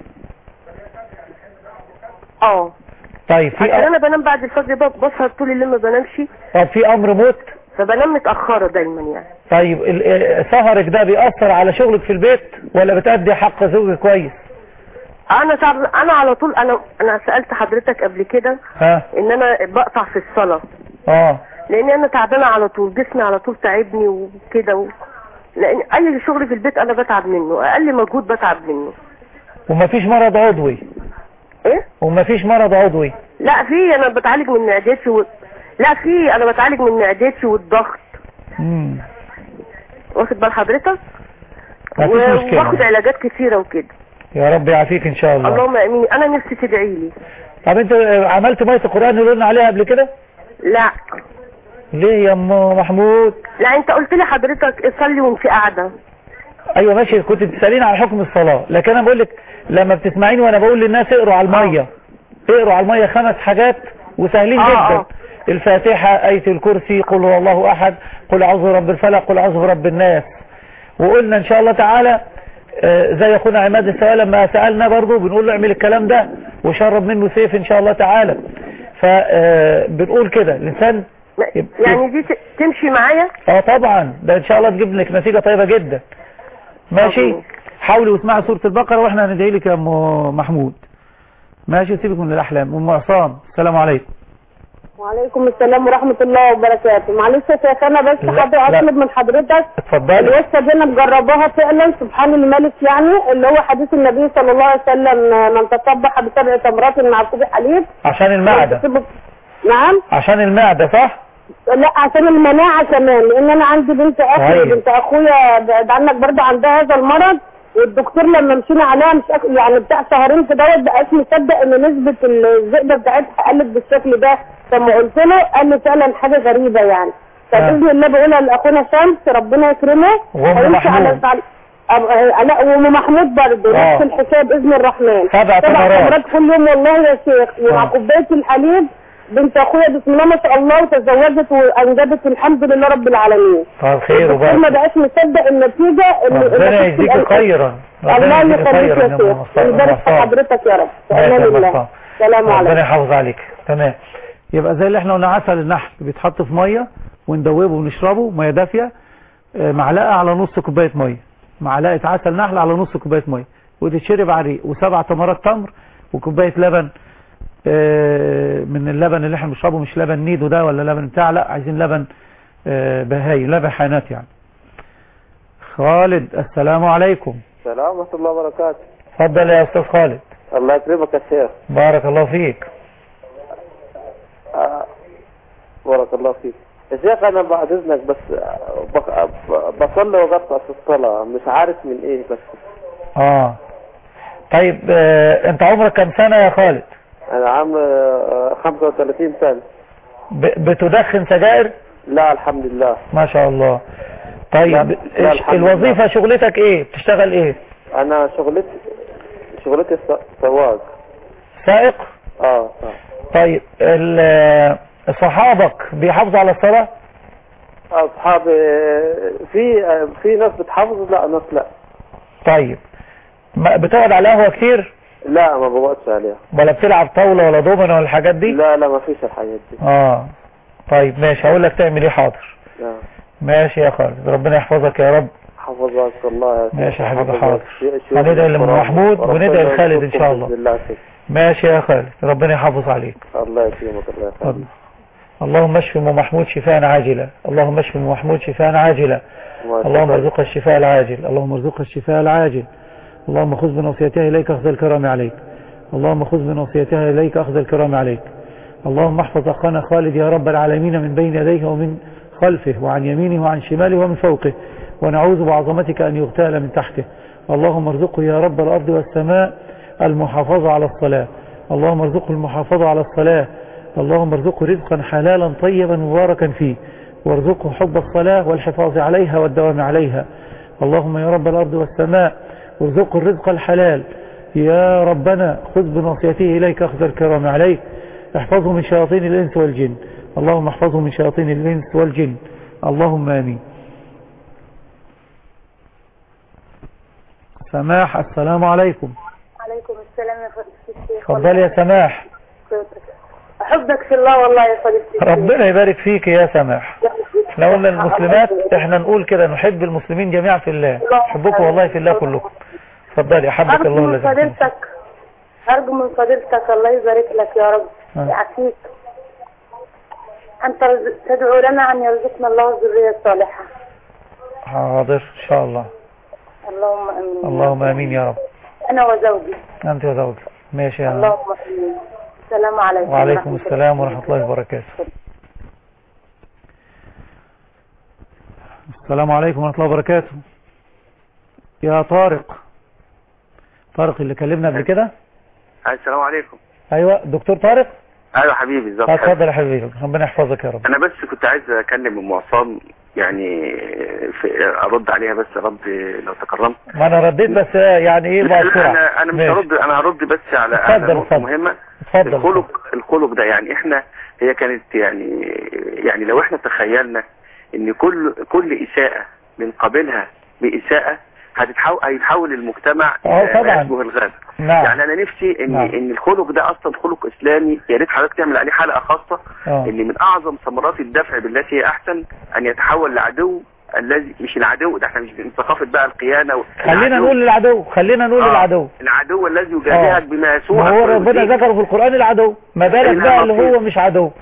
اه طيب في عشان أ... انا بنام بعد الفجر بقى بسهر طول الليل ما بنامش طب في امر موت فبنام متأخرة دايما يعني طيب ال- ال- سهرك ده بيأثر على شغلك في البيت ولا بتأدي حق زوجك كويس انا تعب انا على طول انا انا سألت حضرتك قبل كده ها ان انا بقطع في الصلاة اه لان انا تعبانة على طول جسمي على طول تعبني وكده و... لان اي شغل في البيت انا بتعب منه اقل مجهود بتعب منه ومفيش مرض عضوي ايه ومفيش مرض عضوي لا في انا بتعالج من معدتي و... لا في انا بتعالج من معدتي والضغط مم. واخد بال حضرتك مفيش و- مشكلة. وباخد علاجات كتيرة وكده يا رب يعافيك ان شاء الله اللهم امين انا نفسي تدعي لي طب انت آه، عملت مية القرآن اللي قلنا عليها قبل كده لا ليه يا ام محمود لا انت قلت لي حضرتك اصلي وانت قاعده ايوه ماشي كنت بتسأليني على حكم الصلاة لكن انا بقول لك لما بتسمعيني وانا بقول للناس اقروا على المية اقروا على المية خمس حاجات وسهلين آه، جدا آه. الفاتحة آية الكرسي قل هو الله احد قل اعوذ برب الفلق قل اعوذ برب الناس وقلنا ان شاء الله تعالى آه، زي اخونا عماد السؤال لما سألنا برضو بنقول له اعمل الكلام ده وشرب منه سيف ان شاء الله تعالى فبنقول كده الانسان يعني دي ت- تمشي معايا اه طبعا ده ان شاء الله تجيب لك نتيجة طيبة جدا ماشي حاولي واسمعي سورة البقرة واحنا هندعي لك يا ام محمود ماشي سيبك من الاحلام ام عصام السلام عليكم وعليكم السلام ورحمة الله وبركاته معلش يا شيخ انا بس لا، حابة لا. اطلب من حضرتك اتفضلي الوصفة دي انا مجرباها فعلا سبحان الملك يعني اللي هو حديث النبي صلى الله عليه وسلم من تصبح بسبع تمرات مع كوب حليب عشان المعدة نعم عشان المعدة صح لا عشان المناعة كمان لان انا عندي بنت اخي صحيح. بنت اخويا بعد عنك برضه عندها هذا المرض والدكتور لما مشينا عليها مش أك... يعني بتاع شهرين كده بقاش مصدق ان نسبة الزئبة بتاعتها قلت بالشكل ده فما قلت له قال لي فعلا حاجة غريبة يعني فباذن الله بقولها لاخونا شمس ربنا يكرمه وأم هيمشي على محمود. على- أب- لا وام محمود برضه آه. نفس الحكايه باذن الرحمن سبع تمرات. تمرات كل يوم والله يا شيخ ومع آه. كوبايه الحليب بنت اخويا بسم الله ما شاء الله وتزوجت وانجبت الحمد لله رب العالمين طيب خير الدكتور ما وبركة بقاش مصدق النتيجه ان ربنا إن يجزيك تكتب- خيرا الله ربنا يجزيك يخليك خيرا يا يا شيخ مصطفى ويبارك في حضرتك يا رب في ماشي امان يا الله مصطفى. سلام ربنا عليكم يحافظ عليك تمام يبقى زي اللي احنا قلنا عسل النحل بيتحط في ميه وندوبه ونشربه ميه دافيه آه، معلقه على نص كوبايه ميه معلقه عسل نحل على نص كوبايه ميه وتتشرب على الريق وسبع تمرات تمر وكوبايه لبن آه، من اللبن اللي احنا بنشربه مش لبن نيدو ده ولا لبن بتاع لا عايزين لبن آه، بهاي لبن حيوانات يعني خالد السلام عليكم السلام ورحمة الله وبركاته اتفضل يا استاذ خالد الله يكرمك يا شيخ بارك الله فيك آه، بارك الله فيك يا شيخ انا بعد اذنك بس آه، بق- ب- بصلي وبقطع في الصلاة مش عارف من ايه بس اه طيب آه، انت عمرك كم سنة يا خالد انا عام آه، 35 سنة ب- بتدخن سجائر لا الحمد لله ما شاء الله طيب لا- لا، إيش- الحمد لله. الوظيفة شغلتك ايه بتشتغل ايه انا شغلتي شغلتي س- سواق سائق اه آه. طيب ال- صحابك بيحافظوا على الصلاة اصحابي آه، في آه، في ناس بتحافظ لا ناس لا طيب ما بتقعد على قهوة كتير لا ما بقعدش عليها ولا بتلعب طاولة ولا دومنة ولا الحاجات دي لا لا ما فيش الحاجات دي اه طيب ماشي هقول لك تعمل ايه حاضر لا. ماشي يا خالد ربنا يحفظك يا رب حفظك الله يا شيخ. ماشي يا حبيبي حفظك. حاضر شيء- شيء هندعي لأم القرآن. محمود وربنا وندعي لخالد إن يرزقكم شاء الله. بإذن الله كده. ماشي يا خالد ربنا يحافظ عليك الله يكرمك الله يخليك اتفضل اللهم اشف ام محمود شفاء عاجلا اللهم اشف ام محمود شفاء عاجلا اللهم ارزقها الشفاء العاجل اللهم ارزقها الشفاء العاجل اللهم خذ بنصيحتها اليك اخذ الكرام عليك اللهم خذ بنصيحتها اليك اخذ الكرام عليك اللهم احفظ اخانا خالد يا رب العالمين من بين يديه ومن خلفه وعن يمينه وعن شماله ومن فوقه ونعوذ بعظمتك ان يغتال من تحته اللهم ارزقه يا رب الارض والسماء المحافظة على الصلاة اللهم ارزقه المحافظة على الصلاة اللهم ارزقه رزقا حلالا طيبا مباركا فيه وارزقه حب الصلاة والحفاظ عليها والدوام عليها اللهم يا رب الأرض والسماء ارزقه الرزق الحلال يا ربنا خذ بنصيته إليك أخذ الكرام عليك احفظه من شياطين الإنس والجن اللهم احفظه من شياطين الإنس والجن اللهم آمين سماح السلام عليكم عليكم السلام يا فضيلة الشيخ اتفضلي يا سماح أحبك في الله والله يا فضيلة الشيخ ربنا يبارك فيك يا سماح احنا قلنا المسلمات احنا نقول كده نحب المسلمين جميعا في الله نحبكم والله في الله كلكم اتفضلي احبك أرجو الله من الذي يحبك. فضيلتك أرجو من فضيلتك الله يبارك لك يا رب آه. يعافيك أنت رز- تدعو لنا أن يرزقنا الله الذرية الصالحة حاضر ان شاء الله اللهم آمين اللهم امين يا رب أنا وزوجي انت وزوجك ماشي يا اللهم آمين السلام عليكم وعليكم ورحمة السلام ورحمة الله وبركاته السلام عليكم ورحمة الله وبركاته يا طارق طارق اللي كلمنا قبل كده السلام عليكم ايوه دكتور طارق ايوه حبيبي بالظبط اتفضل يا حبيبي ربنا يحفظك يا رب انا بس كنت عايز اكلم ام عصام يعني في ارد عليها بس رد لو تكرمت ما انا رديت بس يعني ايه بقى لا بسرعة انا انا مش ماشي. هرد انا هرد بس على اتفضل، على نقطه اتفضل. مهمه اتفضل الخلق الخلق ده يعني احنا هي كانت يعني يعني لو احنا تخيلنا ان كل كل اساءه بنقابلها باساءه هتتحول هيتحول المجتمع اه إلى طبعا. ما يشبه الغابه نعم يعني انا نفسي ان نعم. ان الخلق ده اصلا خلق اسلامي يا ريت حضرتك تعمل عليه حلقه خاصه اه ان من اعظم ثمرات الدفع بالتي هي احسن ان يتحول لعدو الذي مش العدو ده احنا مش من ثقافه بقى القياده و- خلينا العدو. نقول للعدو خلينا نقول آه، للعدو العدو الذي يجازيك بما ما يسوءك هو ربنا ويؤذيك. ذكره في القرآن العدو ما بالك إنها بقى اللي مفروض. هو مش عدو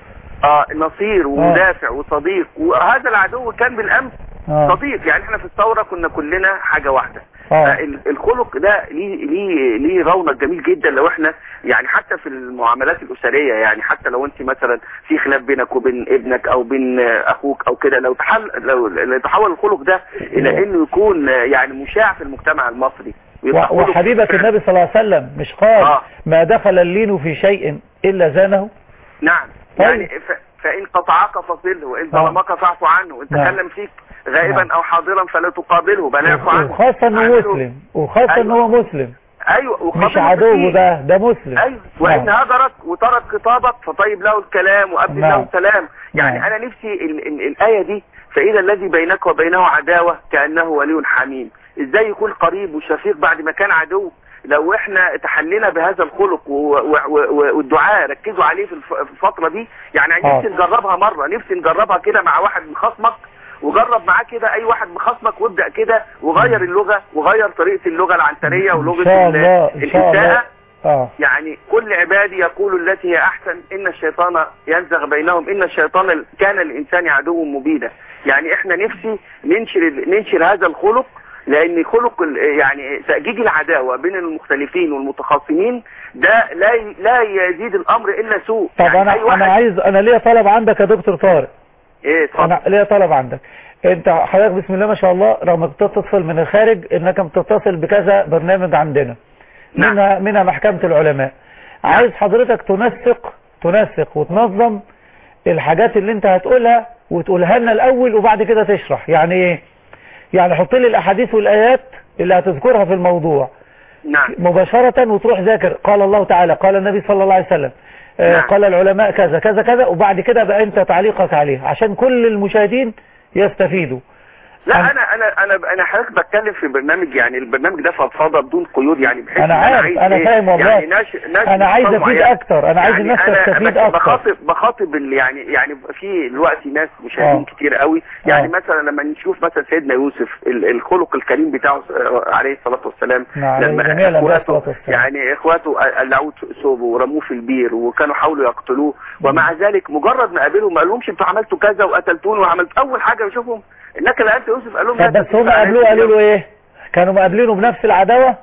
اه نصير ومدافع وصديق وهذا العدو كان بالامس آه. صديق يعني احنا في الثوره كنا كلنا حاجه واحده آه. فال- الخلق ده ليه ليه ليه رونق جميل جدا لو احنا يعني حتى في المعاملات الاسريه يعني حتى لو انت مثلا في خلاف بينك وبين ابنك او بين آه، اخوك او كده لو تحل لو لو تحول الخلق ده الى انه يكون آه، يعني مشاع في المجتمع المصري ويبقى و- خلق وحبيبك فعلا. النبي صلى الله عليه وسلم مش قال آه. ما دخل اللين في شيء إلا زانه نعم طيب. يعني ف- فإن قطعك فصله وإن آه. ظلمك فاعف عنه وإن نعم. تكلم فيك غائبا نعم. أو حاضرا فلا تقابله بل اعف عنه وخاصة انه عامله- مسلم وخاصة انه هو مسلم أيوة مش وخاصة عدو فيه. ده ده مسلم أيوة وإن نعم. هجرك وترك خطابك فطيب له الكلام وأبدل نعم. له السلام يعني نعم. أنا نفسي ال ال الآية دي فإذا الذي بينك وبينه عداوة كأنه ولي حميم إزاي يكون قريب وشفيق بعد ما كان عدو لو احنا تحلينا بهذا الخلق و- و- و- والدعاء ركزوا عليه في الف- في الفترة دي يعني آه. نفسي نجربها مرة نفسي نجربها كده مع واحد من خصمك وجرب معاه كده اي واحد مخصمك وابدأ كده وغير اللغة وغير طريقة اللغة العنترية ولغة ان شاء ال- الله ان شاء الله الإساءة اه يعني كل عبادي يقول التي هي احسن ان الشيطان ينزغ بينهم ان الشيطان كان للانسان عدو مبيدا يعني احنا نفسي ننشر ننشر هذا الخلق لان خلق ال- يعني تأجيج العداوة بين المختلفين والمتخاصمين ده لا ي- لا يزيد الامر الا سوء طب يعني انا أي واحد- انا عايز انا ليا طلب عندك يا دكتور طارق ايه اتفضل انا ليا طلب عندك انت حضرتك بسم الله ما شاء الله رغم بتتصل من الخارج انك بتتصل بكذا برنامج عندنا نعم. منها منها محكمة العلماء عايز حضرتك تنسق تنسق وتنظم الحاجات اللي انت هتقولها وتقولها لنا الاول وبعد كده تشرح يعني ايه يعني حط لي الاحاديث والايات اللي هتذكرها في الموضوع نعم مباشرة وتروح ذاكر قال الله تعالى قال النبي صلى الله عليه وسلم آه، نعم. قال العلماء كذا كذا كذا وبعد كده بقى انت تعليقك عليه عشان كل المشاهدين يستفيدوا لا أنا- انا انا انا انا حضرتك بتكلم في برنامج يعني البرنامج ده فضفاضه بدون قيود يعني بحيث أنا إن عارف، عايز أنا إيه؟ فاهم والله. يعني ناش ناش أنا عايز أطفال أفيد معينة. أكتر، أنا عايز الناس أنا تستفيد بس أكتر. بخاطب بخاطب ال- يعني يعني في دلوقتي ناس مشاهدين آه. كتير قوي يعني آه. مثلا لما نشوف مثلا سيدنا يوسف ال- الخلق الكريم بتاعه آه، عليه الصلاه والسلام نعم، عليه لما جميع الأنبياء اخواته الصلاة والسلام. يعني اخواته قلعوه ثوبه ورموه في البير وكانوا حاولوا يقتلوه ومع ذلك مجرد ما قابلهم ما قالهمش انتوا عملتوا كذا وقتلتوني وعملت اول حاجه يشوفهم انك لقيت يوسف قال لهم لا طب بس تسيب هم عليكم قابلوه قالوا اليوم. له ايه كانوا مقابلينه بنفس العداوة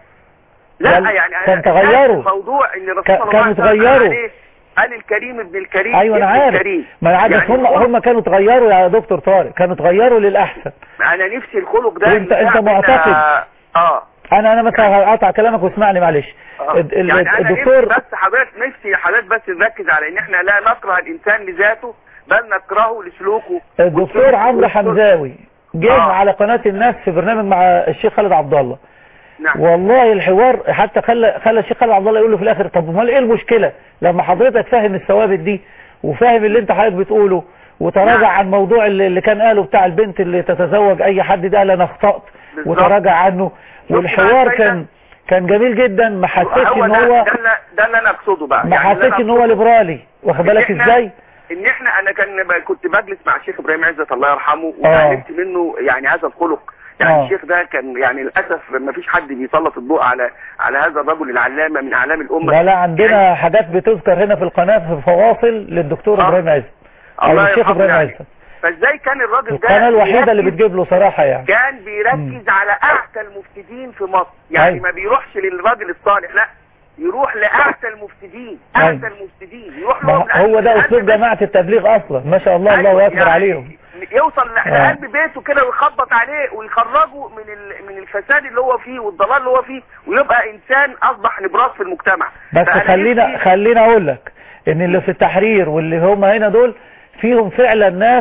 لا بل- يعني كان أنا- تغيروا. موضوع ان الرسول كا- صلى الله كانوا عليه وسلم تغيروا. عليه قال الكريم ابن الكريم ايوه انا ابن عارف الكريم ما انا عارف بس يعني هم الخلق- هم كانوا تغيروا يا دكتور طارق كانوا تغيروا للاحسن انا نفسي الخلق ده وانت- انت يعمل- معتقد. اه انا انا مثلا هقطع كلامك واسمعني معلش آه. ال- ال- يعني انا الدكتور نفسي بس حضرتك نفسي حضرتك بس نركز على ان احنا لا نكره الانسان لذاته بل نكرهه لسلوكه الدكتور والسلوك- عمرو والسلوك- حمزاوي جه آه. على قناة الناس في برنامج مع الشيخ خالد عبد الله نعم والله الحوار حتى خلى خلى الشيخ خالد عبد الله يقول له في الاخر طب امال ايه المشكله لما حضرتك فاهم الثوابت دي وفاهم اللي انت حضرتك بتقوله وتراجع نعم. عن موضوع اللي اللي كان قاله بتاع البنت اللي تتزوج اي حد ده قال انا اخطات بالظبط. وتراجع عنه والحوار بقى كان كان جميل جدا ما حسيتش هو ان ده, هو ده, اللي- ده اللي انا اقصده بقى ما يعني اللي حسيتش أنا ان هو ليبرالي واخد بالك إن إحنا- ازاي ان احنا انا كان ب- كنت بجلس مع الشيخ ابراهيم عزت الله يرحمه آه. وتعلمت منه يعني هذا الخلق يعني آه. الشيخ ده كان يعني للاسف ما فيش حد بيسلط الضوء على على هذا الرجل العلامه من اعلام الامه لا لا عندنا حاجات بتذكر هنا في القناه في فواصل للدكتور آه. ابراهيم عز او الله الشيخ يرحمه ابراهيم يعني. عز فازاي كان الراجل ده القناه الوحيده اللي بيركز- بتجيب له صراحه يعني كان بيركز على اعتى المفسدين في مصر يعني أيوة. ما بيروحش للراجل الصالح لا يروح لاعتى المفسدين أيوة. اعتى المفسدين يروح ما لهم هو ده لقلب- اسلوب لقلب جماعه التبليغ اصلا ما شاء الله الله أيوة، اكبر يعني عليهم يوصل ل- آه. لقلب بيته كده ويخبط عليه ويخرجه من ال... من الفساد اللي هو فيه والضلال اللي هو فيه ويبقى انسان اصبح نبراس في المجتمع بس فأنا خلينا نفسي- خلينا اقول لك ان اللي في التحرير واللي هم هنا دول فيهم فعلا ناس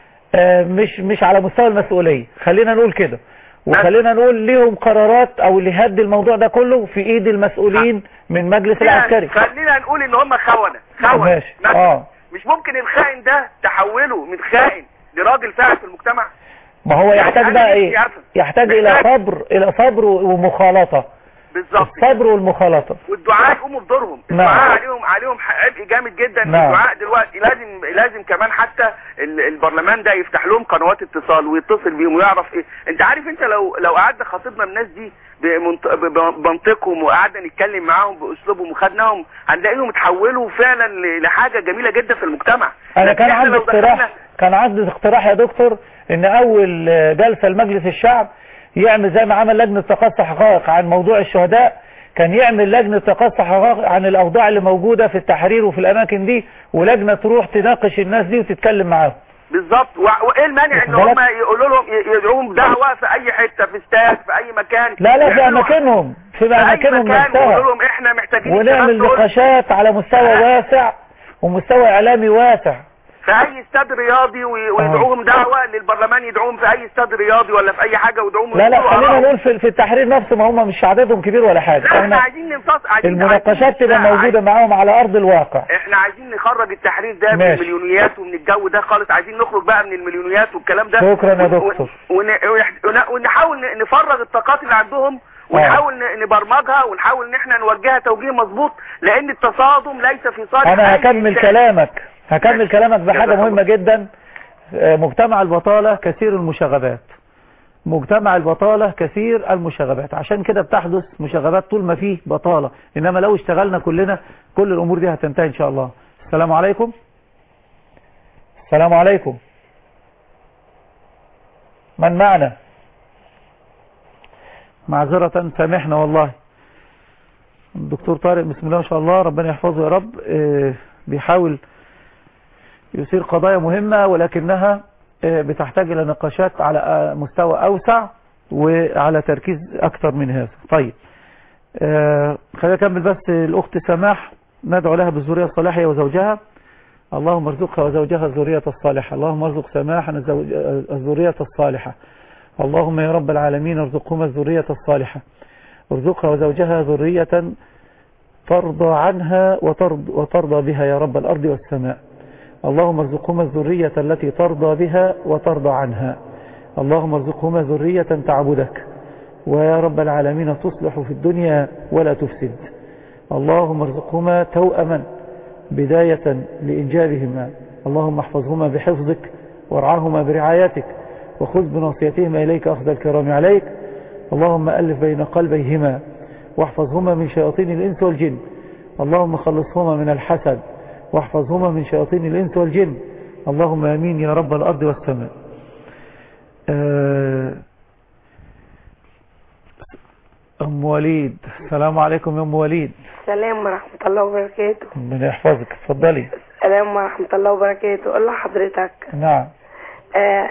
آه، مش مش على مستوى المسؤوليه خلينا نقول كده وخلينا نقول ليهم قرارات او اللي يهدي الموضوع ده كله في ايد المسؤولين من مجلس العسكري خلينا نقول ان هم خونة خونة ماشي مثلا. اه مش ممكن الخائن ده تحوله من خائن لراجل فاعل في المجتمع ما هو يعني يحتاج أنا بقى نفسي ايه أفهم. يحتاج الى محتاج- صبر الى صبر ومخالطه بالظبط الصبر والمخالطه والدعاء يقوموا بدورهم نعم. الدعاء عليهم عليهم عليهم عبء جامد جدا نعم. الدعاء دلوقتي لازم لازم كمان حتى ال- البرلمان ده يفتح لهم قنوات اتصال ويتصل بيهم ويعرف ايه انت عارف انت لو لو قعدنا خاطبنا الناس دي بمنط- ب- بمنطقهم وقعدنا نتكلم معاهم باسلوبهم وخدناهم هنلاقيهم اتحولوا فعلا ل- لحاجه جميله جدا في المجتمع انا لكن كان احنا عندي لو دخلنا- اقتراح كان عندي اقتراح يا دكتور ان اول آه، جلسة لمجلس الشعب يعمل زي ما عمل لجنة تقصي حقائق عن موضوع الشهداء كان يعمل لجنة تقصي حقائق عن الاوضاع اللي موجودة في التحرير وفي الاماكن دي ولجنة تروح تناقش الناس دي وتتكلم معاهم بالظبط و- وايه المانع ان واخد هم بالك؟ يقولوا لهم ي- يدعوهم دعوه في اي حته في استاد في اي مكان لا لا في يعملوا- اماكنهم في في اي اماكنهم مكان نفسها ويقولوا لهم احنا محتاجين ونعمل الشباب دول نقاشات على مستوى واسع ومستوى اعلامي واسع في اي استاد رياضي وي- ويدعوهم دعوه للبرلمان يدعوهم في اي استاد رياضي ولا في اي حاجه ويدعوهم لا لا ويقولوا خلينا آرائهم. نقول في في التحرير نفسه ما هم مش عددهم كبير ولا حاجة لا احنا احنا عايزين نمتص عايزين المناقشات تبقى لا، موجودة معاهم على ارض الواقع احنا عايزين نخرج التحرير ده من ماشي. المليونيات ومن الجو ده خالص عايزين نخرج بقى من المليونيات والكلام ده شكرا يا ون- دكتور. ون- ون- ون- ونحاول ن- نفرغ الطاقات اللي عندهم ونحاول ن- نبرمجها ونحاول ان احنا نوجهها توجيه مظبوط لان التصادم ليس في صالح انا أي هكمل إنسان. كلامك هكمل كلامك بحاجة جزاك مهمة جدا آه، مجتمع البطالة كثير المشاغبات مجتمع البطالة كثير المشاغبات عشان كده بتحدث مشاغبات طول ما فيه بطالة انما لو اشتغلنا كلنا كل الامور دي هتنتهي ان شاء الله السلام عليكم السلام عليكم من معنا معذرة سامحنا والله الدكتور طارق بسم الله ما شاء الله ربنا يحفظه يا رب آه، بيحاول يثير قضايا مهمة ولكنها آه، بتحتاج إلى نقاشات على آه، مستوى أوسع وعلى تركيز أكثر من هذا طيب آه، خلينا نكمل بس الأخت سماح ندعو لها بالذرية الصالحة هي وزوجها اللهم ارزقها وزوجها الذرية الصالحة اللهم ارزق سماحا الزوج- الذرية الصالحة اللهم يا رب العالمين ارزقهما الذرية الصالحة ارزقها وزوجها ذرية ترضى عنها وترضى, وترضى بها يا رب الأرض والسماء اللهم ارزقهما الذرية التي ترضى بها وترضى عنها اللهم ارزقهما ذرية تعبدك ويا رب العالمين تصلح في الدنيا ولا تفسد اللهم ارزقهما توأما بداية لإنجابهما اللهم احفظهما بحفظك وارعاهما برعايتك وخذ بناصيتهما إليك أخذ الكرام عليك اللهم ألف بين قلبيهما واحفظهما من شياطين الإنس والجن اللهم خلصهما من الحسد واحفظهما من شياطين الإنس والجن اللهم آمين يا رب الأرض والسماء آه، أم وليد السلام عليكم يا أم وليد السلام ورحمة الله وبركاته ربنا يحفظك اتفضلي السلام ورحمة الله وبركاته قول لحضرتك نعم آه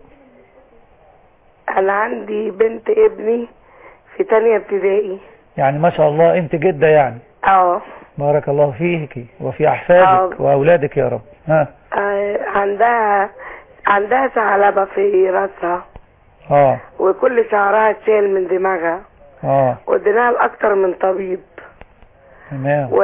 أنا عندي بنت ابني في تانية ابتدائي يعني ما شاء الله انت جدة يعني اه بارك الله فيك وفي أحفادك آه. وأولادك يا رب ها آه، عندها عندها ثعلبة في راسها اه وكل شعرها اتشال من دماغها اه وديناها لأكتر من طبيب تمام و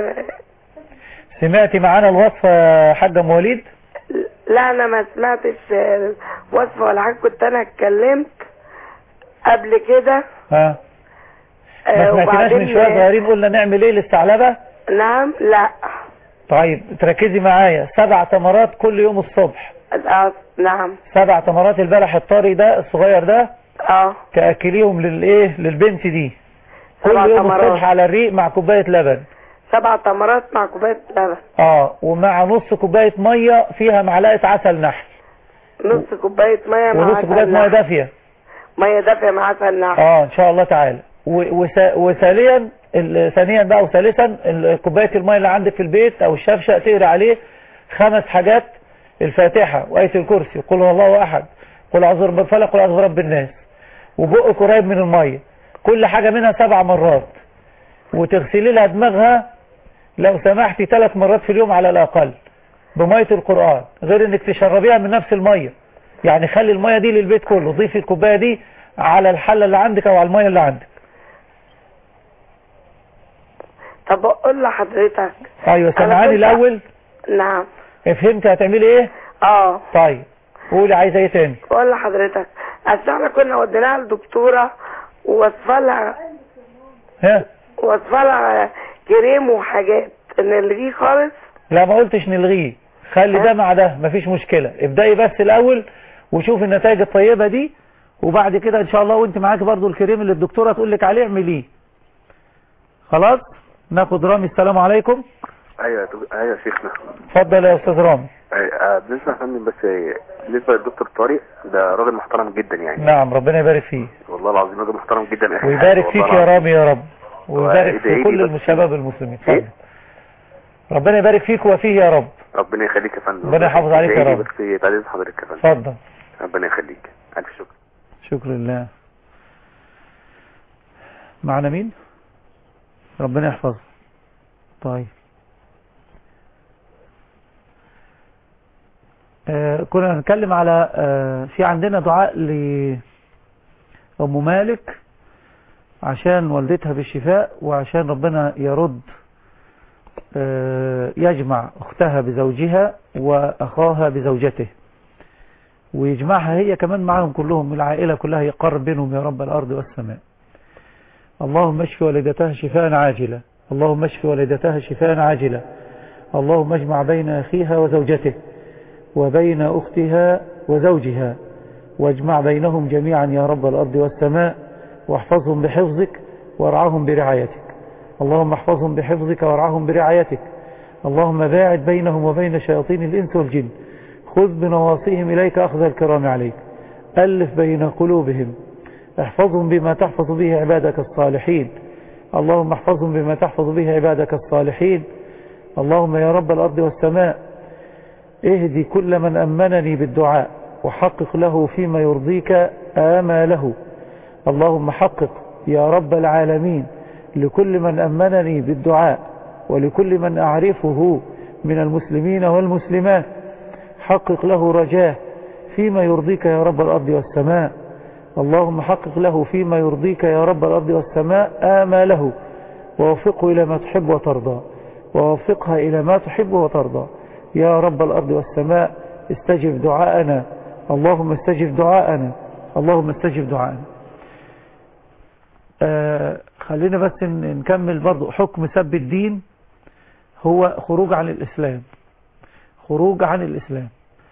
سمعتي معانا الوصفة يا حاجة أم وليد لا انا ما سمعتش وصفة ولا حاجة كنت انا اتكلمت قبل كده ها ما آه، سمعتناش من وبعدين- شوية صغيرين قلنا نعمل ايه للثعلبة نعم لا طيب تركزي معايا سبع تمرات كل يوم الصبح آه، نعم سبع تمرات البلح الطري ده الصغير ده اه تأكليهم للايه للبنت دي كل سبع يوم تمرات. الصبح على الريق مع كوباية لبن سبع تمرات مع كوباية لبن اه ومع نص كوباية مية فيها معلقة عسل نحل نص كوباية مية مع ونص عسل كوباية مية نحل. دافية مية دافية مع عسل نحل اه ان شاء الله تعالى و- وس- وثانيا ال- ثانيا بقى وثالثا ال- كوبايه الميه اللي عندك في البيت او الشفشه تقرا عليه خمس حاجات الفاتحه وايه الكرسي قل هو الله احد قل اعوذ برب الفلق قل اعوذ برب الناس وبقك قريب من الميه كل حاجه منها سبع مرات وتغسلي لها دماغها لو سمحتي ثلاث مرات في اليوم على الاقل بميه القران غير انك تشربيها من نفس الميه يعني خلي الميه دي للبيت كله ضيفي الكوبايه دي على الحله اللي عندك او على الميه اللي عندك طب اقول لحضرتك ايوه أنا سمعاني كنت- الاول نعم فهمت هتعملي ايه اه طيب قولي عايزه ايه تاني بقول لحضرتك اصل احنا كنا وديناها لدكتوره ووصفه لها ها وصفه لها كريم وحاجات نلغيه خالص لا ما قلتش نلغيه خلي ده مع ده مفيش مشكلة ابدأي بس الأول وشوف النتائج الطيبة دي وبعد كده إن شاء الله وانت معاك برضو الكريم اللي الدكتورة تقول لك عليه اعمليه خلاص ناخد رامي السلام عليكم ايوه يا دك- ايوه يا شيخنا اتفضل يا أستاذ رامي أي- آه، بالنسبه يا فندم بس آه، بالنسبه للدكتور طارق ده راجل محترم جدا يعني نعم ربنا يبارك فيه والله العظيم راجل محترم جدا اخي ويبارك والله فيك يا العظيم. رامي يا رب ويبارك وإدعي في لي كل بس. الشباب المسلمين اتفضل ربنا يبارك فيك وفيه يا رب ربنا يخليك يا فندم ربنا يحافظ عليك يا ادعي لي رب. بس بعد اذن حضرتك يا فندم اتفضل ربنا يخليك الف شكر شكر لله معنا مين ربنا يحفظه طيب آه كنا هنتكلم على آه في عندنا دعاء لأم مالك عشان والدتها بالشفاء وعشان ربنا يرد آه يجمع أختها بزوجها وأخاها بزوجته ويجمعها هي كمان معهم كلهم العائلة كلها يقرب بينهم يا رب الأرض والسماء اللهم اشف والدتها شفاء عاجلا اللهم اشف والدتها شفاء عاجلا اللهم اجمع بين أخيها وزوجته وبين أختها وزوجها واجمع بينهم جميعا يا رب الأرض والسماء واحفظهم بحفظك وارعاهم برعايتك اللهم احفظهم بحفظك وارعاهم برعايتك اللهم باعد بينهم وبين شياطين الإنس والجن خذ بنواصيهم إليك أخذ الكرام عليك ألف بين قلوبهم احفظهم بما تحفظ به عبادك الصالحين اللهم احفظهم بما تحفظ به عبادك الصالحين اللهم يا رب الأرض والسماء اهدي كل من أمنني بالدعاء وحقق له فيما يرضيك آماله اللهم حقق يا رب العالمين لكل من أمنني بالدعاء ولكل من أعرفه من المسلمين والمسلمات حقق له رجاه فيما يرضيك يا رب الأرض والسماء اللهم حقق له فيما يرضيك يا رب الأرض والسماء آماله ووفقه إلى ما تحب وترضى ووفقها إلى ما تحب وترضى يا رب الأرض والسماء استجب دعاءنا اللهم استجب دعاءنا اللهم استجب دعاءنا آه خلينا بس ن- نكمل برضو حكم سب الدين هو خروج عن الإسلام خروج عن الإسلام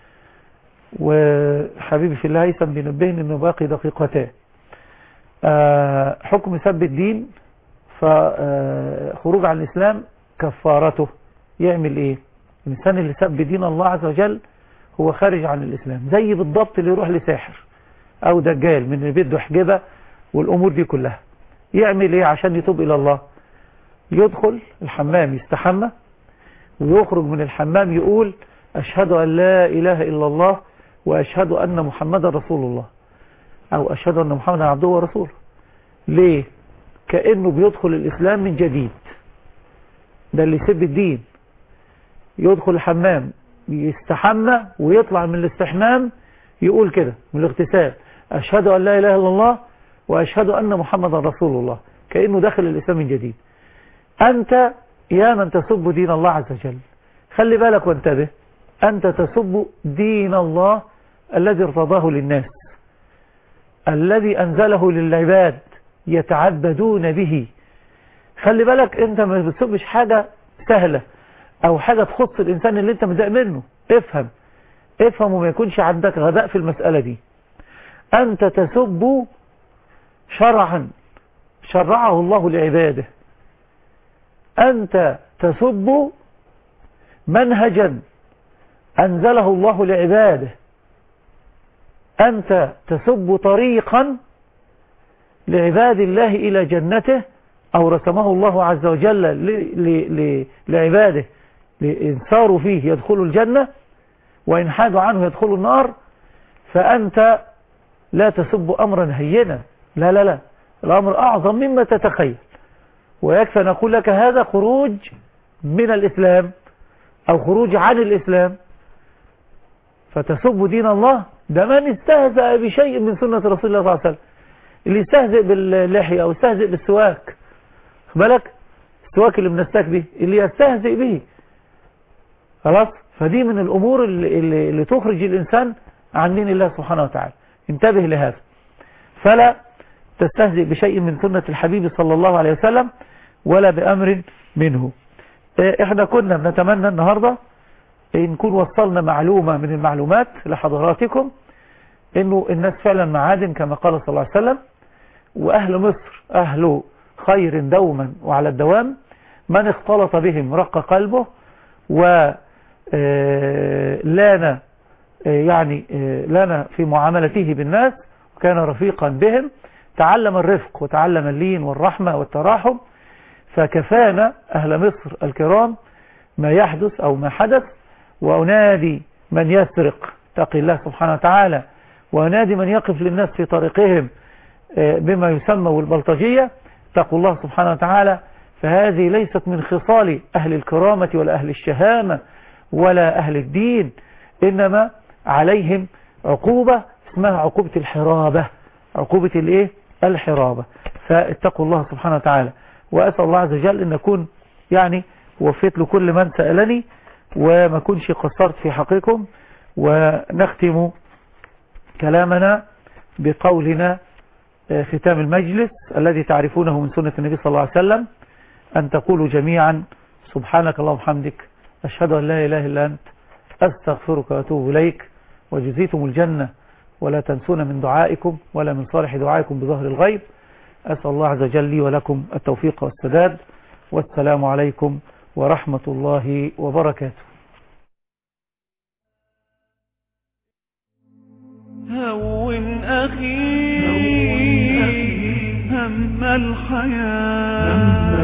وحبيبي في الله هيثم بينبهني انه باقي دقيقتان آه حكم سب الدين فخروج عن الإسلام كفارته يعمل ايه الإنسان اللي سب دين الله عز وجل هو خارج عن الإسلام زي بالضبط اللي يروح لساحر أو دجال من اللي بيده حجبة والأمور دي كلها يعمل ايه عشان يتوب إلى الله يدخل الحمام يستحمى ويخرج من الحمام يقول أشهد أن لا إله إلا الله وأشهد أن محمدا رسول الله أو أشهد أن محمدا عبده ورسوله ليه كأنه بيدخل الإسلام من جديد ده اللي يسب الدين يدخل الحمام يستحمى ويطلع من الاستحمام يقول كده من الاغتسال أشهد أن لا إله إلا الله وأشهد أن محمدا رسول الله كأنه دخل الإسلام من جديد أنت يا من تسب دين الله عز وجل خلي بالك وانتبه أنت تسب دين الله الذي ارتضاه للناس الذي أنزله للعباد يتعبدون به خلي بالك انت ما بتسبش حاجة سهلة او حاجة تخص الانسان اللي انت متضايق منه افهم افهم وما يكونش عندك غباء في المسألة دي انت تسب شرعا شرعه الله لعباده انت تسب منهجا انزله الله لعباده انت تسب طريقا لعباد الله إلى جنته أو رسمه الله عز وجل ل- ل- ل- لعباده إن صاروا فيه يدخلوا الجنة وإن حادوا عنه يدخلوا النار فأنت لا تسب أمرا هينا لا لا لا الأمر أعظم مما تتخيل ويكفى نقول لك هذا خروج من الإسلام أو خروج عن الإسلام فتسب دين الله ده من استهزأ بشيء من سنة رسول الله صلى الله عليه وسلم اللي يستهزئ باللحية أو يستهزئ بالسواك خد بالك السواك اللي بنستاك به اللي يستهزئ به خلاص فدي من الأمور اللي, اللي, اللي تخرج الإنسان عن دين الله سبحانه وتعالى انتبه لهذا فلا تستهزئ بشيء من سنة الحبيب صلى الله عليه وسلم ولا بأمر منه آه، احنا كنا بنتمنى النهاردة نكون وصلنا معلومة من المعلومات لحضراتكم انه الناس فعلا معادن كما قال صلى الله عليه وسلم واهل مصر اهل خير دوما وعلى الدوام من اختلط بهم رق قلبه ولان يعني آه، لنا في معاملته بالناس وكان رفيقا بهم تعلم الرفق وتعلم اللين والرحمة والتراحم فكفانا أهل مصر الكرام ما يحدث أو ما حدث وأنادي من يسرق تقي الله سبحانه وتعالى وأنادي من يقف للناس في طريقهم آه، بما يسمى البلطجية اتقوا الله سبحانه وتعالى فهذه ليست من خصال أهل الكرامة ولا أهل الشهامة ولا أهل الدين إنما عليهم عقوبة اسمها عقوبة الحرابة عقوبة الايه الحرابة فاتقوا الله سبحانه وتعالى وأسأل الله عز وجل أن أكون يعني وفيت لكل من سألني وما كنش قصرت في حقكم ونختم كلامنا بقولنا آه، ختام المجلس الذي تعرفونه من سنة النبي صلى الله عليه وسلم أن تقولوا جميعا سبحانك اللهم وبحمدك أشهد أن لا إله إلا أنت أستغفرك وأتوب إليك وجزيتم الجنة ولا تنسون من دعائكم ولا من صالح دعائكم بظهر الغيب أسأل الله عز وجل لي ولكم التوفيق والسداد والسلام عليكم ورحمة الله وبركاته هون أخي هم الحياة